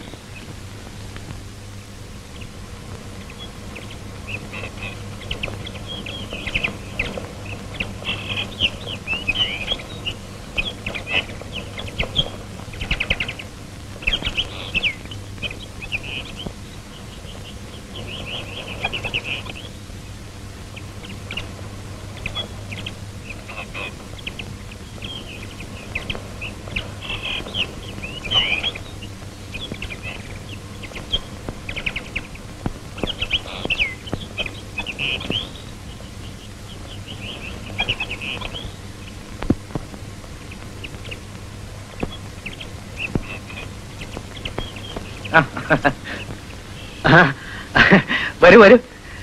ആ, വരൂ വരൂ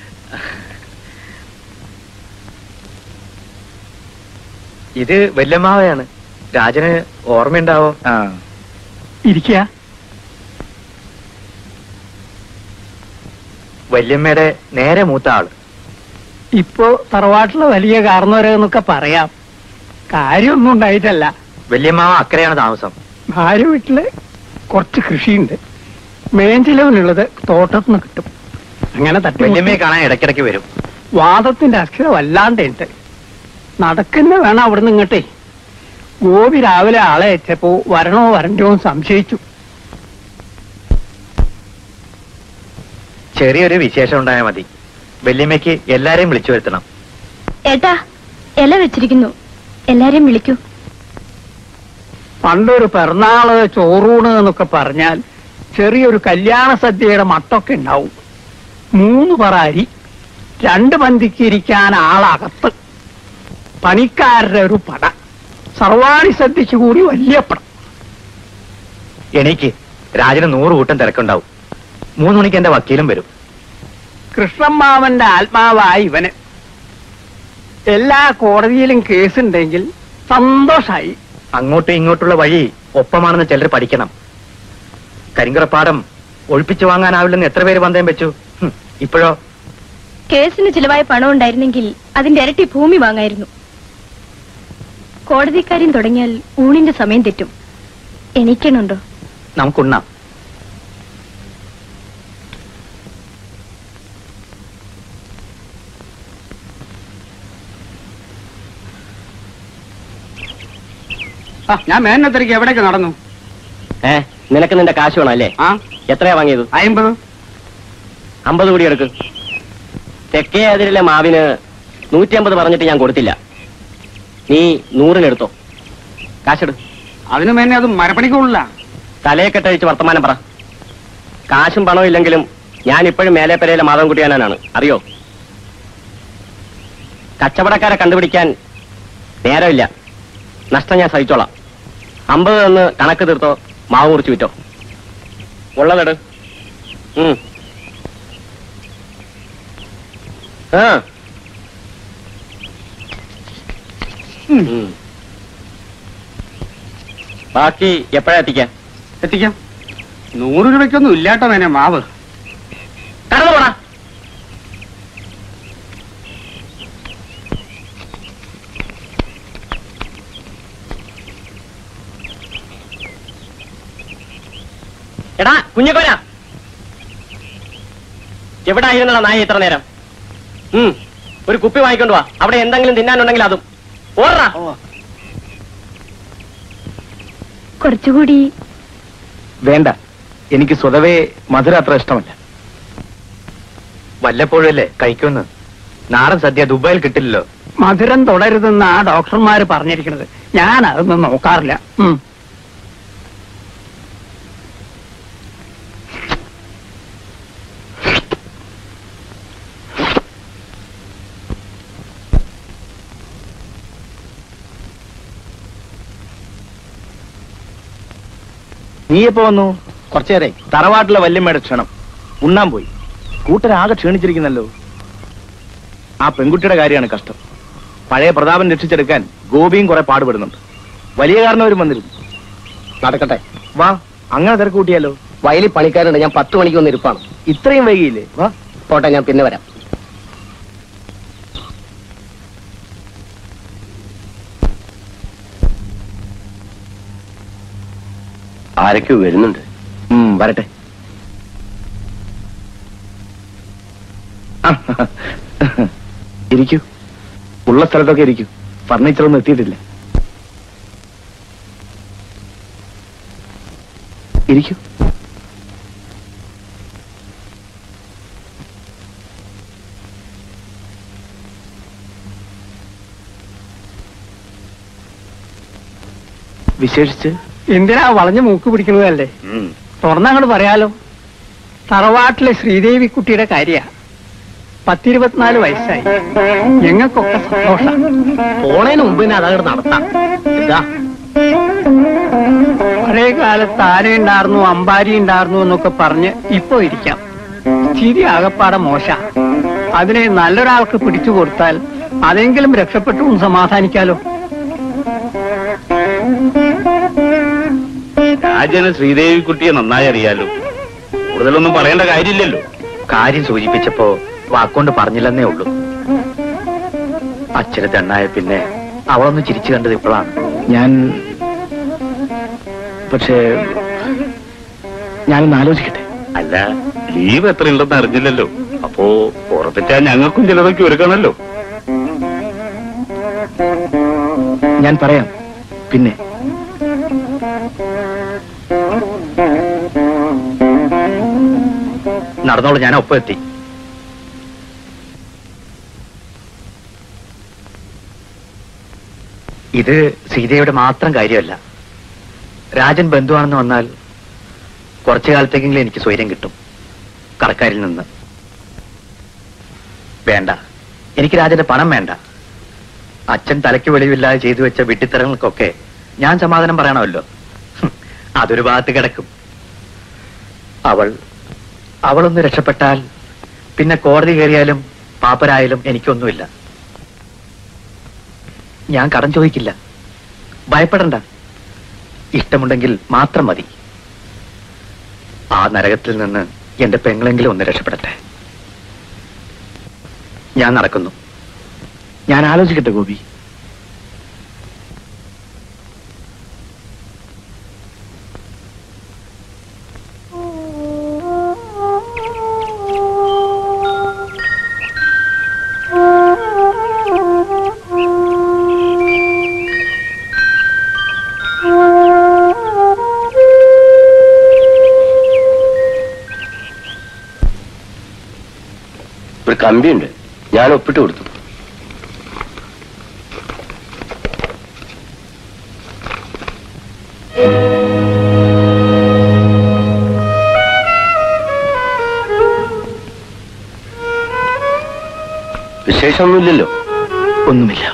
ഇത് വല്യമ്മാവയാണ് രാജന് ഓർമ്മയുണ്ടാവോ ആ ഇരിക്കുക വല്യമ്മയുടെ നേരെ മൂത്ത ആള് ഇപ്പോ തറവാട്ടിലെ വലിയ കാരണവരെന്നൊക്കെ പറയാം കാര്യമൊന്നും ഉണ്ടായിട്ടല്ല വല്യമ്മാവ അക്കരെയാണ് താമസം ഭാര്യ വീട്ടില് കുറച്ച് കൃഷിയുണ്ട് മേഞ്ചിലവിനുള്ളത് തോട്ടത്തിൽ നിന്ന് കിട്ടും അങ്ങനെ തട്ടി വല്യമ്മയെ കാണാൻ ഇടയ്ക്കിടയ്ക്ക് വരും വാദത്തിന്റെ അക്ഷര വല്ലാണ്ടുണ്ട് നടക്കുന്ന വേണം അവിടുന്ന് ഇങ്ങോട്ടേ ഗോപി രാവിലെ ആളെ അയച്ചപ്പോ വരണോ വരണ്ടോ എന്ന് സംശയിച്ചു ചെറിയൊരു വിശേഷം ഉണ്ടായാൽ മതി വല്യമ്മയ്ക്ക് എല്ലാരെയും വിളിച്ചു വരുത്തണം ഏട്ടാ ഇല വെച്ചിരിക്കുന്നു എല്ലാരെയും വിളിക്കൂ പണ്ടൊരു പിറന്നാള് ചോറൂണ് എന്നൊക്കെ പറഞ്ഞാൽ ചെറിയൊരു കല്യാണ സദ്യയുടെ മട്ടൊക്കെ ഉണ്ടാവും മൂന്ന് പറ അരി രണ്ട് പന്തിക്ക് ഇരിക്കാൻ ആളകത്ത് പണിക്കാരുടെ ഒരു പട സർവാണി സദ്യക്ക് കൂടി വലിയ പടം എനിക്ക് രാജന് നൂറ് കൂട്ടം തിരക്കുണ്ടാവും മൂന്ന് മണിക്ക് എന്റെ വക്കീലും വരും കൃഷ്ണമ്മാവന്റെ ആത്മാവായി ഇവന് എല്ലാ കോടതിയിലും കേസുണ്ടെങ്കിൽ സന്തോഷായി അങ്ങോട്ടും ഇങ്ങോട്ടുള്ള വഴി ഒപ്പമാണെന്ന് ചിലർ പഠിക്കണം കരിങ്കുറപ്പാടം ഒഴിപ്പിച്ചു വാങ്ങാനാവില്ലെന്ന് എത്ര പേര് പന്തയം വെച്ചു ഹും, ഇപ്പോഴോ കേസിന് ചിലവായ പണം ഉണ്ടായിരുന്നെങ്കിൽ അതിന്റെ ഇരട്ടി ഭൂമി വാങ്ങായിരുന്നു കോടതിക്കാര്യം തുടങ്ങിയാൽ ഊണിന്റെ സമയം തെറ്റും എണീക്കണുണ്ടോ നമുക്കുണ്ണാം ആ, ഞാൻ മേനത്തിരിക്ക് എവിടേക്ക് നടന്നു ഏ നിനക്ക് നിന്റെ കാശ് വേണം അല്ലേ ആ എത്രയാ വാങ്ങിയത് അമ്പത് അമ്പത് കൂടി എടുക്ക് തെക്കേ അതിരിലെ മാവിന് നൂറ്റി അമ്പത് പറഞ്ഞിട്ട് ഞാൻ കൊടുത്തില്ല നീ നൂറിനെടുത്തോ കാശെടു അതിന് മേനെ അത് മരപ്പണിക്കുള്ള തലയെ കെട്ടഴിച്ച് വർത്തമാനം പറ കാശും പണവും ഇല്ലെങ്കിലും ഞാൻ ഇപ്പോഴും മേലേപ്പരയിലെ മാധവൻ കുട്ടിയാനാണ് അറിയോ കച്ചവടക്കാരെ കണ്ടുപിടിക്കാൻ നേരമില്ല നഷ്ടം ഞാൻ സഹിച്ചോളാം അമ്പത് എന്ന് കണക്ക് തീർത്തോ മാവ് മുറിച്ച് വിറ്റോ ഉള്ളതെട് ഉം. ആ ഉം. ബാക്കി എപ്പോഴാ എത്തിക്കാൻ എത്തിക്കാം നൂറ് രൂപയ്ക്കൊന്നും ഇല്ലാട്ടോ മേനെ മാവ് കടന്നു പോടാ എടാ കുഞ്ഞിക്കോന എവിടെ ആയിരുന്നടാ നായ ഇത്ര നേരം ഉം ഒരു കുപ്പി വാങ്ങിക്കൊണ്ട് വാ അവിടെ എന്തെങ്കിലും തിന്നാനുണ്ടെങ്കിൽ അതും ഓർറാ കുറച്ചുകൂടി വേണ്ട എനിക്ക് സ്വതവേ മധുര അത്ര ഇഷ്ടമല്ല വല്ലപ്പോഴല്ലേ കഴിക്കുമെന്ന് നാടൻ സദ്യ ദുബായിൽ കിട്ടില്ലല്ലോ മധുരം തുടരുതെന്ന് ആ ഡോക്ടർമാര് പറഞ്ഞിരിക്കുന്നത് ഞാൻ അതൊന്നും നോക്കാറില്ല ഉം. നീ എപ്പോ വന്നു കുറച്ചേരെ തറവാട്ടിലെ വല്യമ്മയുടെ ക്ഷണം ഉണ്ണാൻ പോയി കൂട്ടരാകെ ക്ഷീണിച്ചിരിക്കുന്നല്ലോ ആ പെൺകുട്ടിയുടെ കാര്യമാണ് കഷ്ടം പഴയ പ്രതാപൻ രക്ഷിച്ചെടുക്കാൻ ഗോപിയും കുറെ പാടുപെടുന്നുണ്ട് വലിയ കാരണവരും വന്നിരുന്നു നടക്കട്ടെ വാ അങ്ങനെ തിരക്ക് കൂട്ടിയാലോ വയലിൽ പണിക്കാരുണ്ട് ഞാൻ പത്ത് മണിക്ക് വന്ന് ഇരിപ്പാണ് ഇത്രയും വൈകിയില്ലേ വാ പോട്ടെ ഞാൻ പിന്നെ വരാം ആരൊക്കെ വരുന്നുണ്ട് ഉം, വരട്ടെ ആ, ഇരിക്കൂ ഉള്ള സ്ഥലത്തൊക്കെ ഇരിക്കൂ ഫർണിച്ചർ ഒന്നും എത്തിയിട്ടില്ല ഇരിക്കൂ വിശേഷിച്ച് എന്തിനാ വളഞ്ഞു മൂക്ക് പിടിക്കുന്നതല്ലേ തുറന്നങ്ങോട്ട് പറയാലോ തറവാട്ടിലെ ശ്രീദേവി കുട്ടിയുടെ കാര്യ പത്തിരുപത്തിനാല് വയസ്സായി ഞങ്ങൾക്കൊക്കെ സന്തോഷം പോണേന് മുമ്പ് തന്നെ അതങ്ങോട്ട് നടത്താം ഇതാ പഴയ കാലത്ത് ആന ഉണ്ടായിരുന്നു അമ്പാരി ഉണ്ടായിരുന്നു എന്നൊക്കെ പറഞ്ഞ് ഇപ്പൊ ഇരിക്കാം സ്ഥിതി ആകപ്പാടെ മോശ അതിനെ നല്ലൊരാൾക്ക് പിടിച്ചു കൊടുത്താൽ അതെങ്കിലും രക്ഷപ്പെട്ടു എന്ന് സമാധാനിക്കാലോ രാജന് ശ്രീദേവിക്കുട്ടിയെ നന്നായി അറിയാലോ കൂടുതലൊന്നും പറയേണ്ട കാര്യമില്ലല്ലോ കാര്യം സൂചിപ്പിച്ചപ്പോ വാക്കുകൊണ്ട് പറഞ്ഞില്ലെന്നേ ഉള്ളൂ അച്ഛന് തെണ്ണായ പിന്നെ അവളൊന്ന് ചിരിച്ചു കണ്ടത് ഇപ്പോഴാണ് ഞാൻ പക്ഷേ ഞാനൊന്ന് ആലോചിക്കട്ടെ അല്ല ലീവ് എത്ര ഉണ്ടെന്ന് അറിഞ്ഞില്ലല്ലോ അപ്പോ പുറത്തെറ്റാ ഞങ്ങൾക്കും ചിലതൊക്കെ ഒരുക്കണല്ലോ ഞാൻ പറയാം പിന്നെ നടന്നോളൂ ഞാൻ ഒപ്പം എത്തി ഇത് സീതയുടെ മാത്രം കാര്യമല്ല രാജൻ ബന്ധുവാണെന്ന് വന്നാൽ കുറച്ചു കാലത്തേക്കെങ്കിലും എനിക്ക് സ്വൈര്യം കിട്ടും കടക്കാരിൽ നിന്ന് വേണ്ട എനിക്ക് രാജന്റെ പണം വേണ്ട അച്ഛൻ തലയ്ക്ക് വെളിവില്ലാതെ ചെയ്തു വെച്ച വിട്ടിത്തരങ്ങൾക്കൊക്കെ ഞാൻ സമാധാനം പറയണമല്ലോ ഹും, അതൊരു ഭാഗത്ത് കിടക്കും അവൾ അവളൊന്ന് രക്ഷപ്പെട്ടാൽ പിന്നെ കോടതി കയറിയാലും പാപ്പരായാലും എനിക്കൊന്നുമില്ല ഞാൻ കടം ചോദിക്കില്ല ഭയപ്പെടണ്ട ഇഷ്ടമുണ്ടെങ്കിൽ മാത്രം മതി ആ നരകത്തിൽ നിന്ന് എന്റെ പെങ്ങളെങ്കിലും ഒന്ന് രക്ഷപ്പെടട്ടെ ഞാൻ നടക്കുന്നു ഞാൻ ആലോചിക്കട്ടെ ഗോപി ഒരു കമ്പിയുണ്ട് ഞാൻ ഒപ്പിട്ട് കൊടുത്തു വിശേഷമൊന്നുമില്ലല്ലോ ഒന്നുമില്ല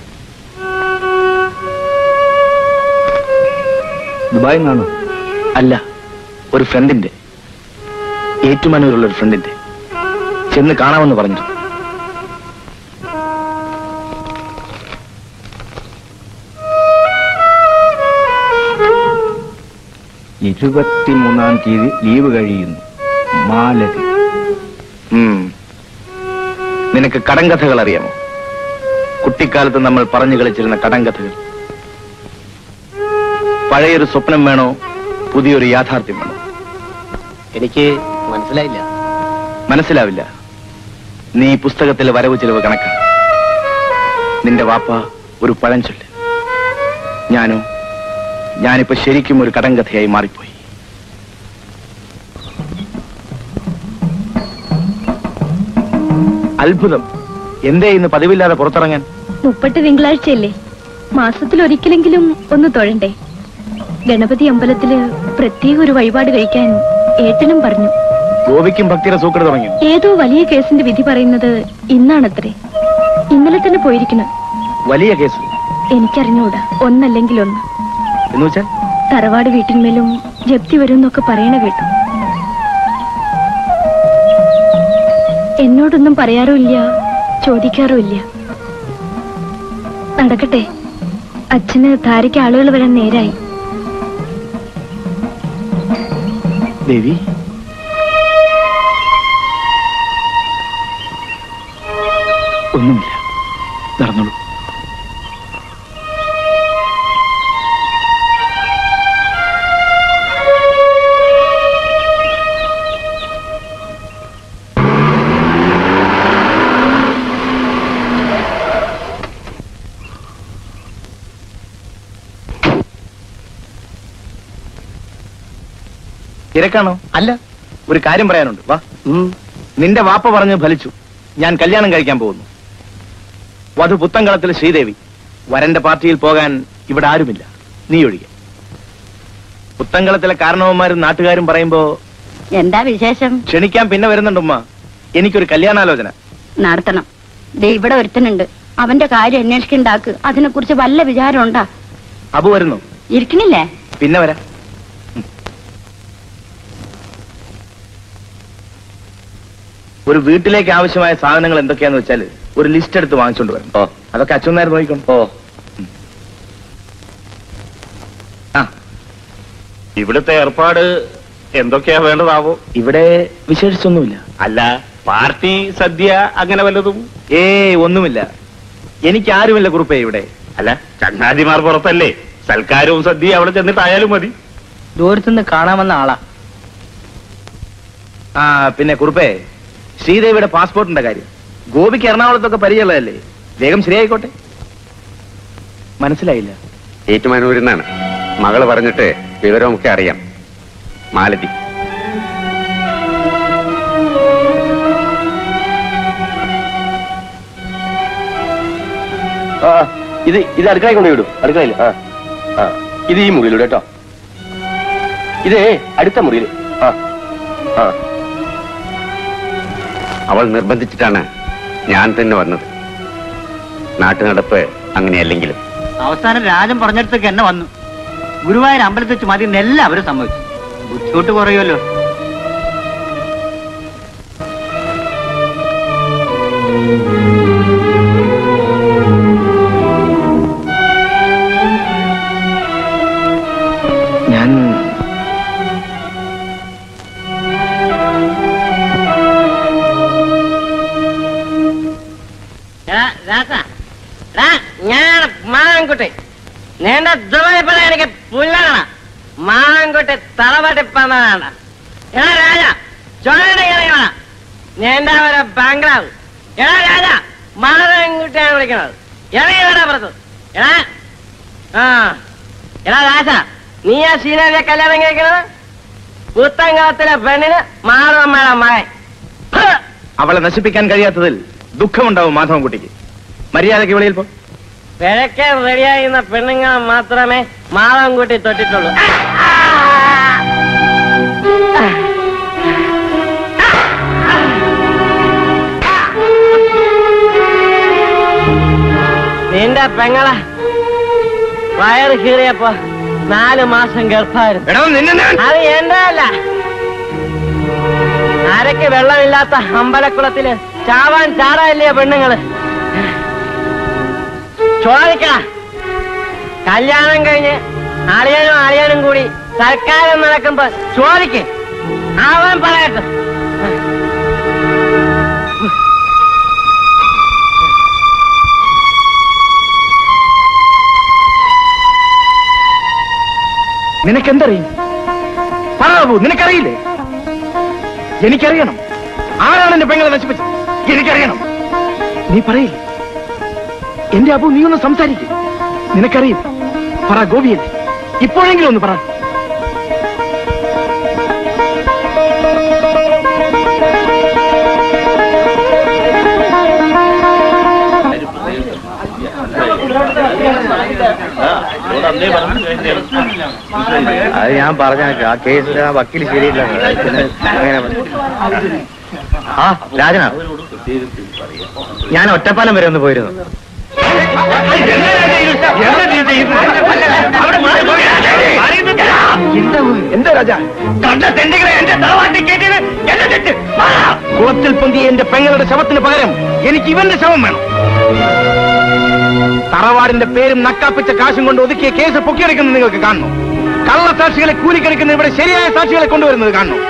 ദുബായിൽ നിന്നാണോ അല്ല ഒരു ഫ്രണ്ടിന്റെ ഏറ്റുമാനൂരുള്ള ഒരു ഫ്രണ്ടിന്റെ ചെന്ന് കാണാമെന്ന് പറഞ്ഞു ഇരുപത്തിമൂന്നാം തീയതി ലീവ് കഴിയുന്നു മാലതി ഉം. നിനക്ക് കടങ്കഥകൾ അറിയാമോ കുട്ടിക്കാലത്ത് നമ്മൾ പറഞ്ഞു കളിച്ചിരുന്ന കടങ്കഥകൾ പഴയൊരു സ്വപ്നം വേണോ പുതിയൊരു യാഥാർത്ഥ്യം വേണോ എനിക്ക് മനസ്സിലായില്ല മനസ്സിലാവില്ല നീ പുസ്തകത്തിലെ വരവ് ചെലവ് കണക്കാണ് നിന്റെ വാപ്പ ഒരു പഴഞ്ചൊല്ല് ഞാനോ ഞാനിപ്പോ ശരിക്കും ഒരു കടങ്കഥയായി മാറിപ്പോയി അത്ഭുതം എന്തേ ഇന്ന് പതിവില്ലാതെ പുറത്തിറങ്ങാൻ മുപ്പട്ട് തിങ്കളാഴ്ചയല്ലേ മാസത്തിൽ ഒരിക്കലെങ്കിലും ഒന്ന് തൊഴണ്ടേ ഗണപതി അമ്പലത്തില് പ്രത്യേക ഒരു വഴിപാട് കഴിക്കാൻ ഏട്ടനും പറഞ്ഞു ഗോപിക്കും ഭക്തിയുടെ സൂക്കട് തുടങ്ങി ഏതോ വലിയ കേസിന്റെ വിധി പറയുന്നത് ഇന്നാണത്രേ ഇന്നലെ തന്നെ പോയിരിക്കണം വലിയ കേസ് എനിക്കറിഞ്ഞൂടാ ഒന്നല്ലെങ്കിൽ ഒന്ന് എന്ന് വെച്ചാൽ തറവാട് വീട്ടിന്മേലും ജപ്തി വരും എന്നൊക്കെ പറയണ കേട്ടു എന്നോടൊന്നും പറയാറുമില്ല ചോദിക്കാറുമില്ല നടക്കട്ടെ അച്ഛന് ധാരയ്ക്ക് ആളുകൾ വരാൻ നേരായി ദേവി ഒന്നുമില്ല നടന്നോളൂ തിരക്കാണോ അല്ല ഒരു കാര്യം പറയാനുണ്ട് വാ നിന്റെ വാപ്പ പറഞ്ഞ് ഫലിച്ചു ഞാൻ കല്യാണം കഴിക്കാൻ പോകുന്നു വധു പുത്തങ്കളത്തിൽ ശ്രീദേവി വരന്റെ പാർട്ടിയിൽ പോകാൻ ഇവിടെ ആരുമില്ല നീ ഒഴികെ പുത്തങ്കളത്തിലെ കാരണവന്മാരും നാട്ടുകാരും പറയുമ്പോ എന്താ വിശേഷം ക്ഷണിക്കാൻ പിന്നെ വരുന്നുണ്ടുമ്മ എനിക്കൊരു കല്യാണാലോചന നടത്തണം ദേ ഇവിടെ ഒരുത്തനുണ്ട് അവന്റെ കാര്യം അന്വേഷിക്കണ്ടാക്ക് അതിനെ കുറിച്ച് വല്ല വിചാരം ഉണ്ടാ അബു വരുന്നു ഇരിക്കണില്ലേ പിന്നെ വരാം ഒരു വീട്ടിലേക്ക് ആവശ്യമായ സാധനങ്ങൾ എന്തൊക്കെയാന്ന് വെച്ചാൽ ഒരു ലിസ്റ്റ് എടുത്ത് വാങ്ങിച്ചോണ്ട് വരണം ഓ അതൊക്കെ അച്ഛൻ നേരം നോക്കിക്കോണം ഓ ഇവിടുത്തെ ഏർപ്പാട് എന്തൊക്കെയാ വേണ്ടതാവോ ഇവിടെ വിശേഷിച്ചൊന്നുമില്ല അല്ല പാർട്ടി സദ്യ അങ്ങനെ വല്ലതും ഏ ഒന്നുമില്ല എനിക്ക് ആരുമില്ല കുറുപ്പേ ഇവിടെ അല്ല ചങ്ങാതിമാർ പുറത്തല്ലേ സൽക്കാരവും സദ്യ അവിടെ ചെന്നിട്ടായാലും മതി ദൂരത്തുനിന്ന് കാണാമെന്ന ആളാ ആ പിന്നെ കുറുപ്പേ ശ്രീദേവിയുടെ പാസ്പോർട്ടിന്റെ കാര്യം ഗോപിക്ക് എറണാകുളത്തൊക്കെ പരിചയമുള്ളതല്ലേ വേഗം ശരിയായിക്കോട്ടെ മനസ്സിലായില്ല ഏറ്റുമാനൂരിൽ നിന്നാണ് മകള് പറഞ്ഞിട്ട് വിവരമൊക്കെ അറിയാം മാലതി ആ ഇത് ഇത് അടുക്കളയിൽ കൊണ്ട് വിടും അടുക്കളയിൽ ആ ആ ഇത് ഈ മുറിയിലൂടെ കേട്ടോ ഇത് അടുത്ത മുറിയിൽ ആ ആ അവൾ നിർബന്ധിച്ചിട്ടാണ് ഞാൻ തന്നെ വന്നത് നാട്ടുനടപ്പ് അങ്ങനെയല്ലെങ്കിലും അവസാനം രാജൻ പറഞ്ഞിടത്തേക്ക് എന്നെ വന്നു ഗുരുവായൂർ അമ്പലത്തിൽ വെച്ച് മതി എന്ന് എല്ലാവരും സമ്മതിച്ചു ബുദ്ധിമുട്ട് കുറയുമല്ലോ ഞാൻ ഞാൻ മാങ്ങൻകുട്ടി നിന്റെ ദുബൈപ്പണ എനിക്ക് പുല്ലാണ് മാങ്ങൻകുട്ടി തലവട്ടിപ്പന്നാണ് എടാ രാജ ചോരയുടെ ഇറങ്ങണ നിന്റെ ഒരു ബംഗ്ലാവ് എടാ രാജ മാങ്ങൻകുട്ടിയാണ് വിളിക്കണത് ഇറങ്ങി വേണ്ട പുറത്ത് എടാ ആ എടാ രാജ നീ ആ ശ്രീനവിയെ കല്യാണം കഴിക്കണത് പുത്തങ്കാലത്തിലെ പെണ്ണിന് മാധവമ്മയുടെ മകൻ അവളെ നശിപ്പിക്കാൻ കഴിയാത്തതിൽ ദുഃഖമുണ്ടാവും മാധവൻകുട്ടിക്ക് മര്യാദയ്ക്ക് വെളിയിൽ പോ പിഴയ്ക്കാൻ റെഡിയായിരുന്ന പെണ്ണുങ്ങൾ മാത്രമേ മാധവൻകുട്ടി തൊട്ടിട്ടുള്ളൂ നിന്റെ പെങ്ങളെ വയറ് കീറിയപ്പോ നാല് മാസം ഗർഭായിരുന്നു അത് എന്റെ അല്ല അരക്ക് വെള്ളമില്ലാത്ത അമ്പലക്കുളത്തില് ചാവാൻ ചാടായില്ലേ പെണ്ണുങ്ങള് ചോദിക്ക കല്യാണം കഴിഞ്ഞ് അളിയനും അളിയനും കൂടി സർക്കാരം നടക്കുമ്പോ ചോദിക്ക് അവൻ പറയട്ടെ നിനക്കെന്തറിയും പറയാവൂ നിനക്കറിയില്ലേ എനിക്കറിയണം ആരാണ് എന്റെ പെങ്ങളെ നശിപ്പിച്ചത് എനിക്കറിയണം നീ പറയില്ലേ എന്റെ അബു നീ ഒന്ന് സംസാരിക്കും നിനക്കറിയും പറ ഗോപിയല്ലേ ഇപ്പോഴെങ്കിലും ഒന്ന് പറ അത് ഞാൻ പറഞ്ഞ ആ കേസിൽ ആ വക്കീൽ ശരിയില്ല പിന്നെ അങ്ങനെ പറഞ്ഞു. ആ രാജന ഞാൻ ഒറ്റപ്പാലം വരെ ഒന്ന് പോയിരുന്നു എന്താ രാജ കുളത്തിൽ പൊന്തിയ എന്റെ പെങ്ങളുടെ ശവത്തിന് പകരം എനിക്ക് ഇവന്റെ ശവം വേണം തറവാടിന്റെ പേരും നക്കാപ്പിച്ച കാശും കൊണ്ട് ഒതുക്കിയ കേസ് പൊക്കിയെടുക്കുന്നത് നിങ്ങൾക്ക് കാണുന്നു കള്ളസാക്ഷികളെ കൂലിക്കണിക്കുന്ന ഇവിടെ ശരിയായ സാക്ഷികളെ കൊണ്ടുവരുന്നത് കാണുന്നു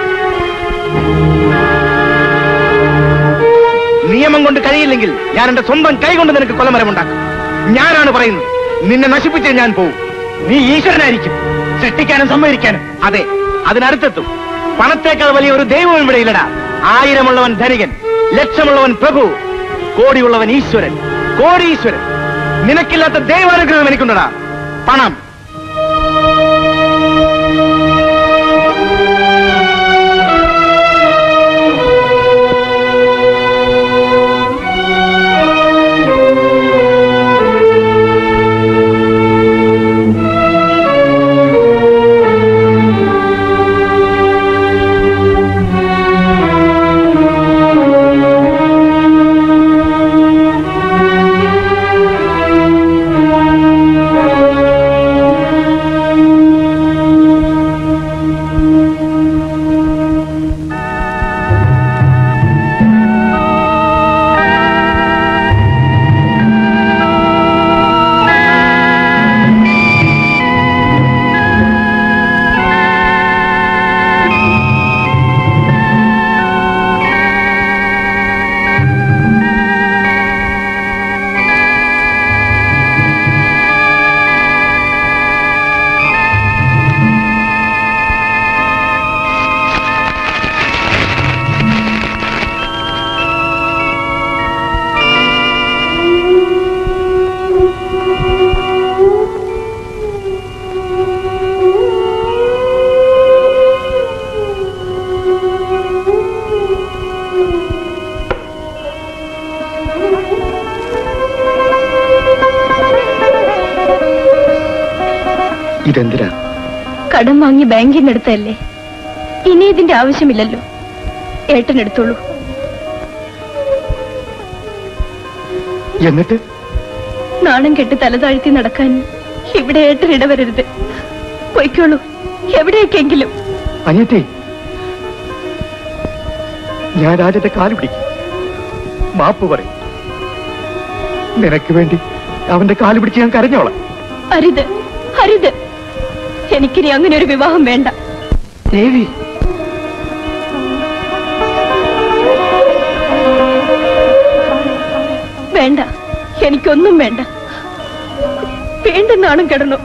നിയമം കൊണ്ട് കഴിയില്ലെങ്കിൽ ഞാൻ എന്റെ സ്വന്തം കൈ കൊണ്ട് നിനക്ക് കൊലമരമുണ്ടാക്കും ഞാനാണ് പറയുന്നത് നിന്നെ നശിപ്പിച്ചേ ഞാൻ പോവും നീ ഈശ്വരനായിരിക്കും സൃഷ്ടിക്കാനും സമ്മതിക്കാനും അതെ അതിനടുത്തെത്തും പണത്തേക്കാൾ വലിയ ഒരു ദൈവവും ഇവിടെ ഇല്ലടാ ആയിരമുള്ളവൻ ധനികൻ ലക്ഷമുള്ളവൻ പ്രഭു കോടിയുള്ളവൻ ഈശ്വരൻ കോടീശ്വരൻ നിനക്കില്ലാത്ത ദൈവാനുഗ്രഹം എനിക്കുണ്ടടാ പണം ഇതെന്തിനാ കടം വാങ്ങി ബാങ്കിൽ നിന്ന് എടുത്തല്ലേ ഇനി ഇതിന്റെ ആവശ്യമില്ലല്ലോ ഏട്ടൻ എടുത്തോളൂ എന്നിട്ട് നാണം കെട്ട് തല താഴ്ത്തി നടക്കാൻ ഇവിടെ ഏട്ടൻ ഇടവരരുത് പൊയ്ക്കോളൂ എവിടേക്കെങ്കിലും അനിയത്തി ഞാൻ രാജന്റെ കാല് പിടിക്കും മാപ്പ് പറയും നിനക്ക് വേണ്ടി അവന്റെ കാല് പിടിച്ച് ഞാൻ കരഞ്ഞോളാം അരുത് അരുത് എനിക്കിനി അങ്ങനെ ഒരു വിവാഹം വേണ്ട ദേവി വേണ്ട എനിക്കൊന്നും വേണ്ട വീണ്ടും നാണം കിടന്നു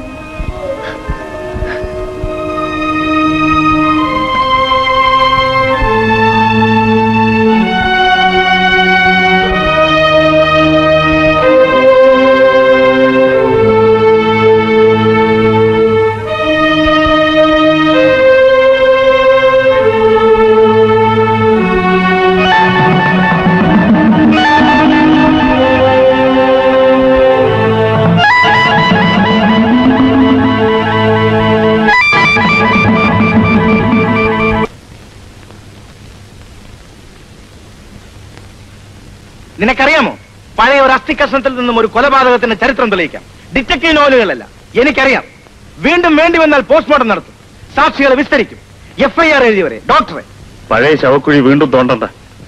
നിനക്കറിയാമോ പഴയ ഒരു അസ്ഥി കഷ്ണത്തിൽ നിന്നും ഒരു കൊലപാതകത്തിന്റെ ചരിത്രം തെളിയിക്കാം ഡിറ്റക്റ്റീവ് നോവലുകളല്ല എനിക്കറിയാം വീണ്ടും വേണ്ടി വന്നാൽ പോസ്റ്റ്മോർട്ടം നടത്തും സാക്ഷികളെ വിസ്തരിക്കും എഫ്ഐആർ എഴുതിയവരെ ഡോക്ടറെ പഴയ ശവക്കുഴി വീണ്ടും തോണ്ടണ്ട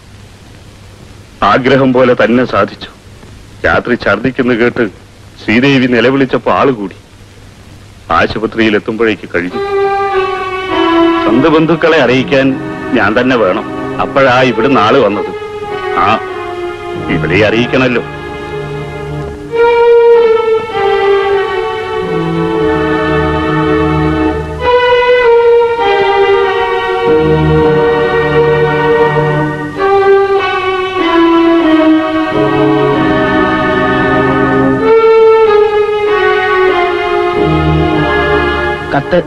ആഗ്രഹം പോലെ തന്നെ സാധിച്ചു രാത്രി ഛർദിക്കുന്നു കേട്ട് ശ്രീദേവി നിലവിളിച്ചപ്പോ ആള് കൂടി ആശുപത്രിയിൽ എത്തുമ്പോഴേക്ക് കഴിഞ്ഞു സ്വന്തം ബന്ധുക്കളെ അറിയിക്കാൻ ഞാൻ തന്നെ വേണം അപ്പോഴാ ഇവിടുന്ന് ആള് വന്നത് ആ ഇവിടെ അറിയിക്കണല്ലോ കത്ത്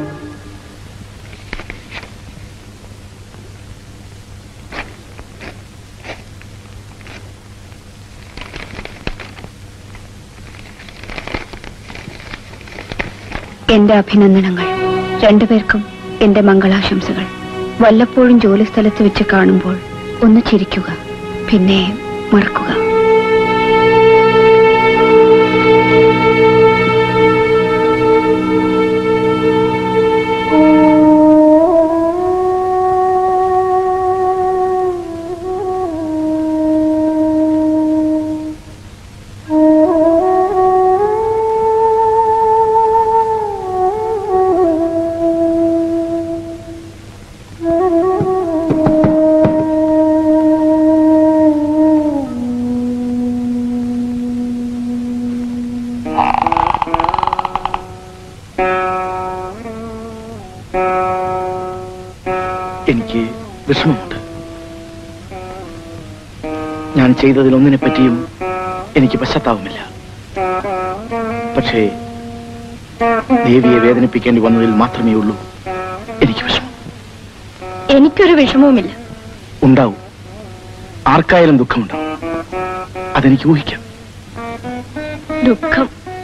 എന്റെ അഭിനന്ദനങ്ങൾ രണ്ടുപേർക്കും എന്റെ മംഗളാശംസകൾ വല്ലപ്പോഴും ജോലി സ്ഥലത്ത് വെച്ച് കാണുമ്പോൾ ഒന്ന് ചിരിക്കുക പിന്നെ മറക്കുക എനിക്ക് വിഷമമുണ്ട് ഞാൻ ചെയ്തതിലൊന്നിനെ പറ്റിയും എനിക്ക് പശ്ചാത്താപമില്ല പക്ഷേ ദേവിയെ വേദനിപ്പിക്കേണ്ടി വന്നതിൽ മാത്രമേ ഉള്ളൂ എനിക്ക് വിഷമം എനിക്കൊരു വിഷമവുമില്ല ഉണ്ടാവും ആർക്കായാലും ദുഃഖമുണ്ടാവും അതെനിക്ക് ഊഹിക്കാം ദുഃഖം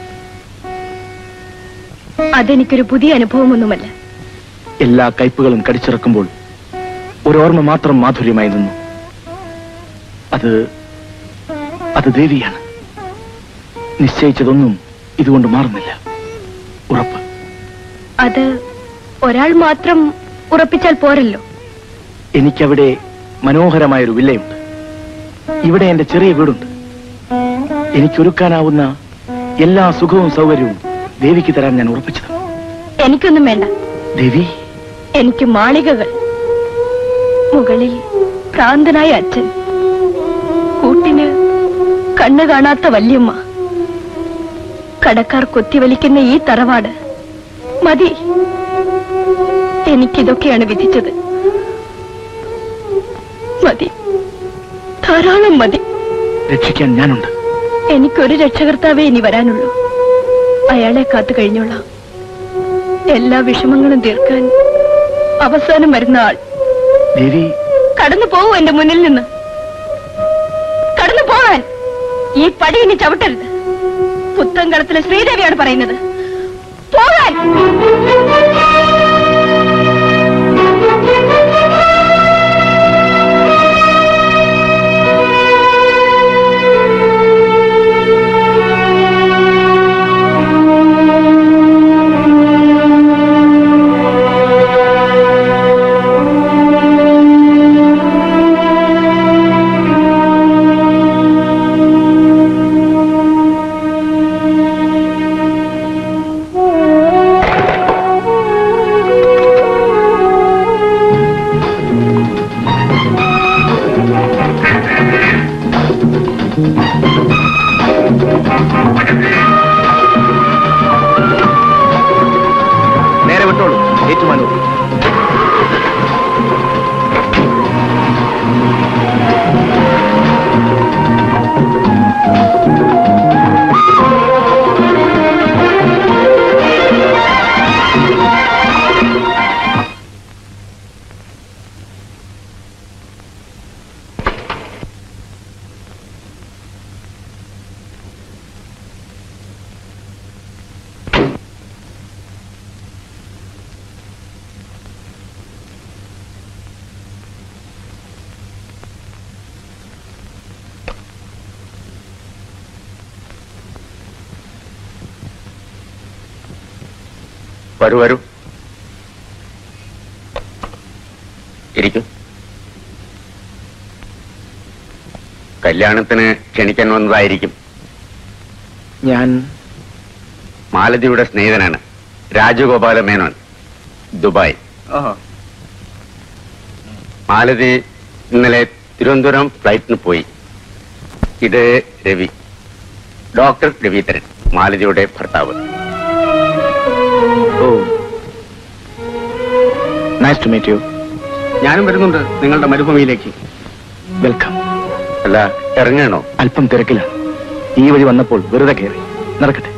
അതെനിക്കൊരു പുതിയ അനുഭവമൊന്നുമല്ല എല്ലാ കയ്പുകളും കടിച്ചിറക്കുമ്പോൾ ഒരോർമ്മ മാത്രം മാധുര്യമായി നിന്നു അത് അത് ദേവിയാണ് നിശ്ചയിച്ചതൊന്നും ഇതുകൊണ്ട് മാറുന്നില്ല ഉറപ്പ് അത് ഒരാൾ മാത്രം ഉറപ്പിച്ചാൽ പോരല്ലോ എനിക്കവിടെ മനോഹരമായൊരു വില്ലയുണ്ട് ഇവിടെ എന്റെ ചെറിയ വീടുണ്ട് എനിക്കൊരുക്കാനാവുന്ന എല്ലാ സുഖവും സൗകര്യവും ദേവിക്ക് തരാൻ ഞാൻ ഉറപ്പിച്ചത് എനിക്കൊന്നും വേണ്ട ദേവി എനിക്ക് മാളികകൾ മുകളിൽ ഭ്രാന്തനായ അച്ഛൻ കൂട്ടിന് കണ്ണു കാണാത്ത വല്യമ്മ കടക്കാർ കൊത്തിവലിക്കുന്ന ഈ തറവാട് മതി എനിക്കിതൊക്കെയാണ് വിധിച്ചത് മതി ധാരാളം മതി രക്ഷിക്കാൻ ഞാനുണ്ട് എനിക്കൊരു രക്ഷകർത്താവേ ഇനി വരാനുള്ളൂ അയാളെ കാത്തു കഴിഞ്ഞോളാം എല്ലാ വിഷമങ്ങളും തീർക്കാൻ അവസാനം വരുന്ന ആൾ ദേവി കടന്നു പോവൂ എന്റെ മുന്നിൽ നിന്ന് കടന്നു പോകാൻ ഈ പടി ഇനി ചവിട്ടരുത് പുത്തൻകളത്തിലെ ശ്രീദേവിയാണ് പറയുന്നത് പോകാൻ നേരെ വിട്ടോളൂ ഏറ്റുമാനൂർ വരൂ വരൂ ഇരിക്കും കല്യാണത്തിന് ക്ഷണിക്കാൻ വന്നതായിരിക്കും ഞാൻ മാലതിയുടെ സ്നേഹിതനാണ് രാജഗോപാല മേനോൻ ദുബായ് മാലതി ഇന്നലെ തിരുവനന്തപുരം ഫ്ലൈറ്റിന് പോയി ഇത് രവി ഡോക്ടർ രവീന്ദ്രൻ മാലതിയുടെ ഭർത്താവ് oh nice to meet you ഞാനും വരുന്നുണ്ട് നിങ്ങളുടെ മരുഭൂമിയിലേക്ക് വെൽക്കം അല്ല ഇറങ്ങണോ അല്പം തിരക്കിലാണ് ഈ വഴി വന്നപ്പോൾ വെറുതെ കയറി നടക്കട്ടെ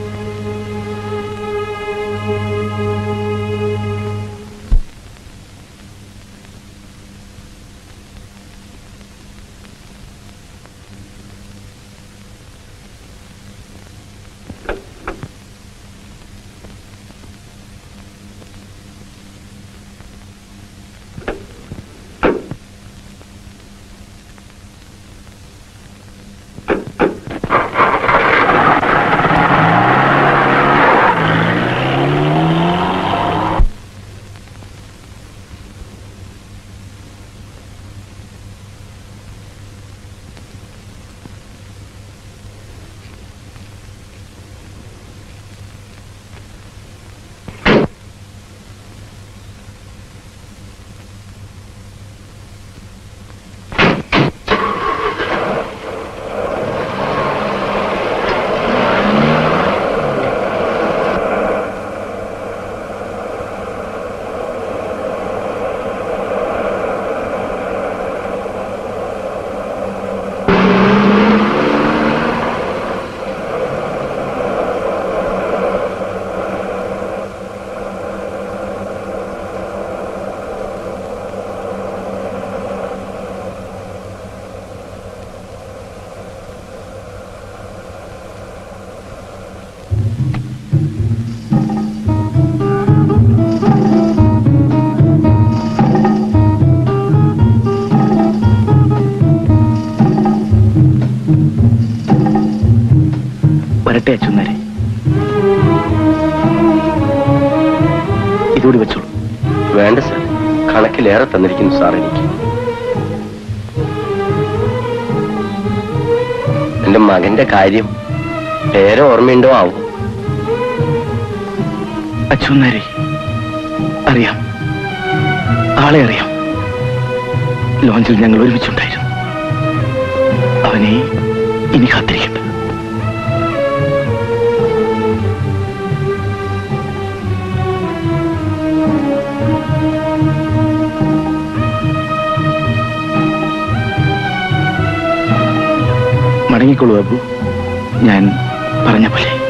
വരട്ടെ അച്ഛനാരെ ഇതുകൂടി വെച്ചോളൂ വേണ്ട സാർ കണക്കിലേറെ തന്നിരിക്കുന്നു സാർ എനിക്ക് എന്റെ മകന്റെ കാര്യം പേരെ ഓർമ്മയുണ്ടോ ആവും അച്ഛനാരെ അറിയാം ആളെ അറിയാം ലോഞ്ചിൽ ഞങ്ങൾ ഒരുമിച്ചുണ്ടായിരുന്നു അവനെ ഇനി കാത്തിരിക്കട്ടെ മടങ്ങിക്കൊള്ളൂ അബു ഞാൻ പറഞ്ഞ പോലെ